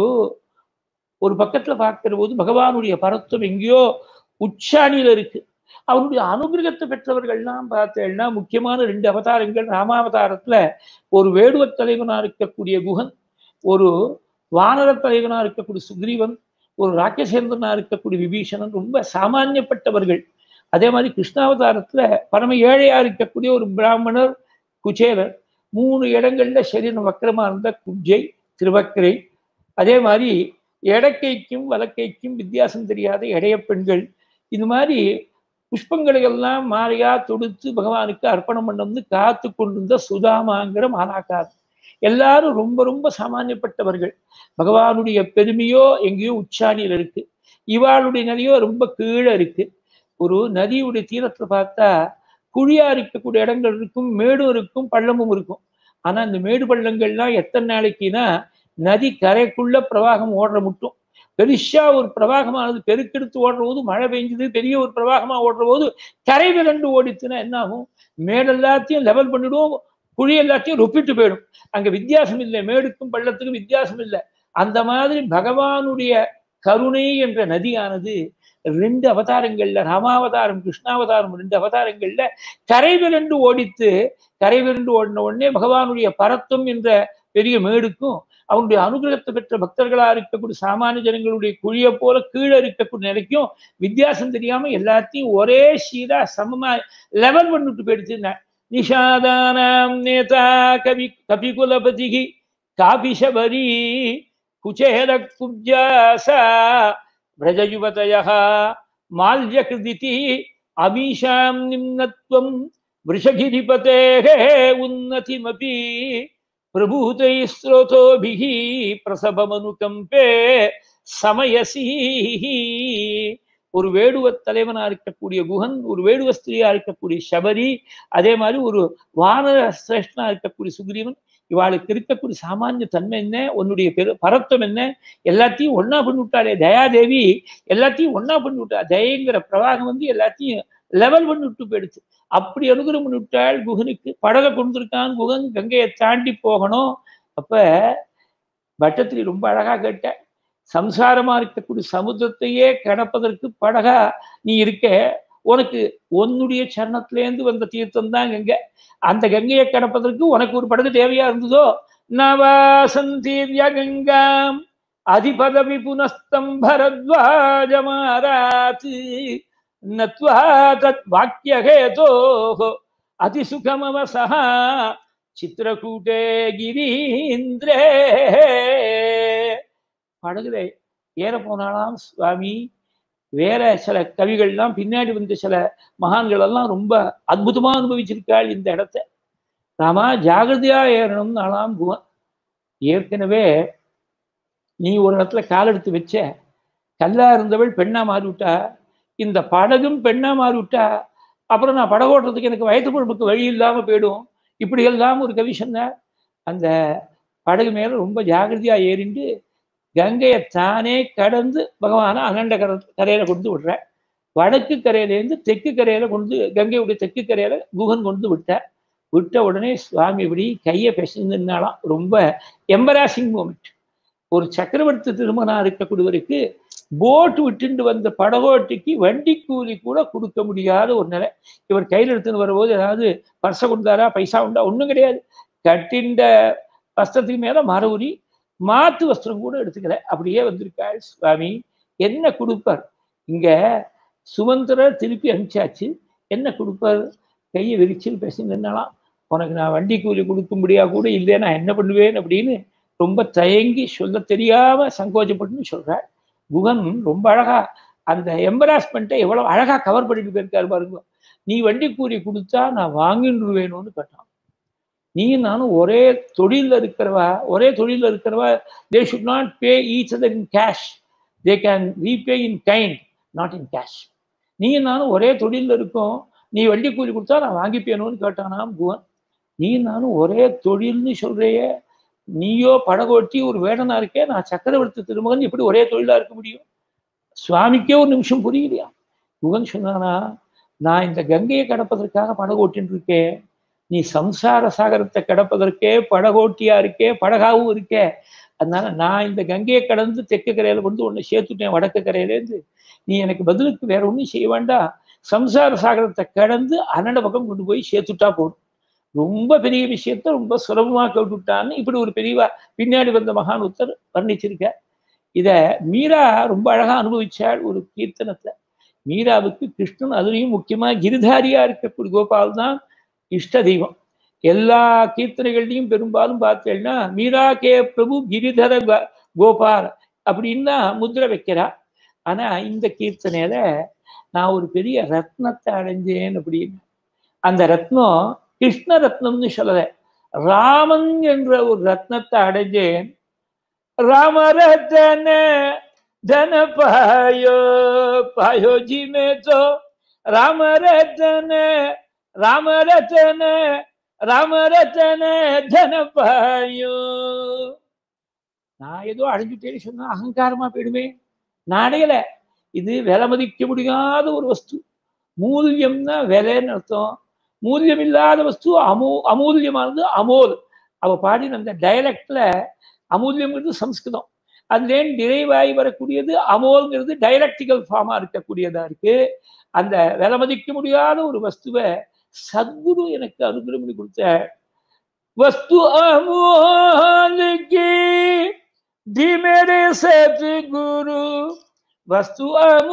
[SPEAKER 1] ஒரு பக்கத்துல பார்க்கிற போது பகவானுடைய பரத்துவம் எங்கேயோ உச்சாணியில இருக்கு அவருடைய அனுகிரகத்தை பெற்றவர்கள்லாம் பார்த்தேன்னா முக்கியமான ரெண்டு அவதாரங்கள் ராமாவதாரத்துல ஒரு வேடுவ தலைவனா இருக்கக்கூடிய குகன் ஒரு வானர தலைவனா இருக்கக்கூடிய சுக்ரீவன் ஒரு ராக்கசேந்திரனா இருக்கக்கூடிய விபீஷணன் ரொம்ப சாமானியப்பட்டவர்கள் அதே மாதிரி கிருஷ்ணாவதாரத்துல பரம ஏழையா இருக்கக்கூடிய ஒரு பிராமணர் குச்சேலர் மூணு இடங்கள்ல சரீரம் வக்கரமா இருந்த குஜை திருவக்கரை அதே மாதிரி எடக்கைக்கும் வலக்கைக்கும் வித்தியாசம் தெரியாத இடைய பெண்கள் இது மாதிரி புஷ்பங்களை எல்லாம் மாலையா தொடுத்து பகவானுக்கு அர்ப்பணம் பண்ண காத்து கொண்டிருந்த சுதாமாங்கிற மாலாக்கார் எல்லாரும் ரொம்ப ரொம்ப சாமானியப்பட்டவர்கள் பகவானுடைய பெருமையோ எங்கேயோ உச்சாணியில் இருக்கு இவாளுடைய நதியோ ரொம்ப கீழே இருக்கு ஒரு நதியுடைய தீரத்துல பார்த்தா குழியா இருக்கக்கூடிய இடங்கள் இருக்கும் மேடும் இருக்கும் பள்ளமும் இருக்கும் ஆனா இந்த மேடு பள்ளங்கள்லாம் எத்தனை நாளைக்குன்னா நதி கரைக்குள்ள பிரவாகம் ஓடுற மட்டும் பெருசா ஒரு பிரவாகமானது பெருக்கெடுத்து ஓடுற போது மழை பெஞ்சது பெரிய ஒரு பிரவாகமா ஓடுற போது கரை விரண்டு ஓடிச்சுன்னா என்ன ஆகும் மேடு எல்லாத்தையும் லெவல் பண்ணிடுவோம் குழி எல்லாத்தையும் ரொப்பிட்டு போயிடும் அங்க வித்தியாசம் இல்லை மேடுக்கும் பள்ளத்துக்கும் வித்தியாசம் இல்லை அந்த மாதிரி பகவானுடைய கருணை என்ற நதியானது ரெண்டு அவதாரங்கள்ல ராமாவதாரம் கிருஷ்ணாவதாரம் ரெண்டு அவதாரங்கள்ல கரை விரண்டு ஓடித்து கரை விரண்டு ஓடின உடனே பகவானுடைய பரத்துவம் என்ற பெரிய மேடுக்கும் அவனுடைய அனுகிரகத்தை பெற்ற பக்தர்களா இருக்கக்கூடிய சாமானிய ஜனங்களுடைய குழியை போல கீழே இருக்கக்கூடிய நிலைக்கும் வித்தியாசம் தெரியாம எல்லாத்தையும் ஒரே சீரா சமமா லெவல் பண்ணிட்டு போயிடுச்சு நிஷாதானாம் நேதா கவி கபிகுலபதிகி காபிஷபரி குச்சேத குப்ஜாசா பிரஜயுவதய மால்யகிருதிதி அமீஷாம் நிம்னத்வம் वृषगिरिपतेः उन्नतिमपि प्रभूतैः स्रोतोभिः பிரசபமனுகம்பே சமயசி ஒரு வேடுவ தலைவனா இருக்கக்கூடிய குஹன் ஒரு வேடுவ ஸ்திரியா இருக்கக்கூடிய சபரி அதே மாதிரி ஒரு வானர சிரேஷ்டனா இருக்கக்கூடிய சுக்ரீவன் இவாளுக்கு இருக்கக்கூடிய சாமானிய தன்மை என்ன உன்னுடைய பெரு பரத்தம் என்ன எல்லாத்தையும் ஒன்னா பண்ணி விட்டாளே தயாதேவி எல்லாத்தையும் ஒன்னா பண்ணி விட்டா தயங்கிற பிரவாகம் வந்து எல்லாத்தையும் லெவல் பண்ணி விட்டு போயிடுச்சு அப்படி அனுகிரம் பண்ணி விட்டாள் குகனுக்கு படகை கொண்டிருக்கான் குகன் கங்கையை தாண்டி போகணும் அப்ப பட்டத்திரி ரொம்ப அழகா கேட்ட சம்சாரமா இருக்கக்கூடிய சமுத்திரத்தையே கடப்பதற்கு படகா நீ இருக்க உனக்கு உன்னுடைய சரணத்திலேருந்து வந்த தீர்த்தம் தான் கங்கை அந்த கங்கையை கடப்பதற்கு உனக்கு ஒரு படகு தேவையா இருந்ததோ நவாசந்தீர்ய கங்காம் அதிபதவி புனஸ்தம் பரத்வாஜமாராத் நத்வா தத் வாக்கியகேதோः அதிசுகமவசः சித்திரகூட்டே கிரீந்திரே படகுல ஏற போனாலாம் சுவாமி வேற சில கவிகள்லாம் பின்னாடி வந்த சில மகான்கள் எல்லாம் ரொம்ப அற்புதமா அனுபவிச்சிருக்காள் இந்த இடத்த ராமா ஜாகிரதையா ஏறணும்னு நாளாம் குவன் ஏற்கனவே நீ ஒரு இடத்துல கால் எடுத்து வச்ச கல்லா இருந்தவள் பெண்ணா மாறிவிட்டா இந்த படகும் பெண்ணா மாறிவிட்டா அப்புறம் நான் படகு ஓட்டுறதுக்கு எனக்கு வயது பொழுப்புக்கு வழி இல்லாம போயிடும் இப்படி எல்லாம் ஒரு கவி சொன்னார் அந்த படகு மேல ரொம்ப ஜாகிரதையா ஏறிண்டு கங்கையை தானே கடந்து பகவான அகண்ட கர கரையில கொண்டு விடுற வடக்கு கரையிலேருந்து தெற்கு கரையில கொண்டு கங்கையுடைய தெற்கு கரையில குகன் கொண்டு விட்டார் விட்ட உடனே சுவாமி இப்படி கையை பேசினாலாம் ரொம்ப எம்பராசிங் மூமெண்ட் ஒரு சக்கரவர்த்தி திருமணா இருக்கக்கூடியவருக்கு போட் விட்டுண்டு வந்த படகோட்டிக்கு வண்டி கூலி கூட கொடுக்க முடியாத ஒரு நிலை இவர் கையில் எடுத்துன்னு வரும்போது ஏதாவது பர்ச கொடுத்தாரா பைசா உண்டா ஒன்றும் கிடையாது கட்டின்ற வஸ்திரத்துக்கு மேல மரவுரி மாத்து வஸ்திரம் கூட எடுத்துக்கல அப்படியே வந்திருக்காள் சுவாமி என்ன கொடுப்பார் இங்க சுமந்திர திருப்பி அனுப்பிச்சாச்சு என்ன கொடுப்பார் கையை விரிச்சில் பேசி நின்னலாம் உனக்கு நான் வண்டி கூலி கொடுக்கும்படியா கூட இல்லை நான் என்ன பண்ணுவேன் அப்படின்னு ரொம்ப தயங்கி சொல்ல தெரியாம சங்கோச்சப்பட்டுன்னு சொல்றாள் குகன் ரொம்ப அழகா அந்த எம்பராஸ்மெண்ட்டை எவ்வளவு அழகா கவர் பண்ணிட்டு போயிருக்காரு பாருங்க நீ வண்டி கூலி கொடுத்தா நான் வாங்கிடுவேணும்னு கேட்டான் நீ நானும் ஒரே தொழில இருக்கிறவா ஒரே தொழில இருக்கிறவா they should not pay each other in cash they can repay in kind not in cash நீ நானும் ஒரே தொழில இருக்கோம் நீ வண்டி கூலி கொடுத்தா நான் வாங்கிப்பேணும்னு கேட்டானாம் குவன் நீ நானும் ஒரே தொழில்னு சொல்றையே நீயோ படகோட்டி ஒரு வேடனா இருக்கே நான் சக்கரவர்த்தி திருமகன் எப்படி ஒரே தொழிலா இருக்க முடியும் சுவாமிக்கே ஒரு நிமிஷம் புரியலையா குகன் சொன்னானா நான் இந்த கங்கையை கடப்பதற்காக படகோட்டின்னு இருக்கேன் நீ சம்சார சாகரத்தை கடப்பதற்கே படகோட்டியா இருக்கே படகாவும் இருக்கே அதனால நான் இந்த கங்கையை கடந்து தெற்கு கரையில கொண்டு ஒன்று சேர்த்துட்டேன் வடக்கு கரையிலேருந்து நீ எனக்கு பதிலுக்கு வேற ஒன்றும் செய்ய வேண்டாம் சம்சார சாகரத்தை கடந்து அன்னட பக்கம் கொண்டு போய் சேர்த்துட்டா போதும் ரொம்ப பெரிய விஷயத்த ரொம்ப சுலபமா கேட்டுட்டான்னு இப்படி ஒரு பெரியவா பின்னாடி வந்த மகான் உத்தர் வர்ணிச்சிருக்க இத மீரா ரொம்ப அழகா அனுபவிச்சாள் ஒரு கீர்த்தனத்தை மீராவுக்கு கிருஷ்ணன் அதுலேயும் முக்கியமா கிரிதாரியா இருக்கக்கூடிய கோபால் தான் இஷ்ட தெய்வம் எல்லா கீர்த்தனைகள்லையும் பெரும்பாலும் பார்த்தேன்னா மீரா கே பிரபு கிரிதர கோபால் அப்படின்னு தான் முத்திரை வைக்கிறா ஆனா இந்த கீர்த்தனையில நான் ஒரு பெரிய ரத்னத்தை அடைஞ்சேன் அப்படின்னு அந்த ரத்னம் கிருஷ்ண ரத்னம்னு சொல்லல ராமன் என்ற ஒரு ரத்னத்தை அடைஞ்சேன் ராமரத்தன தன பாயோ பாயோ ஜி மே தோ ராமரத்தன ராமரத்தன ராமரத்தன தன பாயோ நான் ஏதோ அடைஞ்சுட்டேன்னு சொன்னா அகங்காரமா போயிடுமே நான் அடையல இது விலை மதிக்க முடியாத ஒரு வஸ்து மூல்யம்னா விலைன்னு அர்த்தம் மூல்யம் இல்லாத வஸ்து அமூ அமூல்யமானது அமோல் அவ பாடின அந்த டைலக்ட்ல அமூல்யம்ங்கிறது சம்ஸ்கிருதம் அதுலேருந்து நிறைவாகி வரக்கூடியது அமோல்ங்கிறது டைலக்டிக்கல் ஃபார்மா இருக்கக்கூடியதா இருக்கு அந்த விலை மதிக்க முடியாத ஒரு வஸ்துவை சத்குரு எனக்கு அனுகிரம் பண்ணி கொடுத்த वस्तु अमोल की दी मेरे सतगुरु वस्तु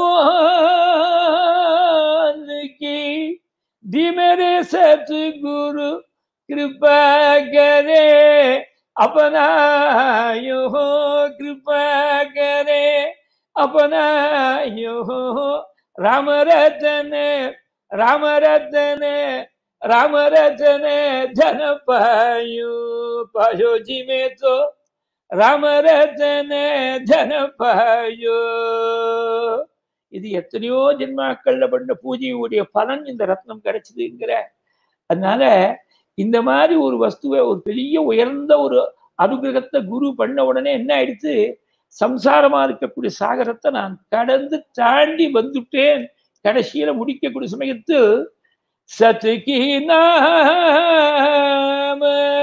[SPEAKER 1] अमोल की दी मेरे सतगुरु कृपा करे अपना यो कृपा करे अपना यो राम रतन राम रतन राम रतन धन पायो पायो जी में तो ராம ரத்தன தனபாயோ இது எத்தனையோ ஜென்மாக்கள்ல பண்ண பூஜையுடைய பலன் இந்த ரத்னம் கிடைச்சதுங்கிற அதனால இந்த மாதிரி ஒரு வஸ்துவை ஒரு பெரிய உயர்ந்த ஒரு அனுகிரகத்தை குரு பண்ண உடனே என்ன ஆயிடுச்சு சம்சாரமா இருக்கக்கூடிய சாகரத்தை நான் கடந்து தாண்டி வந்துட்டேன் கடைசியில முடிக்கக்கூடிய சமயத்து சத்துக்கி நாம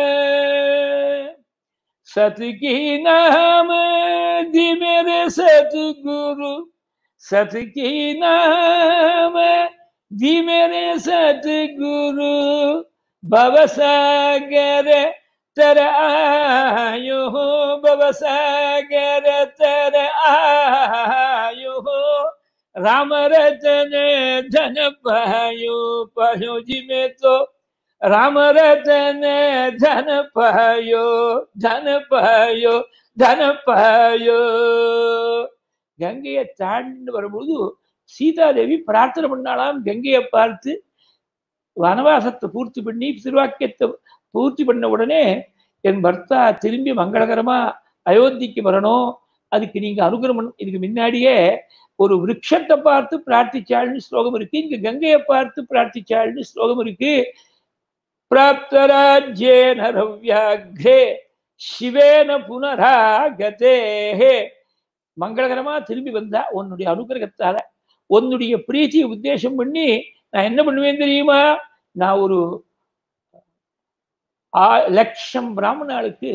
[SPEAKER 1] सतकी नाम दी मेरे सतगुरु सतकी नाम दी मेरे सतगुरु भवसागर तर आयो हो भवसागर तर आयो हो राम रतन धन पायो पायो जी में तो राम रतन धन पायो धन पायो धन पायो கங்கையை தாண்டி வரும்போது சீதாதேவி பிரார்த்தனை பண்ணாலாம் கங்கையை பார்த்து வனவாசத்தை பூர்த்தி பண்ணி திருவாக்கியத்தை பூர்த்தி பண்ண உடனே என் பர்த்தா திரும்பி மங்களகரமா அயோத்திக்கு வரணும் அதுக்கு நீங்க அனுகிரகம் இதுக்கு முன்னாடியே ஒரு விரக்ஷத்தை பார்த்து பிரார்த்திச்சாள்னு ஸ்லோகம் இருக்கு இங்க கங்கையை பார்த்து பிரார்த்திச்சாள்னு ஸ்லோகம் இருக்கு प्राप्तराज्येन रव्याघ्रे சிவேன புனராகதே மங்களகரமா திரும்பி வந்தா உன்னுடைய அனுகிரகத்தால உன்னுடைய பிரீத்தியை உத்தேசம் பண்ணி நான் என்ன பண்ணுவேன் தெரியுமா நான் ஒரு லட்சம் பிராமணாளுக்கு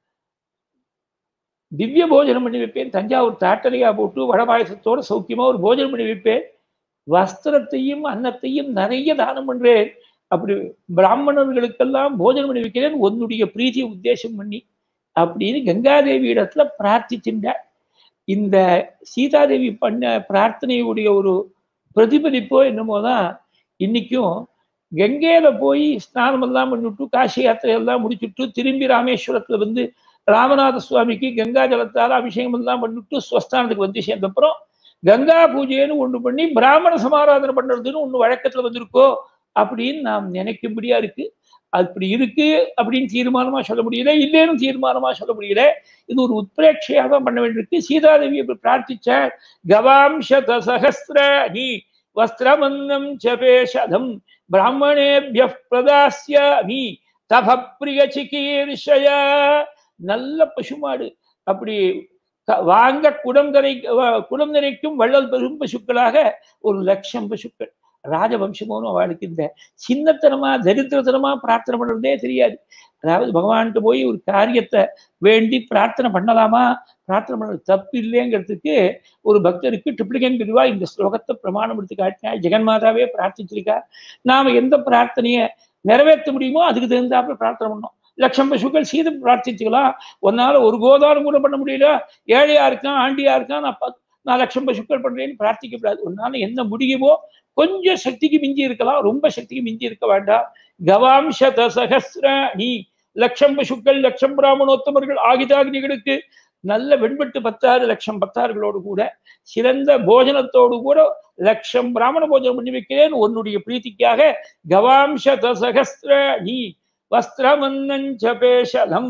[SPEAKER 1] திவ்ய போஜனம் பண்ணி வைப்பேன் தஞ்சாவூர் தாட்டலியா போட்டு வடபாயசத்தோட சௌக்கியமா ஒரு போஜனம் பண்ணி வைப்பேன் வஸ்திரத்தையும் அன்னத்தையும் நிறைய தானம் பண்றேன் அப்படி பிராமணர்களுக்கெல்லாம் போஜனம் பண்ணி வைக்கிறேன் உன்னுடைய பிரீத்தியை உத்தேசம் பண்ணி அப்படின்னு கங்காதேவி இடத்துல பிரார்த்திச்சின்றார் இந்த சீதாதேவி பண்ண பிரார்த்தனையுடைய ஒரு பிரதிபலிப்போ என்னமோ தான் இன்னைக்கும் கங்கையில போய் ஸ்நானம் எல்லாம் பண்ணிவிட்டு காசி யாத்திரை எல்லாம் முடிச்சுட்டு திரும்பி ராமேஸ்வரத்துல வந்து ராமநாத சுவாமிக்கு கங்கா ஜலத்தால அபிஷேகம் எல்லாம் பண்ணிவிட்டு ஸ்வஸ்தானத்துக்கு வந்து சேர்ந்தப்புறம் கங்கா பூஜைன்னு ஒன்று பண்ணி பிராமண சமாராதனை பண்ணுறதுன்னு ஒன்று வழக்கத்துல வந்திருக்கோ அப்படின்னு நாம் நினைக்கும்படியா இருக்கு அப்படி இருக்கு அப்படின்னு தீர்மானமா சொல்ல முடியல இல்லைன்னு தீர்மானமா சொல்ல முடியல இது ஒரு உத்பிரேட்சையாக தான் பண்ண வேண்டியிருக்கு சீதாதேவி இப்படி பிரார்த்திச்ச கவாம்சத சகசிராணி வஸ்திரமன்னம் சபேஷதம் பிராமணேபிய பிரதாஸ்யாமி தப பிரிய சிகீர்ஷய நல்ல பசுமாடு அப்படி வாங்க குடம் கரை குடம் நிறைக்கும் வள்ளல் பெரும் பசுக்களாக ஒரு லட்சம் பசுக்கள் ராஜவம்சமோனும் அவளுக்கு இந்த சின்னத்தனமா தரித்திரத்தனமா பிரார்த்தனை பண்றதே தெரியாது அதாவது பகவான்கிட்ட போய் ஒரு காரியத்தை வேண்டி பிரார்த்தனை பண்ணலாமா பிரார்த்தனை பண்ணுறது தப்பு இல்லைங்கிறதுக்கு ஒரு பக்தருக்கு ட்ரிப்ளிகன் பிரிவா இந்த ஸ்லோகத்தை பிரமாணம் எடுத்து காட்டினா ஜெகன்மாதாவே பிரார்த்திச்சிருக்கா நாம எந்த பிரார்த்தனையை நிறைவேற்ற முடியுமோ அதுக்கு தகுந்தாப்புல பிரார்த்தனை பண்ணோம் லட்சம் பசுக்கள் சீத பிரார்த்திச்சுக்கலாம் ஒன்னால ஒரு கோதாரம் கூட பண்ண முடியல ஏழையா இருக்கான் ஆண்டியா இருக்கான் நான் நான் லட்சம் பசுக்கள் பண்றேன்னு பிரார்த்திக்கப்படாது ஒன்னால என்ன முடியுமோ கொஞ்சம் சக்திக்கு மிஞ்சி இருக்கலாம் ரொம்ப சக்திக்கு மிஞ்சி இருக்க வேண்டாம் கவாம்சத சகசிராணி லட்சம் பசுக்கள் லட்சம் பிராமணோத்தமர்கள் ஆகிதாகினிகளுக்கு நல்ல வெண்பட்டு பத்தாறு லட்சம் பத்தாறுகளோடு கூட சிறந்த போஜனத்தோடு கூட லட்சம் பிராமண போஜனம் பண்ணி வைக்கிறேன் உன்னுடைய பிரீத்திக்காக கவாம்சத சகசிராணி வஸ்திரமன்னஞ்ச பேஷலம்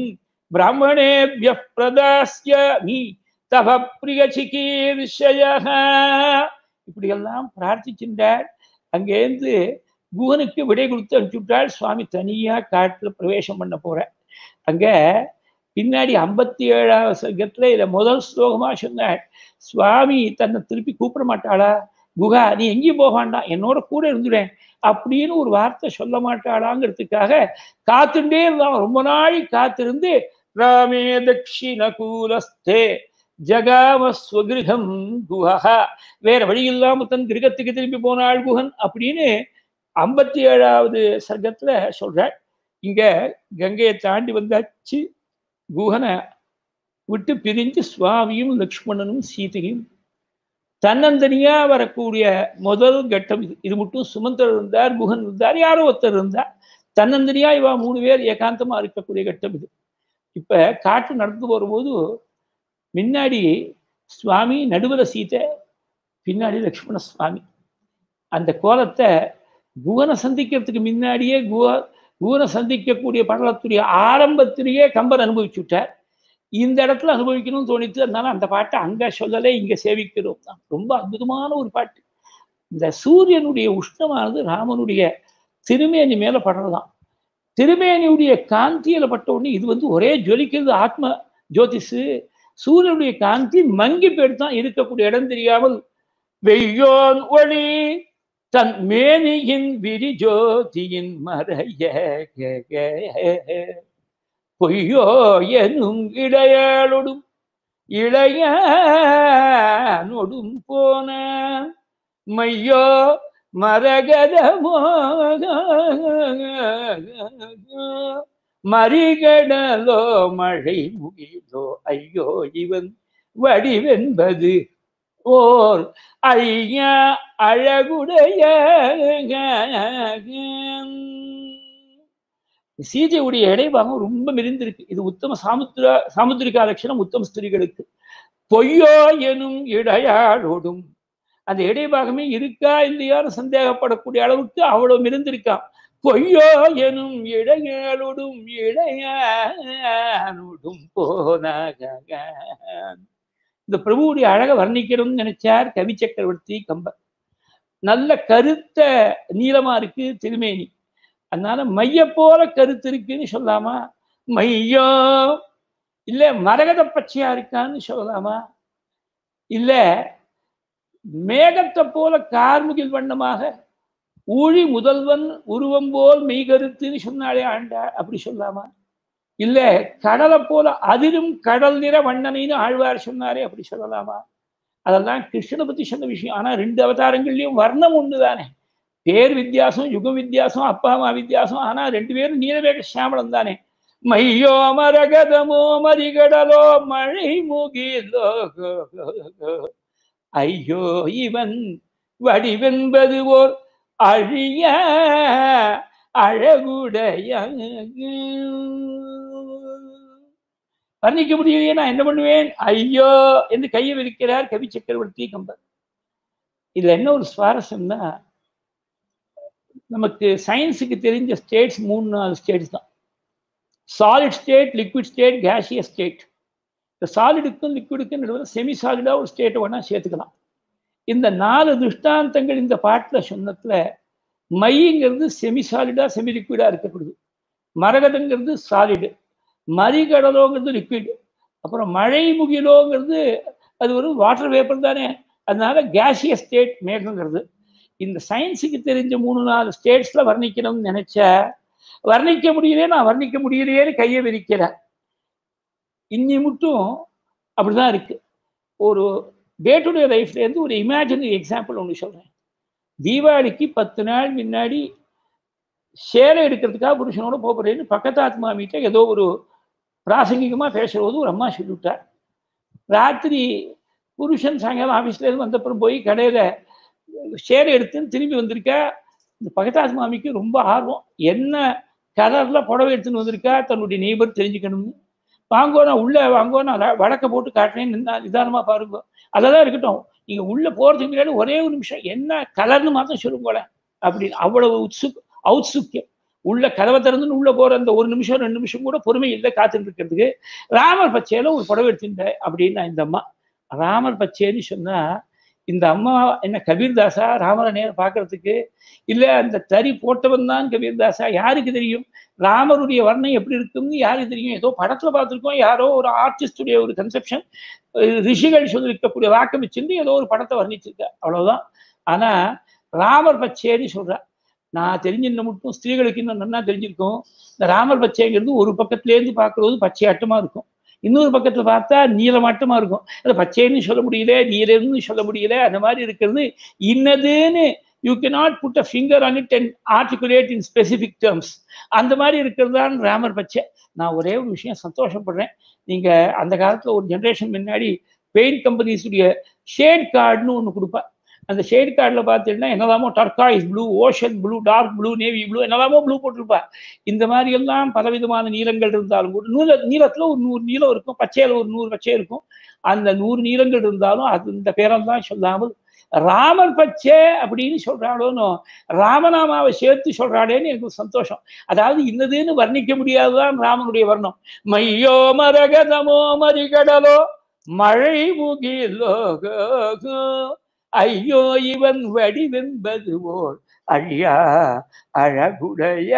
[SPEAKER 1] பிராமணேபிய பிரதாஸ்யமி தப பிரிய சிகீர்ஷய இப்படியெல்லாம் பிரார்த்திச்சின்றார் அங்கேருந்து குகனுக்கு விடை கொடுத்து அனுப்பிச்சுட்டாள் சுவாமி தனியா காட்டுல பிரவேசம் பண்ண போற அங்க பின்னாடி ஐம்பத்தி ஏழாவது சர்க்கத்துல இத முதல் ஸ்லோகமா சொன்னாள் சுவாமி தன்னை திருப்பி கூப்பிட மாட்டாளா குகா நீ எங்கேயும் போக வேண்டாம் என்னோட கூட இருந்துடேன் அப்படின்னு ஒரு வார்த்தை சொல்ல மாட்டாளாங்கிறதுக்காக காத்துட்டே இருந்தான் ரொம்ப நாள் காத்திருந்து ராமே தட்சிண கூலஸ்தே ஜகாமஸ்வகிருகம் குஹா வேற வழி இல்லாம தன் கிரகத்துக்கு திரும்பி போனாள் குஹன் அப்படின்னு ஐம்பத்தி ஏழாவது சர்க்கத்துல சொல்றாள் இங்க கங்கையை தாண்டி வந்தாச்சு குஹனை விட்டு பிரிஞ்சு சுவாமியும் லக்ஷ்மணனும் சீதையும் தன்னந்தனியா வரக்கூடிய முதல் கட்டம் இது இது மட்டும் சுமந்தர் இருந்தார் குஹன் இருந்தார் யாரோ ஒருத்தர் இருந்தார் தன்னந்தனியா இவா மூணு பேர் ஏகாந்தமா இருக்கக்கூடிய கட்டம் இது இப்ப காட்டு நடந்து வரும்போது முன்னாடி சுவாமி நடுவில் சீதை பின்னாடி லக்ஷ்மண சுவாமி அந்த கோலத்தை குவனை சந்திக்கிறதுக்கு முன்னாடியே குவ குவனை சந்திக்கக்கூடிய படலத்துடைய ஆரம்பத்திலேயே கம்பர் அனுபவிச்சு விட்டார் இந்த இடத்துல அனுபவிக்கணும்னு தோணித்து அதனால அந்த பாட்டை அங்க சொல்லலை இங்க சேவிக்கிறோம் தான் ரொம்ப அற்புதமான ஒரு பாட்டு இந்த சூரியனுடைய உஷ்ணமானது ராமனுடைய திருமேனி மேல படுறதாம் திருமேனியுடைய காந்தியில பட்ட உடனே இது வந்து ஒரே ஜொலிக்கிறது ஆத்ம ஜோதிஷு சூரியனுடைய காந்தி மங்கி போயிடுதான் இருக்கக்கூடிய இடம் தெரியாமல் வெய்யோன் ஒளி தன் மேனியின் விரிஜோதியின் மறைய பொய்யோ எனும் இடையாளொடும் இளையனொடும் போன மையோ மரகதமோ மறிகடலோ மழை முகிலோ ஐயோ இவன் வடிவென்பது ஓர் ஐயா அழகுடைய சீதையுடைய இடைபாகம் ரொம்ப மிரிந்திருக்கு இது உத்தம சாமுத்திர சாமுத்திரிகா லட்சணம் உத்தம ஸ்திரிகளுக்கு பொய்யோ எனும் இடையாளோடும் அந்த இடைபாகமே இருக்கா இல்லையான்னு சந்தேகப்படக்கூடிய அளவுக்கு அவ்வளவு மிரிந்திருக்கான் பொய்யோ எனும் இடையாளோடும் இடையானோடும் போனாக இந்த பிரபுவுடைய அழகை வர்ணிக்கணும்னு நினைச்சார் கவி சக்கரவர்த்தி கம்பர் நல்ல கருத்த நீளமா இருக்கு திருமேனி அதனால மைய போல கருத்து இருக்குன்னு சொல்லாமா மையோ இல்ல மரகத பச்சையா இருக்கான்னு சொல்லலாமா இல்ல மேகத்தை போல கார்முகில் வண்ணமாக ஊழி முதல்வன் உருவம் போல் மெய்கருத்துன்னு சொன்னாலே ஆண்டா அப்படி சொல்லாமா இல்ல கடலை போல அதிரும் கடல் நிற வண்ணனைன்னு ஆழ்வார் சொன்னாரே அப்படி சொல்லலாமா அதெல்லாம் கிருஷ்ணனை பத்தி சொன்ன விஷயம் ஆனா ரெண்டு அவதாரங்கள்லயும் வர்ணம் ஒன்று தானே பேர் வித்தியாசம் யுகம் வித்தியாசம் அப்பா அம்மா வித்தியாசம் ஆனா ரெண்டு பேரும் நீலவேக சாமலம் தானே மையோ மரகதமோ மரிகடலோ மழை முகிலோ ஐயோ இவன் வடிவென்பது ஓர் அழிய அழகுடைய வர்ணிக்க முடியலையே நான் என்ன பண்ணுவேன் ஐயோ என்று கையை விரிக்கிறார் கவி சக்கரவர்த்தி கம்பர் இதுல என்ன ஒரு சுவாரஸ்யம்னா நமக்கு சயின்ஸுக்கு தெரிஞ்ச ஸ்டேட்ஸ் மூணு நாலு ஸ்டேட்ஸ் தான் solid state liquid state gaseous state இந்த சாலிடுக்கும் லிக்விடுக்கும் நடுவில் செமி சாலிடா ஒரு ஸ்டேட்டை வேணா சேர்த்துக்கலாம் இந்த நாலு திருஷ்டாந்தங்கள் இந்த பாட்டில் சொன்னதுல மைங்கிறது செமி சாலிடா செமி லிக்விடா இருக்கப்படுது மரகதங்கிறது சாலிடு மறிகடலோங்கிறது லிக்விட் அப்புறம் மழை முகிலோங்கிறது அது ஒரு வாட்டர் வேப்பர் தானே அதனால கேஷியஸ் ஸ்டேட் மேகங்கிறது இந்த சயின்ஸுக்கு தெரிஞ்ச மூணு நாலு ஸ்டேட்ஸ்ல வர்ணிக்கணும்னு நினைச்ச வர்ணிக்க முடியலையே நான் வர்ணிக்க முடியலையேன்னு கையை விரிக்கிறேன் இன்னி மட்டும் அப்படிதான் இருக்கு ஒரு டே டு டே லைஃப்லேருந்து ஒரு இமேஜினரி எக்ஸாம்பிள் ஒன்று சொல்கிறேன் தீபாவளிக்கு பத்து நாள் முன்னாடி சேலை எடுக்கிறதுக்காக புருஷனோட போகிறேன்னு பக்கத்து ஆத்மா மீட்ட ஏதோ ஒரு பிராசங்கிகமாக பேசுறது ஒரு அம்மா சொல்லிவிட்டார் ராத்திரி புருஷன் சாயங்காலம் ஆஃபீஸ்லேருந்து வந்தப்புறம் போய் கடையில் சேலை எடுத்துன்னு திரும்பி வந்திருக்கா இந்த பக்கத்தாத்து மாமிக்கு ரொம்ப ஆர்வம் என்ன கலரில் புடவை எடுத்துன்னு வந்திருக்கா தன்னுடைய நெய்பர் தெரிஞ்சுக்கணும்னு வாங்கோ நான் உள்ளே வாங்கோ நான் வடக்க போட்டு காட்டுறேன் நிதானமாக பாருங்க அதெல்லாம் இருக்கட்டும் நீங்கள் உள்ளே போகிறதுக்கு முன்னாடி ஒரே ஒரு நிமிஷம் என்ன கலர்னு மாத்திரம் சொல்லுங்களேன் அப்படின்னு அவ்வளவு உத்சுக் ஔத்சுக்கியம் உள்ள கதவை திறந்துன்னு உள்ள போற அந்த ஒரு நிமிஷம் ரெண்டு நிமிஷம் கூட பொறுமை இல்லை காத்துட்டு இருக்கிறதுக்கு ராமர் பச்சையில ஒரு புடவை எடுத்துட்டேன் அப்படின்னா இந்த அம்மா ராமர் பச்சைன்னு சொன்னா இந்த அம்மா என்ன கபீர்தாசா ராமரை நேரம் பார்க்கறதுக்கு இல்லை அந்த தறி போட்டவன் தான் கபீர்தாசா யாருக்கு தெரியும் ராமருடைய வர்ணம் எப்படி இருக்கும்னு யாருக்கு தெரியும் ஏதோ படத்துல பார்த்துருக்கோம் யாரோ ஒரு ஆர்டிஸ்டுடைய ஒரு கன்செப்ஷன் ரிஷிகள் சொல்லியிருக்கக்கூடிய வாக்கம் வச்சிருந்து ஏதோ ஒரு படத்தை வர்ணிச்சிருக்க அவ்வளவுதான் ஆனா ராமர் பச்சேன்னு சொல்ற நான் தெரிஞ்சிருந்த மட்டும் ஸ்திரீகளுக்கு இன்னும் நல்லா தெரிஞ்சிருக்கும் இந்த ராமர் பச்சைங்கிறது ஒரு பக்கத்துலேருந்து பார்க்கறது பச்சையாட்டமா இருக்கும் இன்னொரு பக்கத்துல பார்த்தா நீளமாட்டமா இருக்கும் அது பச்சைன்னு சொல்ல முடியல நீலன்னு சொல்ல முடியல அந்த மாதிரி இருக்கிறது இன்னதுன்னு you cannot put a finger on it and articulate in specific terms அந்த மாதிரி இருக்கிறது தான் ராமர் பச்சை நான் ஒரே ஒரு விஷயம் சந்தோஷப்படுறேன் நீங்க அந்த காலத்துல ஒரு ஜென்ரேஷன் முன்னாடி பெயிண்ட் கம்பெனிஸுடைய ஷேட் கார்டுன்னு ஒன்று கொடுப்பா அந்த ஷேட் கார்டில் பார்த்தீங்கன்னா என்னதாமோ turquoise blue ocean blue dark blue navy blue என்னதாமோ ப்ளூ போட்டிருப்பா இந்த மாதிரி எல்லாம் பலவிதமான நீளங்கள் இருந்தாலும் கூட நூல நீளத்துல ஒரு நூறு நீளம் இருக்கும் பச்சையில ஒரு நூறு பச்சை இருக்கும் அந்த நூறு நீளங்கள் இருந்தாலும் அது இந்த பேரெல்லாம் சொல்லாமல் ராமர் பச்சை அப்படின்னு சொல்றாளோன்னு ராமநாமாவை சேர்த்து சொல்றாளேன்னு எனக்கு சந்தோஷம் அதாவது இன்னதுன்னு வர்ணிக்க முடியாதுதான் ராமனுடைய வர்ணம் மையோ மரகதமோ மறிகடலோ மழை முகிலோ ஐயோ இவன் வடிவென்பது ஓர் அழியா அழகுடைய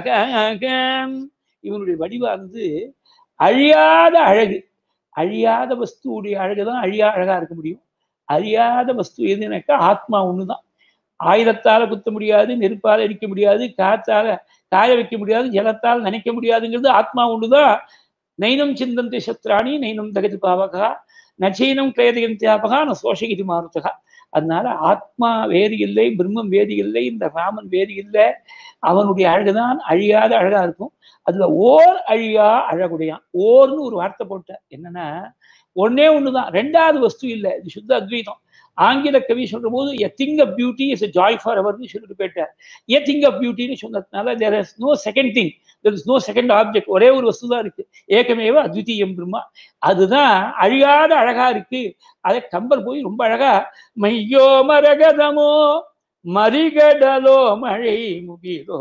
[SPEAKER 1] இவனுடைய வடிவானது அழியாத அழகு அழியாத வஸ்துவுடைய அழகுதான் அழியா அழகா இருக்க முடியும் அழியாத வஸ்து எதுனாக்கா ஆத்மா ஒண்ணுதான் ஆயுதத்தால குத்த முடியாது நெருப்பால எரிக்க முடியாது காத்தால காய வைக்க முடியாது ஜலத்தால் நினைக்க முடியாதுங்கிறது ஆத்மா ஒண்ணுதான் நைனம் சிந்தந்தி சத்ராணி நைனம் தகதி பாவகா நச்சீனம் கிரேதயந்தியாபகா ந சோஷகிதி மாருத்தகா அதனால ஆத்மா வேறு இல்லை பிரம்மம் வேறு இல்லை இந்த ராமன் வேறு இல்லை அவனுடைய அழகுதான் அழியாத அழகா இருக்கும் அதுல ஓர் அழியா அழகுடையான் ஓர்னு ஒரு வார்த்தை போட்ட என்னன்னா ஒன்னே ஒண்ணுதான் ரெண்டாவது வஸ்து இல்லை இது சுத்த அத்வைதம் ஆங்கில கவி சொல்ற போது a thing of beauty is a joy for எவர்னு சொல்லிட்டு போயிட்டார் எ திங் ஆஃப் பியூட்டின்னு சொன்னதுனால there is no second thing there is no second object ஒரே ஒரு வஸ்து தான் இருக்கு ஏக்கமேவ அத்விதீயம் பிரம்மா அதுதான் அழியாத அழகா இருக்கு அதை கம்பர் போய் ரொம்ப அழகா மையோ மரகதமோ மறிகடலோ மழை முகிலோ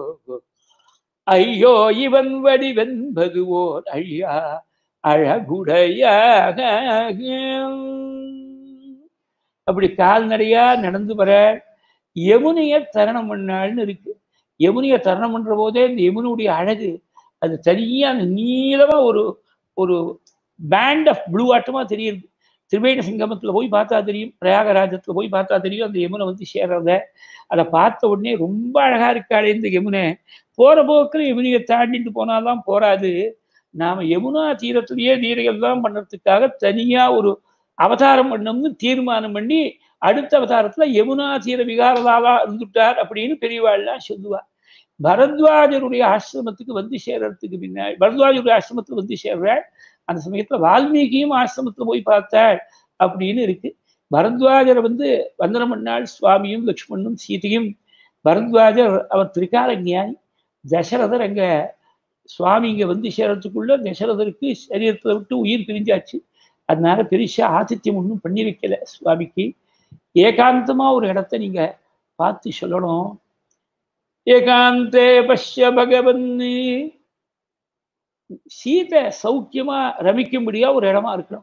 [SPEAKER 1] ஐயோ இவன் வடிவென்பது ஓர் அழியா அழகுடைய அப்படி கால்நடையா நடந்து வர யமுனைய தரணம் பண்ணாள்னு இருக்கு யமுனைய தரணம் பண்ற போதே இந்த யமுனுடைய அழகு அது தனியா அந்த நீளமா ஒரு ஒரு பேண்ட் ஆஃப் ப்ளூ ஆட்டமா தெரியுது திரிவேணி சங்கமத்துல போய் பார்த்தா தெரியும் பிரயாகராஜத்துல போய் பார்த்தா தெரியும் அந்த யமுனை வந்து சேர்றத அதை பார்த்த உடனே ரொம்ப அழகா இருக்காளே இந்த யமுனை போற போக்கில் யமுனையை தாண்டிட்டு போனாதான் போராது நாம யமுனா தீரத்திலேயே தீரையெல்லாம் பண்ணுறதுக்காக தனியா ஒரு அவதாரம் பண்ணணும்னு தீர்மானம் பண்ணி அடுத்த அவதாரத்துல யமுனா தீர விகாரதாவா இருந்துட்டார் அப்படின்னு பெரியவாள்லாம் சொல்லுவா பரத்வாஜருடைய ஆசிரமத்துக்கு வந்து சேர்றதுக்கு பின்னாடி பரத்வாஜருடைய ஆசிரமத்துல வந்து சேர்றாள் அந்த சமயத்துல வால்மீகியும் ஆசிரமத்துல போய் பார்த்தாள் அப்படின்னு இருக்கு பரத்வாஜரை வந்து வந்தனம் பண்ணாள் சுவாமியும் லக்ஷ்மணும் சீதையும் பரத்வாஜர் அவர் திரிகால ஞானி தசரதர் அங்க சுவாமி இங்க வந்து சேர்றதுக்குள்ள தசரதருக்கு சரீரத்தை விட்டு உயிர் பிரிஞ்சாச்சு அதனால பெருசா ஆதித்யம் ஒன்றும் பண்ணி வைக்கல சுவாமிக்கு ஏகாந்தமா ஒரு இடத்த நீங்க பார்த்து சொல்லணும் ஏகாந்தே பஷ்ய பகவன் சீதை சௌக்கியமா ரமிக்கும்படியா ஒரு இடமா இருக்கணும்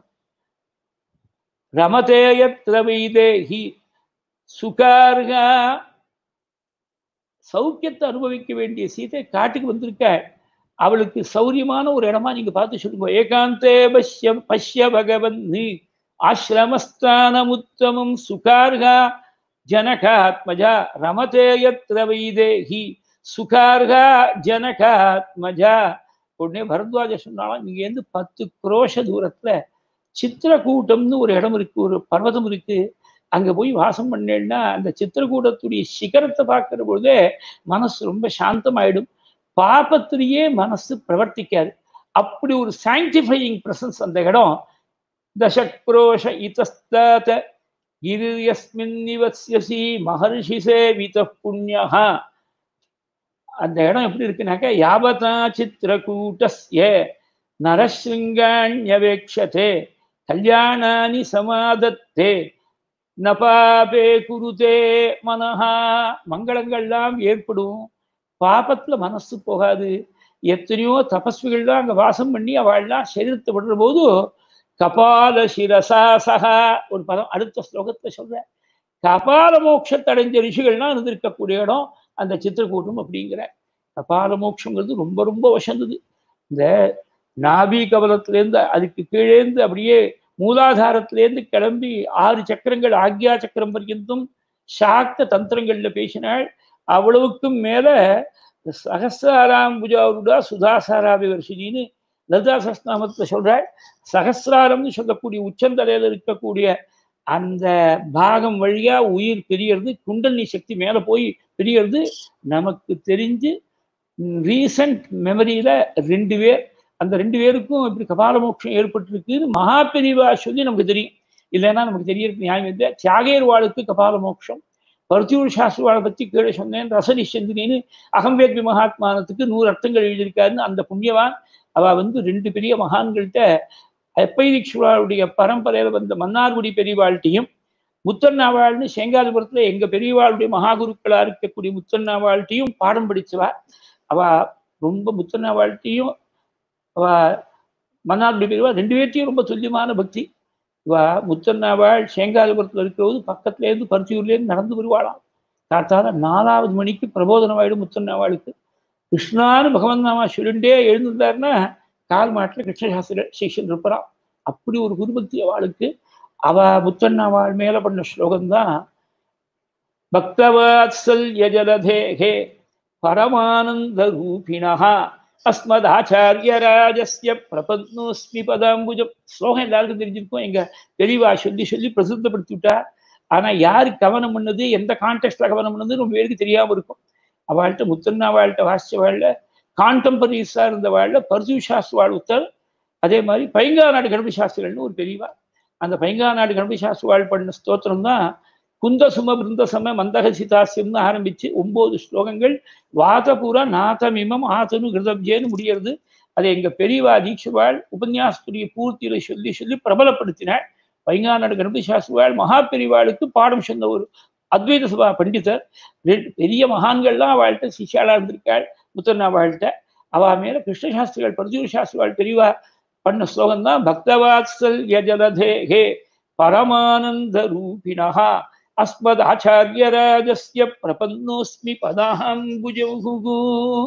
[SPEAKER 1] ரமதேயத்ர வைதேகி சுகார்கா சௌக்கியத்தை அனுபவிக்க வேண்டிய சீதை காட்டுக்கு வந்திருக்க அவளுக்கு சௌரியமான ஒரு இடமா நீங்க பார்த்து சொல்லுங்க ஏகாந்தே பஷ்ய பஷ்ய பகவன் ஆசிரமஸ்தானமுத்தமம் சுகார்கா ஜனகாத்மஜா ரமதே யத்ர வைதேகி சுகார்கா ஜனகாத்மஜா உடனே பரத்வாஜ சொன்னாலும் இங்க இருந்து பத்து குரோஷ தூரத்துல சித்திரக்கூட்டம்னு ஒரு இடம் இருக்கு ஒரு பர்வதம் இருக்கு அங்க போய் வாசம் பண்ணேன்னா அந்த சித்திரக்கூட்டத்துடைய சிகரத்தை பார்க்கிற பொழுதே மனசு ரொம்ப சாந்தமாயிடும் பாபத்திலேயே மனசு பிரவர்த்திக்காது அப்படி ஒரு சாங்டிஃபையிங் பிரசன்ஸ் அந்த இடம் தசக்ரோஷ இத்தஸ்தாத இது யஸ்மின் நிவசியசி மகர்ஷி சேவித புண்ணியா அந்த இடம் எப்படி இருக்குனாக்கா யாவதா சித்திரகூட்டஸ்ய நரசிருங்காண்யவேக்ஷதே கல்யாணானி சமாதத்தே நபாபே குருதே மனஹா மங்களங்கள்லாம் ஏற்படும் பாபத்துல மனசு போகாது எத்தனையோ தபஸ்விகள்லாம் அங்க வாசம் பண்ணி அவள்லாம் சரீரத்தை விடுற போது கபால சிரசா சகா ஒரு பதம் அடுத்த ஸ்லோகத்துல சொல்ற கபால மோட்சத்தை அடைஞ்ச ரிஷிகள்லாம் இருந்திருக்கக்கூடிய இடம் அந்த சித்திரக்கூட்டம் அப்படிங்கிற கபால மோட்சங்கிறது ரொம்ப ரொம்ப வசந்தது இந்த நாபி கபலத்திலேருந்து அதுக்கு கீழேந்து அப்படியே மூலாதாரத்திலேருந்து கிளம்பி ஆறு சக்கரங்கள் ஆக்யா சக்கரம் பர்யந்தும் சாக்த தந்திரங்கள்ல பேசினாள் அவ்வளவுக்கும் மேல சகசிராராம் புஜாவுடா சுதாசாராபி வர்ஷினின்னு லலிதா சஸ்நாமத்துல சொல்றாள் சகசிராரம்னு சொல்லக்கூடிய உச்சந்தலையில இருக்கக்கூடிய அந்த பாகம் வழியா உயிர் பிரியறது குண்டலினி சக்தி மேல போய் பிரியறது நமக்கு தெரிஞ்சு ரீசன்ட் மெமரியில ரெண்டு பேர் அந்த ரெண்டு பேருக்கும் இப்படி கபால மோட்சம் ஏற்பட்டிருக்குன்னு மகா பெரிவா சொல்லி நமக்கு தெரியும் இல்லைன்னா நமக்கு தெரியறது நியாயம் இல்லை தியாகேர்வாளுக்கு கபால மோட்சம் பருத்தியூர் சாஸ்திரவாளை பத்தி கீழே சொன்னேன் ரசனிச்சந்தினின்னு அகம்பேத்வி மகாத்மானத்துக்கு நூறு அர்த்தங்கள் எழுதியிருக்காருன்னு அந்த புண்ணியவான் அவ வந்து ரெண்டு பெரிய மகான்கள்கிட்ட எப்பைதீக்ஷுவாளுடைய பரம்பரையில வந்த மன்னார்குடி பெரியவாழ்கிட்டையும் முத்தண்ணாவாள்னு செங்காதிபுரத்துல எங்க பெரியவாளுடைய மகாகுருக்களா இருக்கக்கூடிய முத்தண்ணாவாழ்கிட்டையும் பாடம் படிச்சவா அவ ரொம்ப முத்தண்ணாவாழ்கிட்டையும் அவ மன்னார்குடி பெரியவா ரெண்டு பேர்த்தையும் ரொம்ப துல்லியமான பக்தி இவ முத்தண்ணாவாள் சேங்காதிபுரத்தில் இருக்கிறது பக்கத்துலேருந்து பருத்தியூர்லேருந்து நடந்து வருவாளாம் காத்தால நாலாவது மணிக்கு பிரபோதனமாயிடும் முத்தண்ணாவாளுக்கு கிருஷ்ணான்னு பகவன் நாமா சொல்லிண்டே எழுந்திருந்தாருன்னா கால் மாட்டில் கிருஷ்ணசாஸ்திர சேஷன் இருப்பான் அப்படி ஒரு குருபக்தி அவளுக்கு அவ முத்தண்ணாவாள் மேல பண்ண ஸ்லோகம்தான் பக்தவாத்சல்ய ஜலதேகே பரமானந்த ரூபிணா அஸ்மதாச்சாரியராஜஸ்ய பிரபத்னோஸ்மி பதாம்புஜம் ஸ்லோகம் எல்லாருக்கும் தெரிஞ்சிருக்கும் எங்க தெளிவா சொல்லி சொல்லி பிரசித்தப்படுத்தி விட்டா ஆனா யாரு கவனம் பண்ணது எந்த கான்டெக்ட்ல கவனம் பண்ணது ரொம்ப பேருக்கு தெரியாம இருக்கும் அவள்கிட்ட முத்தண்ணா வாழ்கிட்ட வாசிச்சவாழ்ல கான்டெம்பரரிஸா இருந்த வாழ்ல பர்ஜு சாஸ்திரவாள் உத்தர் அதே மாதிரி பைங்கா நாடு கணபதி சாஸ்திரங்கள்னு ஒரு பெரியவா அந்த பைங்கா நாடு கணபதி சாஸ்திரவாள் பண்ண ஸ்தோத்திரம் தான் குந்த சும பிருந்த சம மந்தக சிதாசியம்னு ஆரம்பிச்சு ஒன்பது ஸ்லோகங்கள் வாதபுர நாதமிமம் ஆதனு கிருதப்ஜேன்னு முடியறது அதை எங்க பெரியவா தீட்சுவாள் உபன்யாசத்துடைய பூர்த்தியில சொல்லி சொல்லி பிரபலப்படுத்தினாள் பைங்காநாடு கணபதி சாஸ்திரிவாள் மகா பெரிவாளுக்கு பாடம் சொன்ன ஒரு அத்வைத சபா பண்டிதர் ரெண்டு பெரிய மகான்கள்லாம் அவள்கிட்ட சிஷியாளா இருந்திருக்காள் முத்தண்ணா வாழ்கிட்ட அவ மேல கிருஷ்ண சாஸ்திரிகள் பரஜூர் சாஸ்திரிவாள் பெரியவா பண்ண ஸ்லோகம் தான் பக்தவாத்சல் யஜலதே பரமானந்த ரூபிணா அஸ்மத் ஆச்சாரியராஜஸ்ய பிரபன்னோஸ்மி பதாம்புஜகு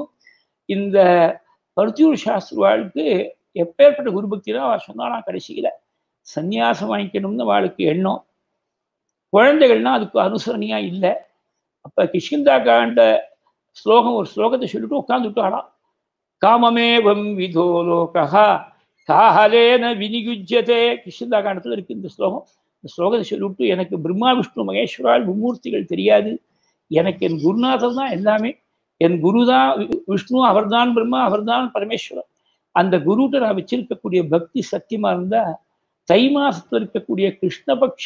[SPEAKER 1] இந்த பருத்தியூர் சாஸ்திரிவாளுக்கு எப்பேற்பட்ட குருபக்தினா அவ சொன்னாலாம் கடைசியில சந்நியாசம் வாங்கிக்கணும்னு அவளுக்கு எண்ணம் குழந்தைகள்னா அதுக்கு அனுசரணையா இல்லை அப்ப கிஷ்கிந்தா காண்ட ஸ்லோகம் ஒரு ஸ்லோகத்தை சொல்லிட்டு உட்காந்துட்டாளாம் காமமேவம் விதோ லோகா காஹலேன வினியுஜ்யதே கிஷ்கிந்தா காண்டத்துல இருக்கு இந்த ஸ்லோகம் இந்த ஸ்லோகத்தை சொல்லிவிட்டு எனக்கு பிரம்மா விஷ்ணு மகேஸ்வரால் மும்மூர்த்திகள் தெரியாது எனக்கு என் குருநாதர் தான் எல்லாமே என் குரு தான் விஷ்ணு அவர்தான் பிரம்மா அவர்தான் பரமேஸ்வரன் அந்த குருட்ட நான் வச்சிருக்கக்கூடிய பக்தி சத்தியமா இருந்தா தை மாசத்துல இருக்கக்கூடிய கிருஷ்ணபக்ஷ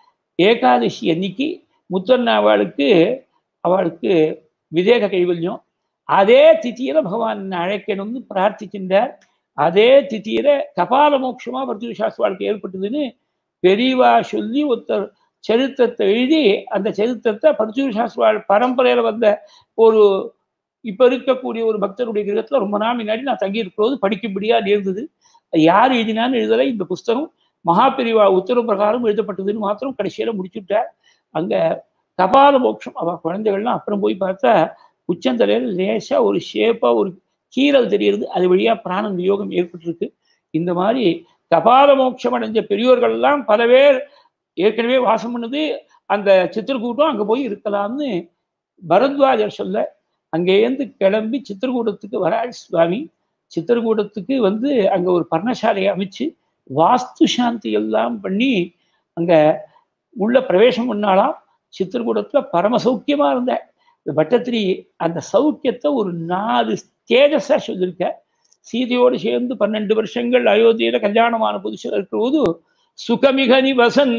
[SPEAKER 1] ஏகாதசி அன்னைக்கு முத்தண்ணாவாளுக்கு அவளுக்கு விதேக கைவல்யம் அதே திதியில பகவான் அழைக்கணும்னு பிரார்த்திக்கின்றார் அதே திதியில கபால மோட்சமா பர்த்தி சாஸ்திரவாளுக்கு ஏற்பட்டதுன்னு பெரியவா சொல்லி ஒருத்தர் சரித்திரத்தை எழுதி அந்த சரித்திரத்தை பரிசூர் சாஸ்திரவாள் பரம்பரையில வந்த ஒரு இப்ப இருக்கக்கூடிய ஒரு பக்தருடைய கிரகத்துல ரொம்ப நாள் முன்னாடி நான் தங்கி இருக்கிறது படிக்கும்படியா நேர்ந்தது யார் எழுதினான்னு எழுதலை இந்த புஸ்தகம் மகாபிரிவா உத்தரவு பிரகாரம் எழுதப்பட்டதுன்னு மாத்திரம் கடைசியில முடிச்சுட்டார் அங்க கபால மோட்சம் அவ குழந்தைகள்லாம் அப்புறம் போய் பார்த்தா உச்சந்தலையில் லேசா ஒரு ஷேப்பா ஒரு கீரல் தெரியுது அது வழியா பிராண வியோகம் ஏற்பட்டிருக்கு இந்த மாதிரி கபால மோட்சம் அடைஞ்ச பெரியோர்கள் எல்லாம் பல பேர் ஏற்கனவே வாசம் பண்ணது அந்த சித்திரக்கூட்டம் அங்க போய் இருக்கலாம்னு பரத்வாஜர் சொல்ல அங்கேருந்து கிளம்பி சித்திரக்கூடத்துக்கு வராள் சுவாமி சித்திரக்கூடத்துக்கு வந்து அங்க ஒரு பர்ணசாலையை அமைச்சு வாஸ்து சாந்தி எல்லாம் பண்ணி அங்க உள்ள பிரவேசம் பண்ணாலாம் சித்திரக்கூடத்துல பரம சௌக்கியமா இருந்த இந்த பட்டத்திரி அந்த சௌக்கியத்தை ஒரு நாலு ஸ்டேஜஸா சொல்லியிருக்க சீதையோடு சேர்ந்து பன்னெண்டு வருஷங்கள் அயோத்தியில கல்யாணமான புதுசில் இருக்கிறபோது சுகமிக நிவசன்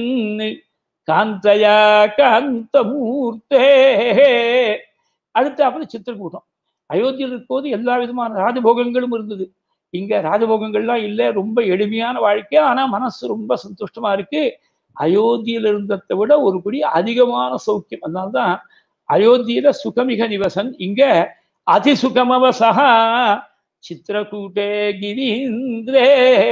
[SPEAKER 1] காந்தயா காந்த மூர்த்தே அடுத்து அப்புறம் சித்திரக்கூட்டம் அயோத்தியில் இருக்கும்போது எல்லா விதமான ராஜபோகங்களும் இருந்தது இங்க ராஜபோகங்கள்லாம் இல்லை ரொம்ப எளிமையான வாழ்க்கை ஆனா மனசு ரொம்ப சந்தோஷமா இருக்கு அயோத்தியில இருந்ததை விட ஒரு படி அதிகமான சௌக்கியம் அதனால்தான் அயோத்தியில சுகமிக நிவசன் இங்க அதிசுகமவசா சித்திரக்கூட்டே கிரீந்திரே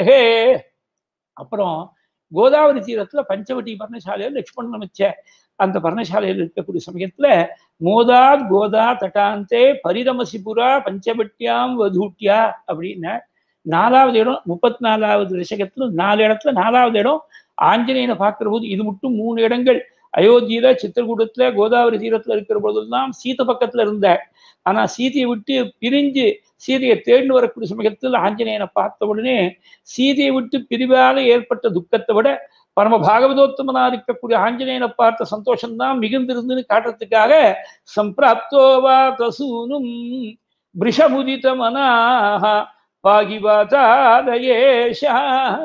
[SPEAKER 1] அப்புறம் கோதாவரி தீரத்துல பஞ்சவட்டி பர்ணசாலையில் லட்சுமணன் அமைச்ச அந்த பர்ணசாலையில் இருக்கக்கூடிய சமயத்துல மோதாத் கோதா தட்டாந்தே பரிரமசிபுரா பஞ்சவட்டியாம் வதூட்டியா அப்படின்னு நாலாவது இடம் முப்பத்தி நாலாவது தசகத்துல நாலு இடத்துல நாலாவது இடம் ஆஞ்சநேயனை பார்க்கிற போது இது மட்டும் மூணு இடங்கள் அயோத்தியில சித்திரகூடத்துல கோதாவரி தீரத்துல இருக்கிற போதெல்லாம் சீத பக்கத்துல இருந்த ஆனா சீதையை விட்டு பிரிஞ்சு சீதையை தேர்ந்து வரக்கூடிய சமயத்தில் ஆஞ்சநேயனை பார்த்த உடனே சீதையை விட்டு பிரிவால ஏற்பட்ட துக்கத்தை விட பரம பாகவதோத்தமனா இருக்கக்கூடிய ஆஞ்சநேயனை பார்த்த சந்தோஷம்தான் மிகுந்திருந்துன்னு காட்டுறதுக்காக சம்பிராப்தோவா தசூனும் பிரிஷமுதித மனாக பாகிவாதாதயேஷா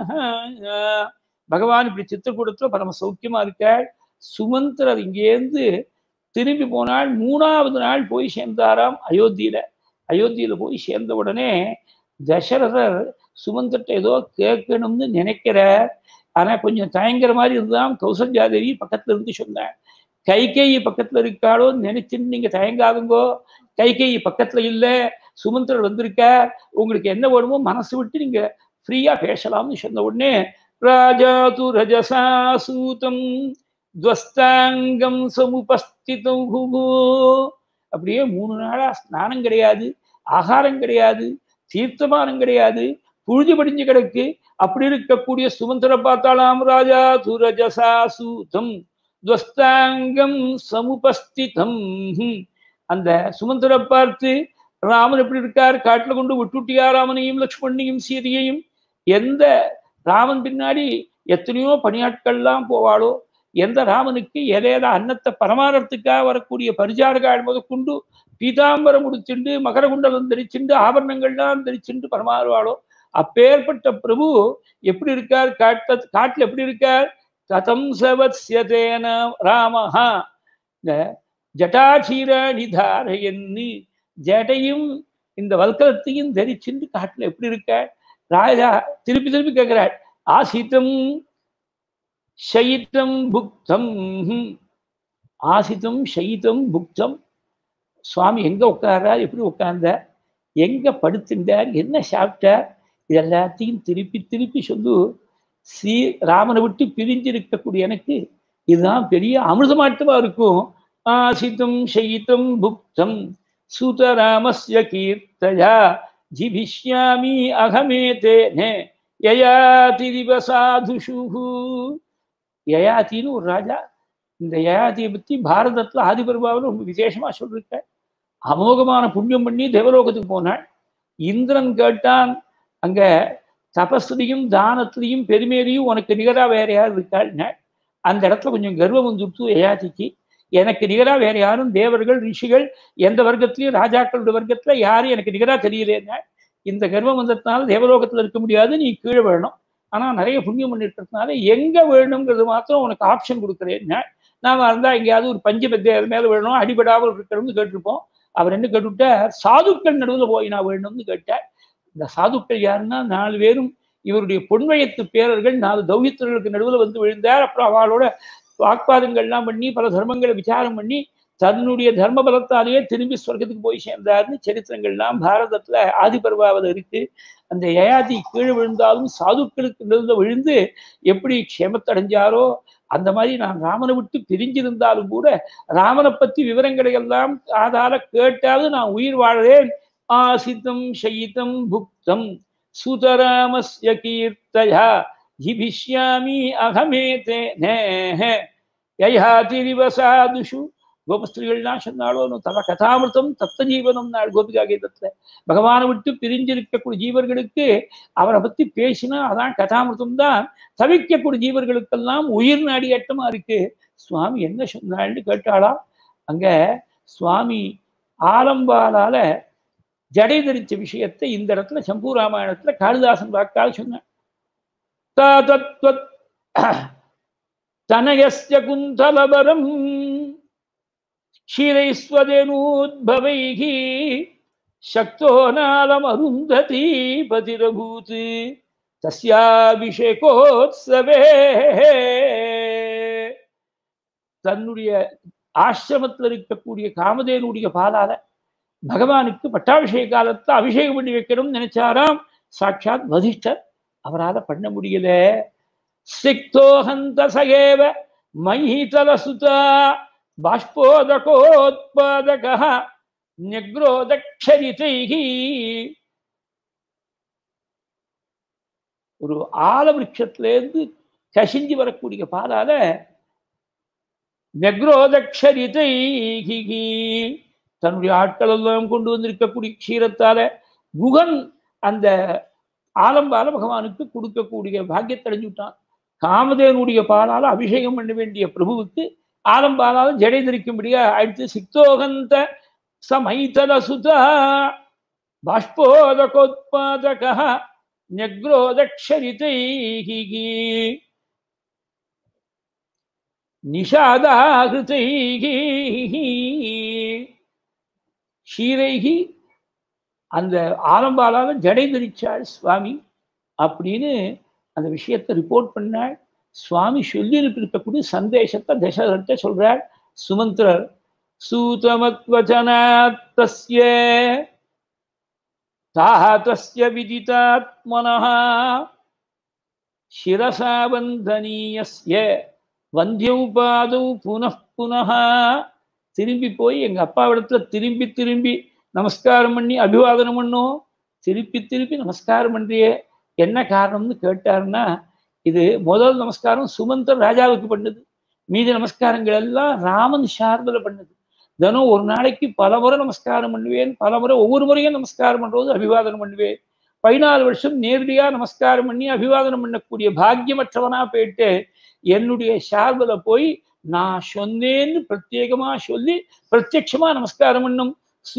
[SPEAKER 1] பகவான் இப்படி சித்திரக்கூடத்துல பரம சௌக்கியமா இருக்காள் சுமந்திரர் இங்கேருந்து திரும்பி போனால் மூணாவது நாள் போய் சேர்ந்தாராம் அயோத்தியில அயோத்தியில போய் சேர்ந்த உடனே தசரதர் சுமந்திரத்தை ஏதோ கேட்கணும்னு நினைக்கிறார் ஆனா கொஞ்சம் தயங்குற மாதிரி இருந்தான் கௌசல்யாதேவி பக்கத்துல இருந்து சொன்னான் கைகேயி பக்கத்துல இருக்காளோ நினைச்சுன்னு நீங்க தயங்காதுங்கோ கைகேயி பக்கத்துல இல்ல சுமந்திரர் வந்திருக்கார் உங்களுக்கு என்ன வேணுமோ மனசு விட்டு நீங்க ஃப்ரீயா பேசலாம்னு சொன்ன உடனே ராஜா து ரஜசா சூதம் துவஸ்தாங்கம் சமுபஸ்திதம் அப்படியே மூணு நாளா ஸ்நானம் கிடையாது ஆகாரம் கிடையாது தீர்த்தமானம் கிடையாது புழுதி படிஞ்சு கிடக்கு அப்படி இருக்கக்கூடிய சுமந்திர பார்த்தாலாம் ராஜா துரஜசா சூதம் துவஸ்தாங்கம் சமுபஸ்திதம் அந்த சுமந்திர பார்த்து ராமன் எப்படி இருக்கார் காட்டுல கொண்டு விட்டுட்டியா ராமனையும் லக்ஷ்மணையும் சீதையையும் எந்த ராமன் பின்னாடி எத்தனையோ பணியாட்கள்லாம் போவாளோ எந்த ராமனுக்கு எதையத அன்னத்தை பரமாறத்துக்காக வரக்கூடிய பரிசாரகாள் முதற்கொண்டு பீதாம்பரம் முடிச்சுண்டு மகரகுண்டலம் தரிச்சுண்டு ஆபரணங்கள்லாம் தரிச்சுண்டு பரமாறுவாளோ அப்பேற்பட்ட பிரபு எப்படி இருக்கார் காட்ட காட்டுல எப்படி இருக்கார் கதம் சவத்யதேன ராமஹா இந்த ஜட்டாச்சீராணி தாரையன்னு ஜடையும் இந்த வல்கலத்தையும் தரிச்சுண்டு காட்டுல எப்படி இருக்க ராஜா திருப்பி திருப்பி கேட்கிறாள் ஆசித்தம் ஷயித்தம் புக்தம் ஆசித்தம் ஷயித்தம் புக்தம் சுவாமி எங்க உட்கார்றார் எப்படி உட்கார்ந்தார் எங்க படுத்துட்டார் என்ன சாப்பிட்டார் இது எல்லாத்தையும் திருப்பி திருப்பி சொல்லு ஸ்ரீ ராமனை விட்டு பிரிஞ்சு இருக்கக்கூடிய எனக்கு இதுதான் பெரிய அமிர்தமாட்டமா இருக்கும் ஆசித்தம் ஷயித்தம் புக்தம் சுதராமஸ்ய கீர்த்தயா ஜிபிஷ்யாமி அகமேதேனே யயாதிரிவ சாதுஷுஹு யயாத்தின்னு ஒரு ராஜா இந்த யயாத்தியை பத்தி பாரதத்துல ஆதிபர்பாவில் ரொம்ப விசேஷமா சொல்லிருக்க அமோகமான புண்ணியம் பண்ணி தேவலோகத்துக்கு போனாள் இந்திரன் கேட்டான் அங்க தபஸ்லையும் தானத்திலையும் பெருமேலையும் உனக்கு நிகரா வேற யார் இருக்காள்னா அந்த இடத்துல கொஞ்சம் கர்வம் வந்துடுத்து யயாதிக்கு எனக்கு நிகரா வேற யாரும் தேவர்கள் ரிஷிகள் எந்த வர்க்கத்திலையும் ராஜாக்களுடைய வர்க்கத்துல யாரும் எனக்கு நிகரா தெரியலேன்னா இந்த கர்வம் வந்ததுனால தேவலோகத்துல இருக்க முடியாது நீ கீழே வேணும் ஆனா நிறைய புண்ணியம் பண்ணிட்டு எங்க வேணுங்கிறது மாத்திரம் உனக்கு ஆப்ஷன் கொடுக்குறேன்னா நாம இருந்தா எங்கேயாவது ஒரு பஞ்ச பெத்தையார் மேல வேணும் அடிபடாமல் இருக்கணும்னு கேட்டிருப்போம் அவர் என்ன கேட்டுவிட்டார் சாதுக்கள் நடுவில் போய் நான் வேணும்னு கேட்டார் இந்த சாதுக்கள் யாருன்னா நாலு பேரும் இவருடைய பொன்வயத்து பேரர்கள் நாலு தௌஹித்தர்களுக்கு நடுவில் வந்து விழுந்தார் அப்புறம் அவளோட வாக்குவாதங்கள்லாம் பண்ணி பல தர்மங்களை விசாரம் பண்ணி தன்னுடைய தர்ம பலத்தாலேயே திரும்பி சொர்க்கத்துக்கு போய் சேர்ந்தார்னு சரித்திரங்கள்லாம் பாரதத்துல ஆதிபர்வாவில் இருக்கு அந்த யயாதி கீழே விழுந்தாலும் சாதுக்களுக்கு நடுவில் விழுந்து எப்படி க்ஷேமத்தடைஞ்சாரோ அந்த மாதிரி நான் ராமனை விட்டு பிரிஞ்சிருந்தாலும் கூட ராமனை பத்தி விவரங்களை எல்லாம் ஆதார கேட்டாவது நான் உயிர் வாழறேன் ஆசித்தம் ஷயிதம் புக்தம் சுதராமஸ்ய கீர்த்தயா ஜிபிஷ்யாமி அகமேதே யயாதிரிவ சாதுஷு கோபஸ்திரிகள்லாம் சொன்னாலோ தவ கதாமிருத்தம் தத்த ஜீவனம் நாள் கோபிகா கீதத்துல பகவானை விட்டு பிரிஞ்சிருக்கக்கூடிய ஜீவர்களுக்கு அவரை பத்தி பேசினா அதான் கதாமிருத்தம் தான் தவிக்கக்கூடிய ஜீவர்களுக்கெல்லாம் உயிர் நாடியட்டமா இருக்கு சுவாமி என்ன சொன்னாள்னு கேட்டாளா அங்க சுவாமி ஆலம்பாலால ஜடை தரிச்ச விஷயத்தை இந்த இடத்துல சம்பூ ராமாயணத்துல காளிதாசன் வாக்கால் சொன்னான் தனயஸ்ய குந்தலபரம் क्षीरैस्वदेनूद्भवैः शक्तो नालमरुन्धती पतिरभूत् தஸ்யாபிஷேகோத்சவே தன்னுடைய ஆசிரமத்தில் இருக்கக்கூடிய காமதேனுடைய பாலால பகவானுக்கு பட்டாபிஷேக காலத்துல அபிஷேகம் பண்ணி வைக்கணும்னு நினைச்சாராம் சாட்சாத் வதிஷ்டர் அவரால் பண்ண முடியல சிக்தோஹந்த சகேவ மயிதலசுதா பாஷ்போதகோத்பாதக நிக்ரோதக்ஷரிதைகி ஒரு ஆலவிருஷத்திலேருந்து கசிஞ்சு வரக்கூடிய பாலால நெக்ரோதக்ஷரிதைகி தன்னுடைய ஆட்கள் எல்லாம் கொண்டு வந்திருக்கக்கூடிய க்ஷீரத்தால குகன் அந்த ஆலம்பால பகவானுக்கு கொடுக்கக்கூடிய பாக்கியத்தை அடைஞ்சு விட்டான் காமதேனுடைய பாலால அபிஷேகம் பண்ண வேண்டிய பிரபுவுக்கு ஆலம்பாலால ஜடை தரிக்கும்படியா அடுத்து சிக்தோகந்த சமைதல சுதா பாஷ்போதகோத்பாதக ஞக்ரோதக்ஷரிதைகி நிஷாதாகிருதைகி ஷீரைகி அந்த ஆலம்பாலால ஜடை தரிச்சாள் சுவாமி அப்படின்னு அந்த விஷயத்தை ரிப்போர்ட் பண்ணாள் சுவாமி சொல்லி இருக்கக்கூடிய சந்தேசத்தை தசரத்தை சொல்றாள் சுமந்திரர் சூதமத்வச்சனாத்தஸ்ய தாத்தஸ்ய விதிதாத்மனः शिरसा वन्दनीयस्य வந்தியௌபாதௌ புனః புனः திரும்பி போய் எங்க அப்பாவிடத்துல திரும்பி திரும்பி நமஸ்காரம் பண்ணி அபிவாதனம் பண்ணோம் திருப்பி திருப்பி நமஸ்காரம் பண்றியே என்ன காரணம்னு கேட்டாருன்னா இது முதல் நமஸ்காரம் சுமந்தர் ராஜாவுக்கு பண்ணது மீதி நமஸ்காரங்கள் எல்லாம் ராமன் சார்பில் பண்ணது தினம் ஒரு நாளைக்கு பல முறை நமஸ்காரம் பண்ணுவேன் பல முறை ஒவ்வொரு முறையும் நமஸ்காரம் பண்றது அபிவாதனம் பண்ணுவேன் பதினாலு வருஷம் நேரடியா நமஸ்காரம் பண்ணி அபிவாதனம் பண்ணக்கூடிய பாக்கியமற்றவனா போயிட்டு என்னுடைய சார்பில் போய் நான் சொன்னேன்னு பிரத்யேகமா சொல்லி பிரத்யட்சமா நமஸ்காரம் பண்ணும்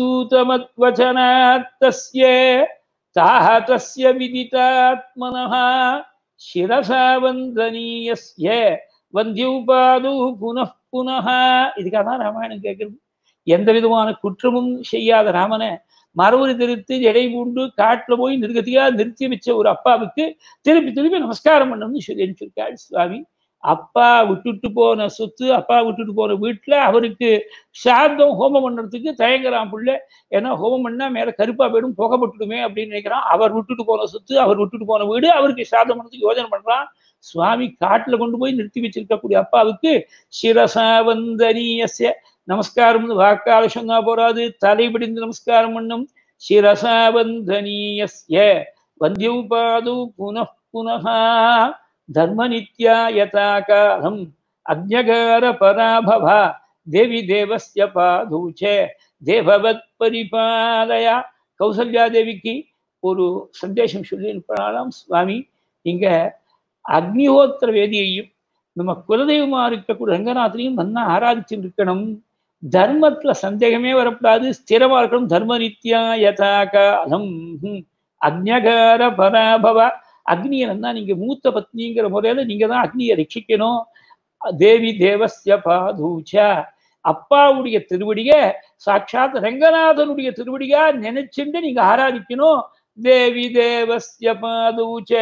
[SPEAKER 1] சூதமத்வச்சனாத்தஸ்ய தாஹதஸ்ய விதிதாத்மனः சிரசா வந்தனீயஸ்ய வந்தியௌபாது புனః புனः இதுக்காக தான் ராமாயணம் கேட்கறது எந்த விதமான குற்றமும் செய்யாத ராமனை மறுபடி திருத்து எடை பூண்டு காட்டுல போய் நிறுகத்தியா நிறுத்தி வச்ச ஒரு அப்பாவுக்கு திருப்பி திருப்பி நமஸ்காரம் பண்ணணும்னு சொல்லி அனுப்பிச்சிருக்காள் சுவாமி அப்பா விட்டுட்டு போன சொத்து அப்பா விட்டுட்டு போன வீட்டுல அவருக்கு சாந்தம் ஹோமம் பண்றதுக்கு தயங்குறான் புள்ள ஏன்னா ஹோமம் பண்ணா மேல கருப்பா போயிடும் புகைப்பட்டுடுமே அப்படின்னு நினைக்கிறான் அவர் விட்டுட்டு போன சொத்து அவர் விட்டுட்டு போன வீடு அவருக்கு சாந்தம் பண்ணதுக்கு யோஜனை பண்றான் சுவாமி காட்டுல கொண்டு போய் நிறுத்தி வச்சிருக்கக்கூடிய அப்பாவுக்கு சிரசா வந்தனீயஸ்ய நமஸ்காரம் வாக்கால சொன்னா போறாது தலைபிடிந்து நமஸ்காரம் பண்ணும் சிரசா வந்தனீயஸ்ய வந்தியௌபாது புனః புனः தர்மநித்யா யதா காலம் அக்ஞகார பராபவ தேவி தேவஸ்ய பாதூச்சே தேவவத் பரிபாலயா கௌசல்யா தேவிக்கு ஒரு சந்தேசம் சொல்லி இருப்பாளாம் சுவாமி இங்க அக்னிஹோத்திர வேதியையும் நம்ம குலதெய்வமா இருக்கக்கூடிய ரங்கநாதனையும் நல்லா ஆராதிச்சுட்டு இருக்கணும் தர்மத்துல சந்தேகமே வரக்கூடாது ஸ்திரமா இருக்கணும் தர்ம நித்யா யதா காலம் அக்ஞகார பராபவ அக்னியை தான் நீங்க மூத்த பத்னிங்கிற முறையில நீங்க தான் அக்னியை ரட்சிக்கணும் தேவி தேவஸ்ய பாதூச்ச அப்பாவுடைய திருவடிய சாட்சாத் ரங்கநாதனுடைய திருவடியா நினைச்சுட்டு நீங்க ஆராதிக்கணும் தேவி தேவஸ்ய பாதூச்ச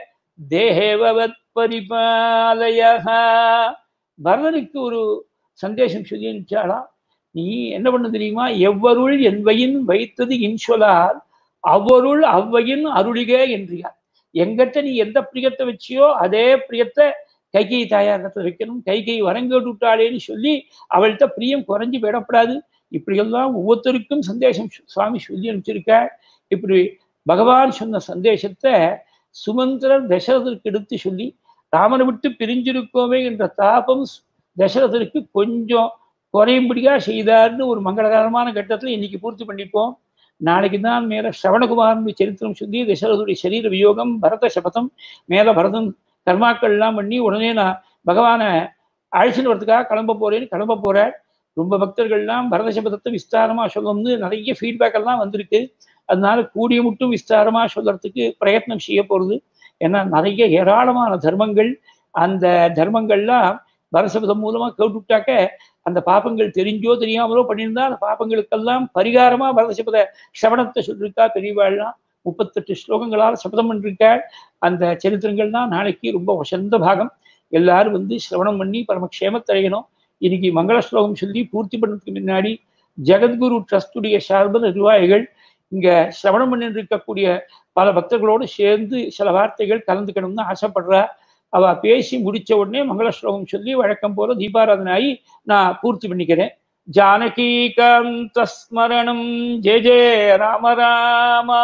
[SPEAKER 1] தேவவத் பரிபாலய பரதனுக்கு ஒரு சந்தேசம் சொல்லி அனுப்பிச்சாளா நீ என்ன பண்ண தெரியுமா எவ்வருள் என்வையின் வைத்தது இன்சொலால் அவ்வருள் அவ்வையின் அருளிகே என்றியார் எங்கிட்ட நீ எந்த பிரியத்தை வச்சியோ அதே பிரியத்தை கைகை தாயாரத்தை வைக்கணும் கைகை வரங்கேட்டு விட்டாளேன்னு சொல்லி அவள்கிட்ட பிரியம் குறைஞ்சு விடப்படாது இப்படியெல்லாம் ஒவ்வொருத்தருக்கும் சந்தேசம் சுவாமி சொல்லி அனுப்பிச்சிருக்காள் இப்படி பகவான் சொன்ன சந்தேசத்தை சுமந்திரர் தசரதற்கு எடுத்து சொல்லி ராமனை விட்டு பிரிஞ்சிருக்கோமே என்ற தாபம் தசரதருக்கு கொஞ்சம் குறையும்படியா செய்தார்னு ஒரு மங்களகரமான கட்டத்தில் இன்னைக்கு பூர்த்தி பண்ணிப்போம் நாளைக்கு தான் மேல சரவணகுமாரன் சரித்திரம் சொல்லி தசரதுடைய சரீர வியோகம் பரத சபதம் மேல பரதம் கர்மாக்கள்லாம் பண்ணி உடனே நான் பகவானை அழைச்சிட்டு வரதுக்காக கிளம்ப போறேன்னு கிளம்ப போறேன் ரொம்ப பக்தர்கள்லாம் பரத சபதத்தை விஸ்தாரமா சொல்லணும்னு நிறைய ஃபீட்பேக் எல்லாம் வந்திருக்கு அதனால கூடிய மட்டும் விஸ்தாரமா சொல்றதுக்கு பிரயத்னம் செய்ய போறது ஏன்னா நிறைய ஏராளமான தர்மங்கள் அந்த தர்மங்கள்லாம் பரசபதம் மூலமா கேட்டுவிட்டாக்க அந்த பாப்பங்கள் தெரிஞ்சோ தெரியாமலோ பண்ணியிருந்தா அந்த பாப்பங்களுக்கெல்லாம் பரிகாரமா பரதசபத சபனத்தை சொல்லியிருக்கா பெரியவாள்லாம் முப்பத்தெட்டு ஸ்லோகங்களால் சபதம் பண்ணிருக்காள் அந்த சரித்திரங்கள் தான் நாளைக்கு ரொம்ப வசந்த பாகம் எல்லாரும் வந்து சிரவணம் பண்ணி பரமக்ஷேமத்தடையணும் இன்னைக்கு மங்கள ஸ்லோகம் சொல்லி பூர்த்தி பண்ணதுக்கு முன்னாடி ஜெகத்குரு ட்ரஸ்டுடைய சார்பு நிர்வாகிகள் இங்க சிரவணம் பண்ணிட்டு இருக்கக்கூடிய பல பக்தர்களோடு சேர்ந்து சில வார்த்தைகள் கலந்துக்கணும்னு ஆசைப்படுறா அவ பேசி முடிச்ச உடனே மங்கள ஸ்லோகம் சொல்லி வழக்கம் போல தீபாராதனை ஆகி நான் பூர்த்தி பண்ணிக்கிறேன் ஜானகி காந்த ஸ்மரணம் ஜெய ஜெய ராம ராமா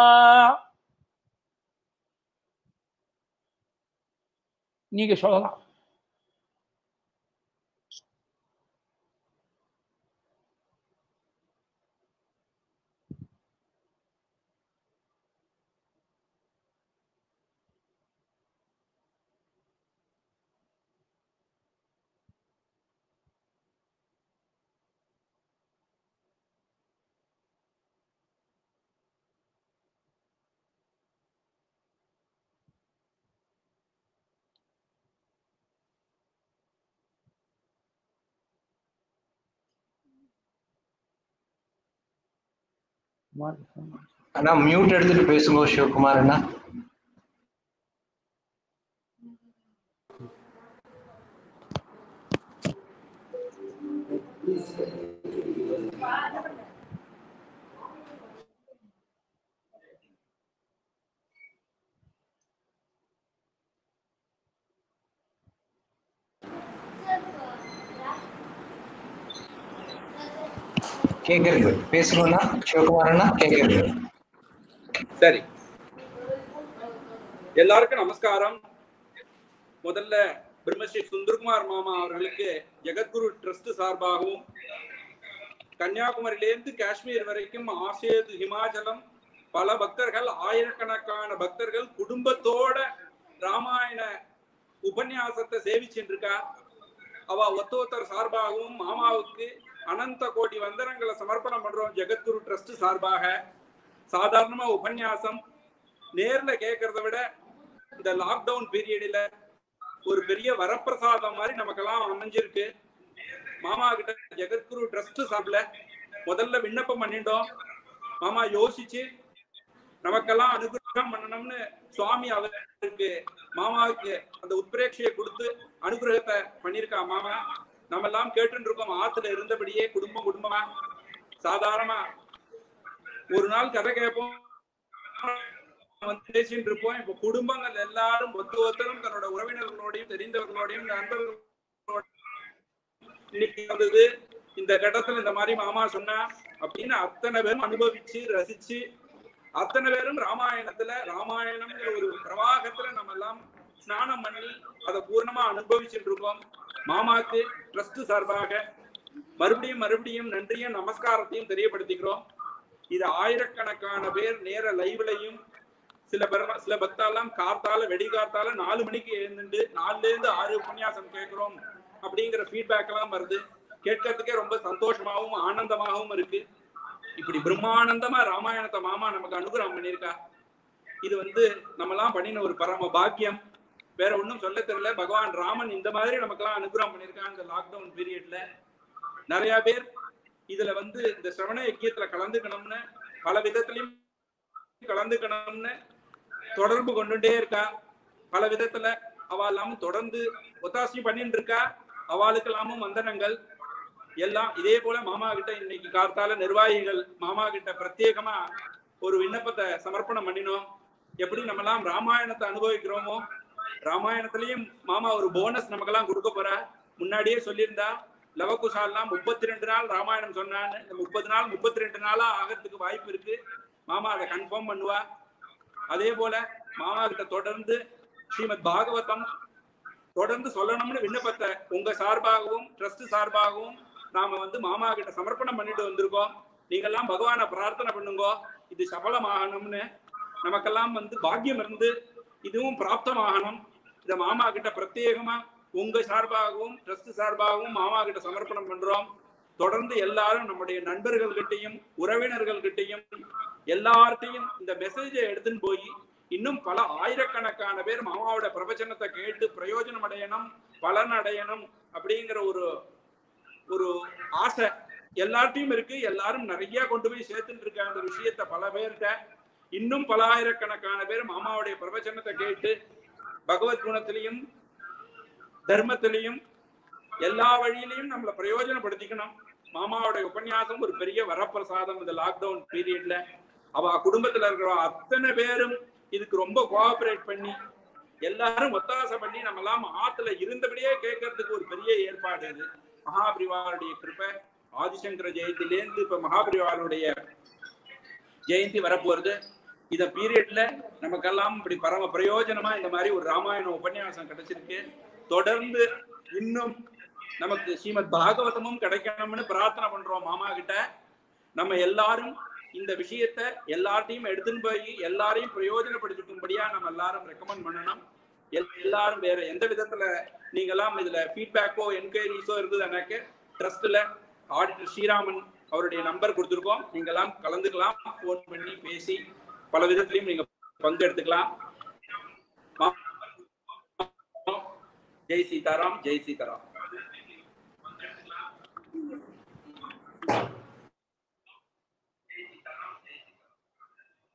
[SPEAKER 1] நீங்க சொல்லலாம் குமார்
[SPEAKER 2] அண்ணா மியூட் எடுத்துட்டு பேசுங்க சிவகுமார் அண்ணா கேக்குறது பேசுறோம்னா சிவகுமார் அண்ணா கேக்குறது
[SPEAKER 3] சரி எல்லாருக்கும் நமஸ்காரம் முதல்ல பிரம்மஸ்ரீ சுந்தர்குமார் மாமா அவர்களுக்கு ஜெகத்குரு ட்ரஸ்ட் சார்பாகவும் கன்னியாகுமரியிலேருந்து காஷ்மீர் வரைக்கும் ஆசேது ஹிமாச்சலம் பல பக்தர்கள் ஆயிரக்கணக்கான பக்தர்கள் குடும்பத்தோட ராமாயண உபன்யாசத்தை சேவிச்சுட்டு இருக்கா அவ ஒத்த ஒருத்தர் சார்பாகவும் மாமாவுக்கு அனந்த கோடி வந்தனங்களை சமர்ப்பணம் பண்றோம் ஜெகத்குரு ட்ரஸ்ட் சார்பாக சாதாரணமா உபன்யாசம் நேர்ல கேட்கறத விட இந்த லாக்டவுன் பீரியடில் ஒரு பெரிய வரப்பிரசாதம் மாதிரி நமக்கெல்லாம் அமைஞ்சிருக்கு மாமா கிட்ட ஜெகத்குரு ட்ரஸ்ட் சார்பில் முதல்ல விண்ணப்பம் பண்ணிட்டோம் மாமா யோசிச்சு நமக்கெல்லாம் அனுகிரகம் பண்ணணும்னு சுவாமி அவருக்கு மாமாவுக்கு அந்த உத்பிரேட்சையை கொடுத்து அனுகிரகத்தை பண்ணியிருக்கா மாமா நம்ம எல்லாம் கேட்டு இருக்கோம் ஆத்துல இருந்தபடியே குடும்பம் குடும்பமா சாதாரணமா ஒரு நாள் கதை கேட்போம் வந்து பேசிட்டு இருப்போம் இப்ப குடும்பங்கள் எல்லாரும் ஒத்து ஒருத்தரும் தன்னோட உறவினர்களோடையும் தெரிந்தவர்களோடையும் நண்பர்களோட இன்னைக்கு வந்தது இந்த கட்டத்துல இந்த மாதிரி மாமா சொன்னா அப்படின்னு அத்தனை பேரும் அனுபவிச்சு ரசிச்சு அத்தனை பேரும் ராமாயணத்துல ராமாயணம்ங்கிற ஒரு பிரவாகத்துல நம்ம எல்லாம் ஸ்நானம் பண்ணி அதை பூர்ணமா அனுபவிச்சுட்டு இருக்கோம் மாமாக்கு ட்ரஸ்ட் சார்பாக மறுபடியும் மறுபடியும் நன்றியும் நமஸ்காரத்தையும் தெரியப்படுத்திக்கிறோம் இது ஆயிரக்கணக்கான பேர் நேர லைவ்லையும் சில பேர் சில பக்தாலாம் கார்த்தால வெடி கார்த்தால நாலு மணிக்கு எழுந்துட்டு நாலுல இருந்து ஆறு உபன்யாசம் கேட்கிறோம் அப்படிங்கிற ஃபீட்பேக் எல்லாம் வருது கேட்கறதுக்கே ரொம்ப சந்தோஷமாகவும் ஆனந்தமாகவும் இருக்கு இப்படி பிரம்மானந்தமா ராமாயணத்தை மாமா நமக்கு அனுகிரகம் பண்ணியிருக்கா இது வந்து நம்மலாம் பண்ணின ஒரு பரம பாக்கியம் வேற ஒண்ணும் சொல்ல தெரியல பகவான் ராமன் இந்த மாதிரி நமக்கெல்லாம் அனுகிரகம் பண்ணியிருக்கான் இந்த லாக்டவுன் பீரியட்ல நிறைய பேர் இதுல வந்து இந்த சிரவண யக்கியத்துல கலந்துக்கணும்னு பல விதத்திலையும் கலந்துக்கணும்னு தொடர்பு கொண்டுட்டே இருக்கா பல விதத்துல அவள் எல்லாமும் தொடர்ந்து ஒத்தாசி பண்ணிட்டு இருக்கா அவளுக்கு எல்லாமும் வந்தனங்கள் எல்லாம் இதே போல மாமா கிட்ட இன்னைக்கு கார்த்தால நிர்வாகிகள் மாமா கிட்ட பிரத்யேகமா ஒரு விண்ணப்பத்தை சமர்ப்பணம் பண்ணினோம் எப்படி நம்ம எல்லாம் ராமாயணத்தை அனுபவிக்கிறோமோ ராமாயணத்திலயும் மாமா ஒரு போனஸ் நமக்கெல்லாம் கொடுக்க போறா முன்னாடியே சொல்லியிருந்தா லவகுஷால்லாம் முப்பத்தி ரெண்டு நாள் ராமாயணம் சொன்னான்னு இந்த முப்பது நாள் முப்பத்தி ரெண்டு நாளா ஆகிறதுக்கு வாய்ப்பு இருக்கு மாமா அதை கன்ஃபார்ம் பண்ணுவா அதே போல மாமா கிட்ட தொடர்ந்து ஸ்ரீமத் பாகவதம் தொடர்ந்து சொல்லணும்னு விண்ணப்பத்தை உங்க சார்பாகவும் ட்ரஸ்ட் சார்பாகவும் நாம வந்து மாமா கிட்ட சமர்ப்பணம் பண்ணிட்டு வந்திருக்கோம் நீங்கெல்லாம் பகவானை பிரார்த்தனை பண்ணுங்க இது சபலமாகணும்னு நமக்கெல்லாம் வந்து பாக்கியம் இருந்து இதுவும் பிராப்தமாகணும் இதை மாமா கிட்ட பிரத்யேகமா உங்க சார்பாகவும் ட்ரஸ்ட் சார்பாகவும் மாமா கிட்ட சமர்ப்பணம் பண்றோம் தொடர்ந்து எல்லாரும் நம்முடைய நண்பர்கள் கிட்டையும் உறவினர்கள் கிட்டையும் எல்லார்ட்டையும் இந்த மெசேஜை எடுத்துன்னு போய் இன்னும் பல ஆயிரக்கணக்கான பேர் மாமாவோட பிரவச்சனத்தை கேட்டு பிரயோஜனம் அடையணும் பலன் அடையணும் அப்படிங்கிற ஒரு ஒரு ஆசை எல்லார்ட்டையும் இருக்கு எல்லாரும் நிறைய கொண்டு போய் சேர்த்துட்டு இருக்க அந்த விஷயத்த பல பேர்கிட்ட இன்னும் பல ஆயிரக்கணக்கான பேர் மாமாவுடைய பிரவச்சனத்தை கேட்டு பகவத் குணத்திலையும் தர்மத்திலையும் எல்லா வழியிலையும் நம்மளை பிரயோஜனப்படுத்திக்கணும் மாமாவுடைய உபன்யாசம் ஒரு பெரிய வரப்பிரசாதம் இந்த லாக்டவுன் பீரியட்ல அவ குடும்பத்துல இருக்கிற அத்தனை பேரும் இதுக்கு ரொம்ப கோஆபரேட் பண்ணி எல்லாரும் ஒத்தாசை பண்ணி நம்ம எல்லாம் ஆத்துல இருந்தபடியே கேட்கறதுக்கு ஒரு பெரிய ஏற்பாடு இது மகாபிரிவாருடைய கிருப்பை ஆதிசங்கர ஜெயந்திலேருந்து இப்ப மகாபிரிவாருடைய ஜெயந்தி வரப்போறது இந்த பீரியட்ல நமக்கெல்லாம் இப்படி பரம பிரயோஜனமா இந்த மாதிரி ஒரு ராமாயண உபன்யாசம் கிடைச்சிருக்கு தொடர்ந்து இன்னும் நமக்கு ஸ்ரீமத் பாகவதமும் கிடைக்கணும்னு பிரார்த்தனை பண்றோம் மாமா கிட்ட நம்ம எல்லாரும் இந்த விஷயத்த எல்லார்ட்டையும் எடுத்துன்னு போய் எல்லாரையும் பிரயோஜனப்படுத்திக்கும்படியா நம்ம எல்லாரும் ரெக்கமெண்ட் பண்ணணும் எல்- எல்லாரும் வேற எந்த விதத்துல நீங்கெல்லாம் இதுல ஃபீட்பேக்கோ என்கொயரிஸோ இருந்ததுனாக்க ட்ரஸ்ட்ல ஆடிட்டர் ஸ்ரீராமன் அவருடைய நம்பர் கொடுத்துருக்கோம் நீங்கெல்லாம் கலந்துக்கலாம் ஃபோன் பண்ணி பேசி பல விதத்திலையும் நீங்க பங்கெடுத்துக்கலாம் மா- ஜெய் சீதாராம் ஜெய் சீதாராம்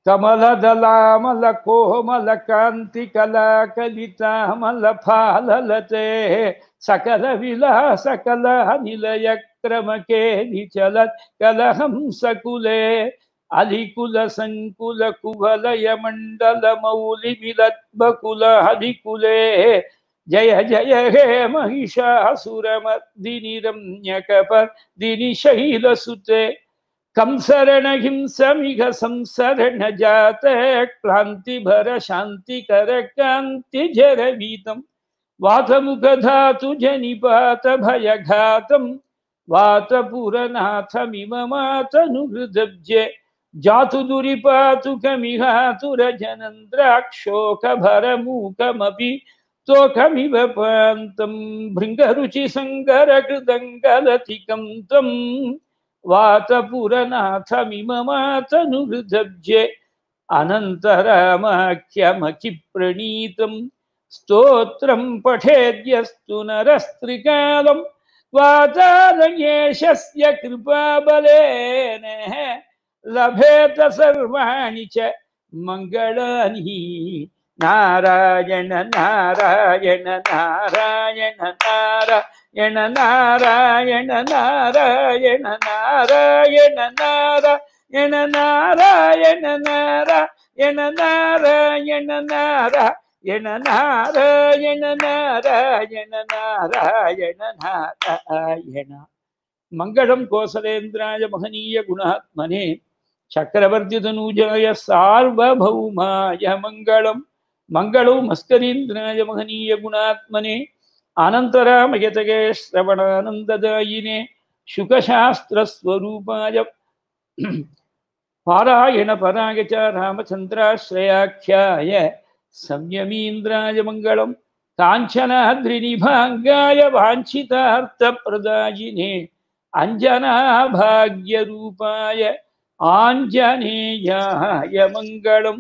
[SPEAKER 1] ಕಮಲದಲಾಮಲ ಕೋಮಲ ಕಾಂತಿ ಕಲಾ ಕಲಿತಾಮಲ ಫಾಲಲತೆ ಸಕಲ ವಿಲಾಸ ಕಲಾ ನಿಲಯ ಕ್ರಮಕೆ ನಿಚಲತ್ ಕಲಹಂಸ ಕುಲೆ ಅಲಿಕುಲ ಸಂಕುಲ ಕುವಲಯ ಮಂಡಲ ಮೌಲಿ ಮಿಲತ್ ಬಕುಲ ಹರಿಕುಲೆ ಜಯ ಜಯ ಹೇ ಮಹಿಷಾಸುರಮರ್ದಿನಿ ರಮ್ಯ ಕಪರ್ದಿನಿ ಶೈಲಸುತೆ ಕಂಸರಣ ಹಿಂಸಮಿಘ ಸಂಸರಣ ಜಾತ ಕ್ಲಾಂತಿ ಭರ ಶಾಂತಿ ಕರ ಕಾಂತಿ ಜರ ವೀತಂ ವಾತಮುಖ ಧಾತು ಜನಿಪಾತ ಭಯಘಾತಂ ವಾತಪುರನಾಥಮಿಮ ಮಾತನುಹೃದಬ್ಜೆ ಜಾತು ದುರಿಪಾತು ಕಮಿಹಾತುರ ಜನಂದ್ರಾಕ್ಷೋಕ ಭರ ಮೂಕಮಪಿ ತೋಕಮಿವ ಪಾಂತಂ ಭೃಂಗರುಚಿ ಸಂಗರ ಕೃದಂಗಲತಿಕಂ ತ್ವಂ ವಾತಪುರನಾಥಮಿಮ ಮಾತನುಹೃದಬ್ಜೆ ಅನಂತರಾಮಾಖ್ಯಮಕಿ ಪ್ರಣೀತಂ ಸ್ತೋತ್ರಂ ಪಠೇದ್ಯಸ್ತು ನರಸ್ತ್ರಿಕಾಲಂ ವಾತಾರಯೇಶಸ್ಯ ಕೃಪಾಬಲೇನ ಲಭೇತ ಸರ್ವಾಣಿ ಚ ಮಂಗಳಾನಿ ನಾರಾಯಣ ನಾರಾಯಣ ನಾರಾಯಣ ನಾರಾಯಣ ನಾರಾಯಣ ನಾರಾಯಣ ನಾರಾಯಣ ನಾರಾಯಣ ನಾರಾಯಣ ನಾರಾಯಣ ನಾರಾಯಣ ನಾರಾಯಣ ನಾರಾಯಣ ನಾರಾಯಣ ನಾರಾಯಣ ನಾರಾಯಣ ಮಂಗಳಂ ಕೋಸಲೇಂದ್ರಾಯ ಮಹನೀಯ ಗುಣಾತ್ಮನೆ ಚಕ್ರವರ್ತಿತನೂಜಾಯ ಸಾರ್ವಭೌಮಾಯ ಮಂಗಳಂ ಮಂಗಳೋ ಮಸ್ಕರೀಂದ್ರಾಯ ಮಹನೀಯ ಗುಣಾತ್ಮನೆ ಅನಂತರಾಮಯತಗೆ ಶ್ರವಣಾನಂದದಾಯಿನೇ ಶುಕಶಾಸ್ತ್ರಸ್ವರೂಪಾಯ ಪಾರಾಯಣ ಪರಾಯ ಚ ರಾಮಚಂದ್ರಾಶ್ರಯಾಖ್ಯಾಯ ಸಂಯಮೀಂದ್ರಾಯ ಮಂಗಳಂ ಕಾಂಚನಾದ್ರಿನಿಭಾಂಗಾಯ ವಾಂಛಿತಾರ್ಥಪ್ರದಾಯಿನೇ ಅಂಜನಾಭಾಗ್ಯರೂಪಾಯ ಆಂಜನೇಯಾಯ ಮಂಗಳಂ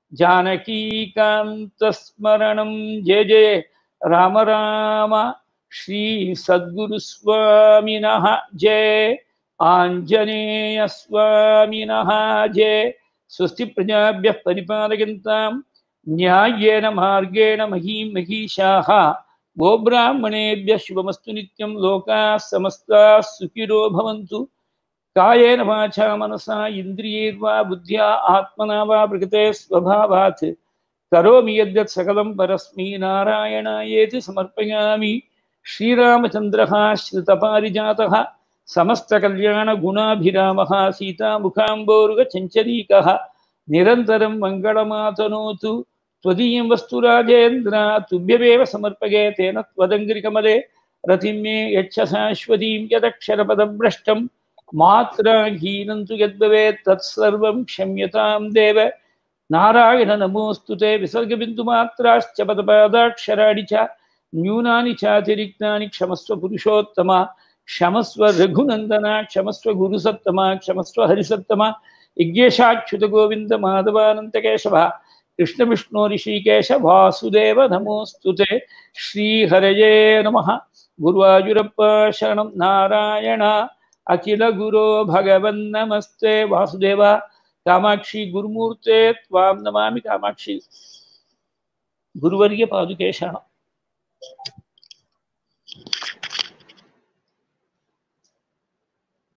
[SPEAKER 1] ಜಾನಕೀಕಾಂತಸ್ಮರಣಂ ಜಯ ಜಯ ರಾಮ ರಾಮ ಶ್ರೀ ಸದ್ಗುರು ಸ್ವಾಮಿನಃ ಜಯ ಆಂಜನೇಯ ಸ್ವಾಮಿನಃ ಜಯ ಸ್ವಸ್ತಿ ಪ್ರಜಾಭ್ಯಃ ಪರಿಪಾಲಯಂತಾಂ ನ್ಯಾಯೇನ ಮಾರ್ಗೇಣ ಮಹೀಂ ಮಹೀಶಾಃ गोब्राह्मणेभ्यः शुभमस्तु नित्यं लोकाः समस्ताः सुखिनो भवन्तु कायेन वाचा मनसा इन्द्रियैर्वा बुद्ध्या आत्मना वा प्रकृते स्वभावात् करोमि यद्यत् सकलं परस्मै नारायणायेति समर्पयामि श्रीरामचन्द्रः श्रुतपारिजातः समस्तकल्याणगुणाभिरामः सीतामुखाम्बोरुगचञ्चरीकः निरन्तरं मङ्गलमातनोतु त्वदीयं वस्तु राजेन्द्र तुभ्यमेव समर्पये तेन त्वदङ्घ्रिकमले रतिं मे यच्छ शाश्वतीं यदक्षरपदभ्रष्टं मात्राहीनं तु यद्भवेत् तत्सर्वं क्षम्यतां देव नारायण नमोऽस्तु ते विसर्गबिन्दुमात्राश्च पदपादाक्षराणि च न्यूनानि चातिरिक्तानि क्षमस्व पुरुषोत्तमा क्षमस्व रघुनन्दना क्षमस्व गुरुसत्तमा क्षमस्व हरिसत्तमा यज्ञेशाच्युतगोविन्द माधवानन्तकेशव कृष्णविष्णु ऋषिकेश वासुदेव नमोऽस्तु ते श्रीहरये नमः गुरुवायुरप्प शरणं नारायण अखिलगुरो भगवन्नमस्ते वासुदेव कामाक्षी गुरुमूर्ते त्वां नमामि कामाक्षी गुरुवर्य पादुके शरणम्